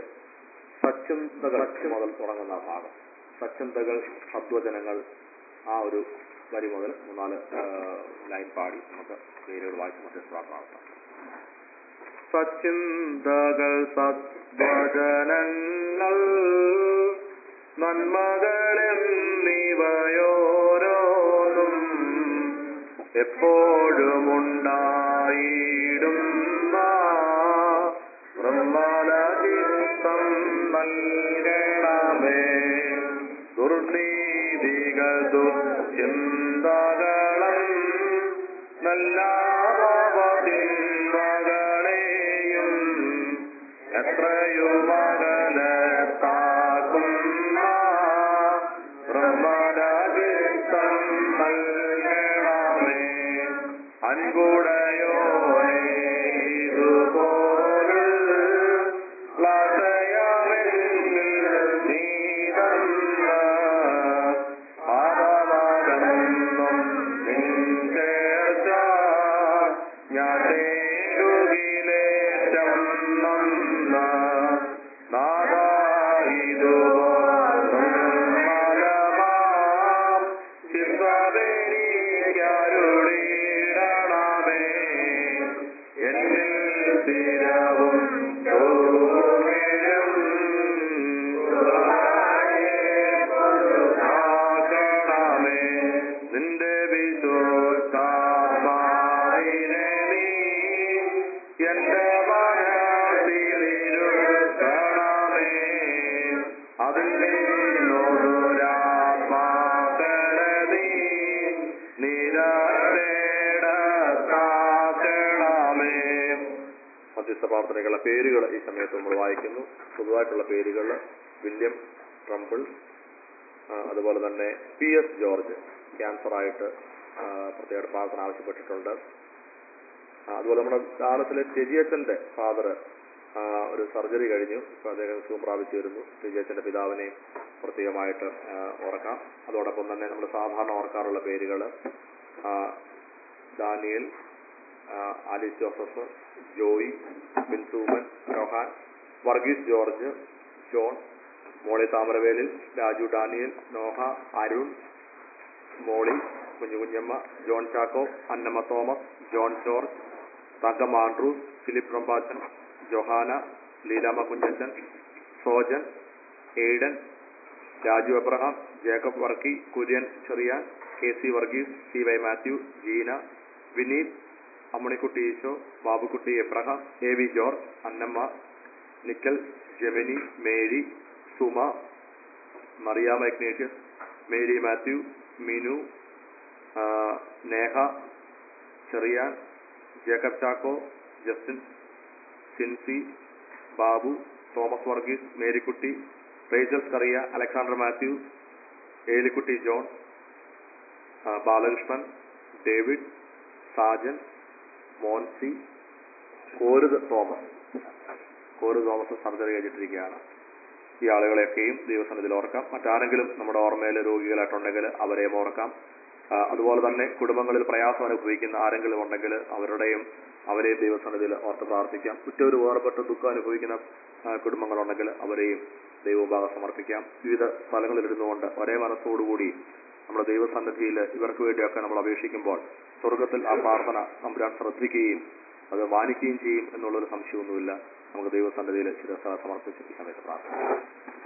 സച്ചിന്തകൾ മുതൽ തുടങ്ങുന്ന ആ ഭാഗം സച്ചിന്തകൾ സദ്വചനങ്ങൾ ആ ഒരു വരി മുതൽ മൂന്നാല് ആ, ലൈൻ പാടി നമുക്ക് പേരുകൾ വായിച്ച് മധ്യസ്ഥ പ്രാർത്ഥന നടത്താം സച്ചിന്തകൾ സദ്വചനങ്ങൾ നന്മകളെന്നിവയോരോന്നും എപ്പോഴും ഉണ്ടായിടുന്ന നിർമ്മലചിത്തം നൽകണമേ ദുർനീതികൾ ദുർചിന്തകളും നല്ല തിന്മകളെയും എത്രയുമകലത്താക്കുന്ന ബ്രഹ്മരചിത്തം നൽകണമേ അൻകുടയോനെ ഇതുപോലെ നീതന്ന പാപമകം മധ്യസ്ഥ പ്രാർത്ഥനയ്ക്കുള്ള പേരുകൾ ഈ സമയത്ത് നമ്മൾ വായിക്കുന്നു പൊതുവായിട്ടുള്ള പേരുകൾ വില്യം ട്രംപിൾ ആ, അതുപോലെ തന്നെ പി എസ് ജോർജ് ക്യാൻസറായിട്ട് പ്രത്യേക പ്രാർത്ഥന ആവശ്യപ്പെട്ടിട്ടുണ്ട് ആ, അതുപോലെ നമ്മുടെ ദാനത്തിലെ ചെജിയച്ചന്റെ ഫാദർ ഒരു സർജറി കഴിഞ്ഞു ഇപ്പൊ അദ്ദേഹം സുഖം പ്രാപിച്ചു വരുന്നു ചെജിയച്ചന്റെ പിതാവിനെയും പ്രത്യേകമായിട്ട് ആ, ഓർക്കാം അതോടൊപ്പം തന്നെ നമ്മൾ സാധാരണ ഓർക്കാറുള്ള പേരുകൾ ഡാനിയൽ ആ, ആലിസ് ജോസഫ് ജോയി ബിൻസൂമൻ Rohan Varghese George John Molly താമരവേലിൽ Raju Daniel Noah Arun Molly Kunjukunjamma John Chacko Annamma Thomas John George Thangam Andrews Philip Rambachan Johanna Leelamma Kunjachan Sojan Aiden Raju Abraham Jacob Varkey Kurian Cherian K C Varghese C Y Mathew Jeena Vineeth Ammanikutty Eesho Babukutty Abraham A V George Annamma നിക്കൽ ജെമിനി Mary Suma Mariyama Ignatius Mary Mathew Minu ആ, Neha Cherian Jacob Chacko Justin Sincy Babu Thomas Varghese Marykutty Rachel Kariya Alexander Mathew Elikutty John ആ, Balakrishnan David Sajan Moncy Koruth Thomas Koru Thomas surgery കഴിഞ്ഞിട്ടിരിക്കുകയാണ് ഈ ആളുകളെയൊക്കെയും ദൈവസന്നിധിയിൽ ഓർക്കാം മറ്റാരെങ്കിലും നമ്മുടെ ഓർമ്മയിൽ രോഗികളായിട്ടുണ്ടെങ്കിൽ അവരെയും ഓർക്കാം ആ, അതുപോലെ തന്നെ കുടുംബങ്ങളിൽ പ്രയാസം അനുഭവിക്കുന്ന ആരെങ്കിലും ഉണ്ടെങ്കിൽ അവരുടെയും അവരെയും ദൈവസന്നിധിയിൽ ഓർത്ത് പ്രാർത്ഥിക്കാം ഉറ്റൊരു വേർപെട്ട് ദുഃഖം അനുഭവിക്കുന്ന ആ, കുടുംബങ്ങളുണ്ടെങ്കിൽ അവരെയും ദൈവഭാഗം സമർപ്പിക്കാം വിവിധ സ്ഥലങ്ങളിൽ ഇരുന്നുകൊണ്ട് ഒരേ മനസ്സോടുകൂടി നമ്മുടെ ദൈവസന്നിധിയിൽ ഇവർക്ക് വേണ്ടിയൊക്കെ നമ്മൾ അപേക്ഷിക്കുമ്പോൾ സ്വർഗത്തിൽ ആ പ്രാർത്ഥന നമ്പുരാൻ ശ്രദ്ധിക്കുകയും അത് മാനിക്കുകയും ചെയ്യും എന്നുള്ളൊരു സംശയമൊന്നുമില്ല നമുക്ക് ദൈവസന്നിധിയിൽ ശിരസ സമർപ്പിച്ച് ഈ സമയത്ത് പ്രാർത്ഥിക്കാം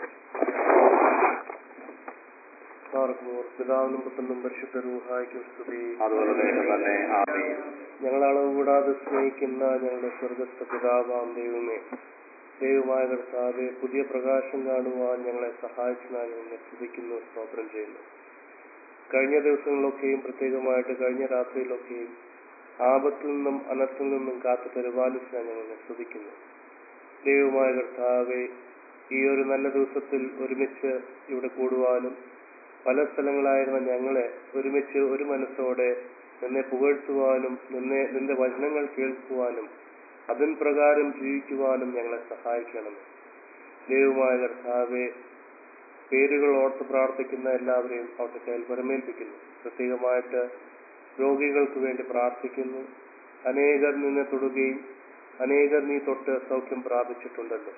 പാർക്കുമോർ പിതാവിനും പുത്രനും പരിശുദ്ധ രൂഹായ്ക്കും സ്തുതി അതുപോലെ തന്നെ ആമീൻ ഞങ്ങൾ അളവ് കൂടാതെ സ്നേഹിക്കുന്ന ഞങ്ങളുടെ സ്വർഗസ്ഥ പിതാവാം ദൈവമേ ദൈവമായ കർത്താവെ പുതിയ പ്രകാശം കാണുവാൻ ഞങ്ങളെ സഹായിച്ചതിനാൽ ഞങ്ങളെ സ്തുതിക്കുന്നു സ്തോത്രം ചെയ്യുന്നു കഴിഞ്ഞ ദിവസങ്ങളിലൊക്കെയും പ്രത്യേകമായിട്ട് കഴിഞ്ഞ രാത്രിയിലൊക്കെയും ആപത്തിൽ നിന്നും അനർത്ഥത്തിൽ നിന്നും കാത്തു പരിപാലിച്ചാൽ ഞങ്ങളെ സ്തുതിക്കുന്നു ദൈവമായ കർത്താവെ ഈ ഒരു നല്ല ദിവസത്തിൽ ഒരുമിച്ച് ഇവിടെ കൂടുവാനും പല സ്ഥലങ്ങളായിരുന്ന ഞങ്ങളെ ഒരുമിച്ച് ഒരു മനസ്സോടെ നിന്നെ പുകഴ്ത്തുവാനും നിന്നെ നിന്റെ വചനങ്ങൾ കേൾക്കുവാനും അതിൻ പ്രകാരം ജീവിക്കുവാനും ഞങ്ങളെ സഹായിക്കണം ദൈവമായ കർത്താവെ പേരുകൾ ഓർത്ത് പ്രാർത്ഥിക്കുന്ന എല്ലാവരെയും അവിടുത്തെ കയ്യിൽ പരമേൽപ്പിക്കുന്നു പ്രത്യേകമായിട്ട് രോഗികൾക്ക് വേണ്ടി പ്രാർത്ഥിക്കുന്നു അനേകർ നിന്നെ തൊടുകയും അനേകർ നീ തൊട്ട് സൗഖ്യം പ്രാപിച്ചിട്ടുണ്ടല്ലോ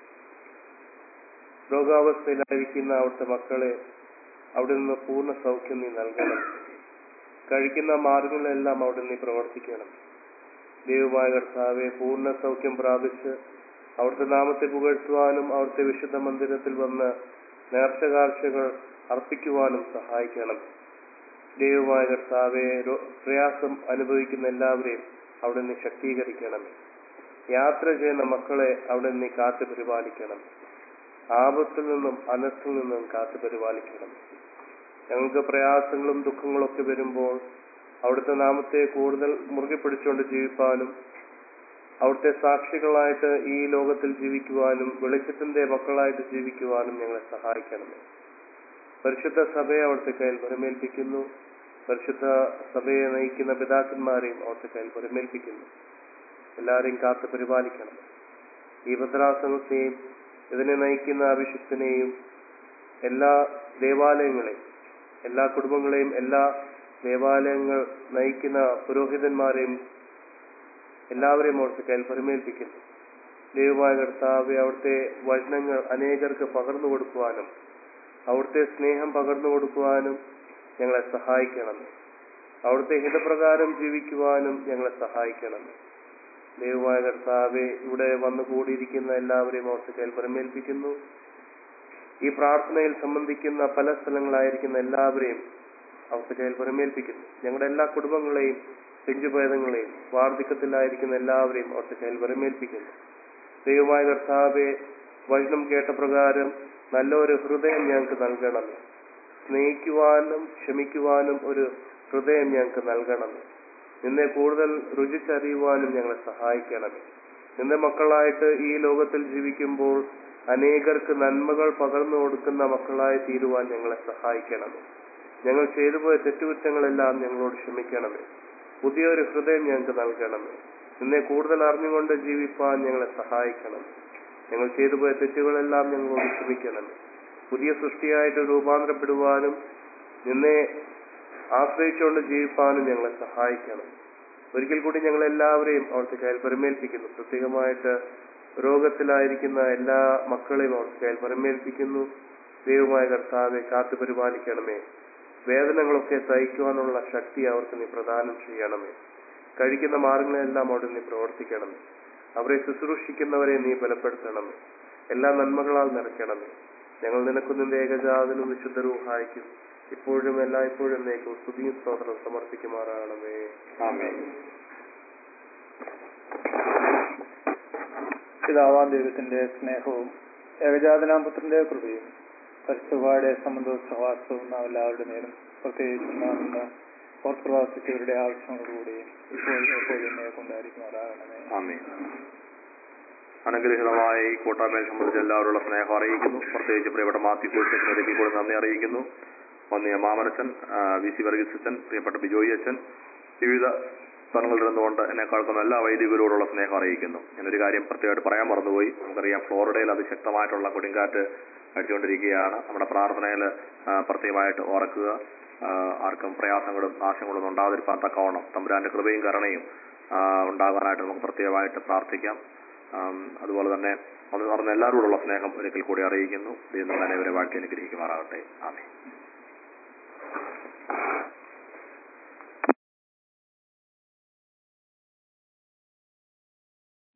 രോഗാവസ്ഥയിലായിരിക്കുന്ന അവിടുത്തെ മക്കളെ അവിടെ നിന്ന് പൂർണ്ണ സൗഖ്യം നീ നൽകണം കഴിക്കുന്ന മാർഗങ്ങളെല്ലാം അവിടെ നീ പ്രവർത്തിക്കണം ദൈവമായ കർത്താവെ പൂർണ്ണ സൗഖ്യം പ്രാപിച്ച് അവിടുത്തെ നാമത്തെ പുകഴ്ത്തുവാനും അവിടുത്തെ വിശുദ്ധ മന്ദിരത്തിൽ വന്ന് നേർച്ച കാഴ്ചകൾ അർപ്പിക്കുവാനും സഹായിക്കണം ദൈവമായ കർത്താവെ രോ- പ്രയാസം അനുഭവിക്കുന്ന എല്ലാവരെയും അവിടെ നീ ശക്തീകരിക്കണം യാത്ര ചെയ്യുന്ന മക്കളെ അവിടെ നീ കാത്തു പരിപാലിക്കണം ആപത്തിൽ നിന്നും അനർത്ഥത്തിൽ നിന്നും കാത്തു പരിപാലിക്കണം ഞങ്ങൾക്ക് പ്രയാസങ്ങളും ദുഃഖങ്ങളും ഒക്കെ വരുമ്പോൾ അവിടുത്തെ നാമത്തെ കൂടുതൽ മുറുകെ പിടിച്ചുകൊണ്ട് ജീവിപ്പാനും അവിടുത്തെ സാക്ഷികളായിട്ട് ഈ ലോകത്തിൽ ജീവിക്കുവാനും വെളിച്ചത്തിന്റെ മക്കളായിട്ട് ജീവിക്കുവാനും ഞങ്ങളെ സഹായിക്കണമേ പരിശുദ്ധ സഭയെ അവിടുത്തെ കയ്യിൽ പരമേൽപ്പിക്കുന്നു പരിശുദ്ധ സഭയെ നയിക്കുന്ന പിതാക്കന്മാരെയും അവിടുത്തെ കയ്യിൽ പരമേൽപ്പിക്കുന്നു എല്ലാവരെയും കാത്ത് പരിപാലിക്കണം ഈ ഭദ്രാസനത്തെയും ഇതിനെ നയിക്കുന്ന അഭിഷിക്തനെയും എല്ലാ ദേവാലയങ്ങളെയും എല്ലാ കുടുംബങ്ങളെയും എല്ലാ ദേവാലയങ്ങൾ നയിക്കുന്ന പുരോഹിതന്മാരെയും എല്ലാവരെയും അവിടുത്തെ കയ്യിൽ പരിമേൽപ്പിക്കുന്നു ദൈവമായ കർത്താവെ അവിടുത്തെ വചനങ്ങൾ അനേകർക്ക് പകർന്നു കൊടുക്കുവാനും അവിടുത്തെ സ്നേഹം പകർന്നു കൊടുക്കുവാനും ഞങ്ങളെ സഹായിക്കണം അവിടുത്തെ ഹിതപ്രകാരം ജീവിക്കുവാനും ഞങ്ങളെ സഹായിക്കണം ദൈവമായ കർത്താവെ ഇവിടെ വന്നു കൂടിയിരിക്കുന്ന എല്ലാവരെയും അവിടുത്തെ കയ്യിൽ പരിമേൽപ്പിക്കുന്നു ഈ പ്രാർത്ഥനയിൽ സംബന്ധിക്കുന്ന പല സ്ഥലങ്ങളായിരിക്കുന്ന എല്ലാവരെയും അവിടുത്തെ കയ്യിൽ പരിമേൽപ്പിക്കുന്നു ഞങ്ങളുടെ എല്ലാ കുടുംബങ്ങളെയും പിഞ്ചുഭേദങ്ങളെയും വാർദ്ധക്യത്തിലായിരിക്കുന്ന എല്ലാവരെയും അവിടുത്തെ കയ്യിൽ പരിമേൽപ്പിക്കുന്നു ദൈവമായ കർത്താവെ വചനം കേട്ട പ്രകാരം നല്ലൊരു ഹൃദയം ഞങ്ങൾക്ക് നൽകണമേ സ്നേഹിക്കുവാനും ക്ഷമിക്കുവാനും ഒരു ഹൃദയം ഞങ്ങൾക്ക് നൽകണമേ നിന്നെ കൂടുതൽ രുചിച്ചറിയുവാനും ഞങ്ങളെ സഹായിക്കണമേ നിന്റെ മക്കളായിട്ട് ഈ ലോകത്തിൽ ജീവിക്കുമ്പോൾ അനേകർക്ക് നന്മകൾ പകർന്നു കൊടുക്കുന്ന മക്കളായി തീരുവാൻ ഞങ്ങളെ സഹായിക്കണമേ ഞങ്ങൾ ചെയ്തുപോയ തെറ്റുകുറ്റങ്ങളെല്ലാം ഞങ്ങളോട് ക്ഷമിക്കണമേ പുതിയൊരു ഹൃദയം ഞങ്ങൾക്ക് നൽകണമേ നിന്നെ കൂടുതൽ അറിഞ്ഞുകൊണ്ട് ജീവിപ്പാൻ ഞങ്ങളെ സഹായിക്കണം ഞങ്ങൾ ചെയ്തുപോയ തെറ്റുകളെല്ലാം ഞങ്ങളോട് ക്ഷമിക്കണമേ പുതിയ സൃഷ്ടിയായിട്ട് രൂപാന്തരപ്പെടുവാനും നിന്നെ ആശ്രയിച്ചുകൊണ്ട് ജീവിപ്പാനും ഞങ്ങളെ സഹായിക്കണം ഒരിക്കൽ കൂടി ഞങ്ങൾ എല്ലാവരെയും അവിടുത്തെ കയ്യിൽ പരിമേൽപ്പിക്കുന്നു പ്രത്യേകമായിട്ട് രോഗത്തിലായിരിക്കുന്ന എല്ലാ മക്കളെയും അവിടുത്തെ കയ്യിൽ പരിമേൽപ്പിക്കുന്നു ദൈവമായ കർത്താവെ കാത്തു പരിപാലിക്കണമേ വേദനകളൊക്കെ സഹിക്കുവാനുള്ള ശക്തി അവർക്ക് നീ പ്രദാനം ചെയ്യണമേ കഴിക്കുന്ന മാർഗങ്ങളെല്ലാം അവിടെ നീ പ്രവർത്തിക്കണമേ അവരെ ശുശ്രൂഷിക്കുന്നവരെ നീ ബലപ്പെടുത്തണമേ എല്ലാ നന്മകളാൽ നിറയ്ക്കണമേ ഞങ്ങൾ നിനക്ക് നിന്റെ ഏകജാതനും വിശുദ്ധ രൂഹായിക്കും ഇപ്പോഴും എല്ലായ്പ്പോഴും നീക്കും സ്തുതിയും സ്തോത്രം സമർപ്പിക്കുമാറാകണമേ ആമേൻ പിതാവാം ദൈവത്തിന്റെ സ്നേഹവും ഏകജാതനാം പുത്രന്റെ കൃപയും പരിശുഭായുടെ സംബന്ധവും സഹവാസവും നാം എല്ലാവരുടെ മേലും പ്രത്യേകിച്ചും നാം ഇന്ന് പുറത്ത് പ്രവർത്തിച്ചവരുടെ ആവശ്യങ്ങളോടുകൂടിയും ഇപ്പോഴും എപ്പോഴും കൊണ്ടായിരിക്കുമാറാകണമേ ആമേൻ അനുഗ്രഹീതമായ ഈ കൂട്ടായ്മയെ സംബന്ധിച്ച് എല്ലാവരുള്ള സ്നേഹം അറിയിക്കുന്നു പ്രത്യേകിച്ച് പ്രിയപ്പെട്ട മാത്യു കോശത്തിനൊരുക്കി കൂടി നന്ദി അറിയിക്കുന്നു വന്നിയ മാമനച്ചൻ ആ, വി സി വർഗീസ് അച്ഛൻ പ്രിയപ്പെട്ട ബിജോയി അച്ഛൻ വിവിധ സ്ഥലങ്ങളിൽ നിന്നുകൊണ്ട് എന്നെ കേൾക്കുന്ന എല്ലാ വൈദികരോടുള്ള സ്നേഹം അറിയിക്കുന്നു ഞാനൊരു കാര്യം പ്രത്യേകമായിട്ട് പറയാൻ മറന്നുപോയി നമുക്കറിയാം ഫ്ലോറിഡയിൽ അതിശക്തമായിട്ടുള്ള കൊടുങ്കാറ്റ് അടിച്ചുകൊണ്ടിരിക്കുകയാണ് നമ്മുടെ പ്രാർത്ഥനയിൽ പ്രത്യേകമായിട്ട് ഓർക്കുക ആ, ആർക്കും പ്രയാസങ്ങളും നാശങ്ങളും ഒന്നും ഉണ്ടാകാതിരിക്കാൻ തക്കവണ്ണം തമ്പുരാന്റെ കൃപയും കരുണയും ആ, ഉണ്ടാകാനായിട്ട് നമുക്ക് പ്രത്യേകമായിട്ട് പ്രാർത്ഥിക്കാം ആം, അതുപോലെ തന്നെ അത് നടന്ന എല്ലാവരോടുള്ള സ്നേഹം ഒരിക്കൽ കൂടി അറിയിക്കുന്നു ദൈവം തന്നെ ഇവരെ വാഴ്ത്തി അനുഗ്രഹിക്കുമാറാകട്ടെ ആമേ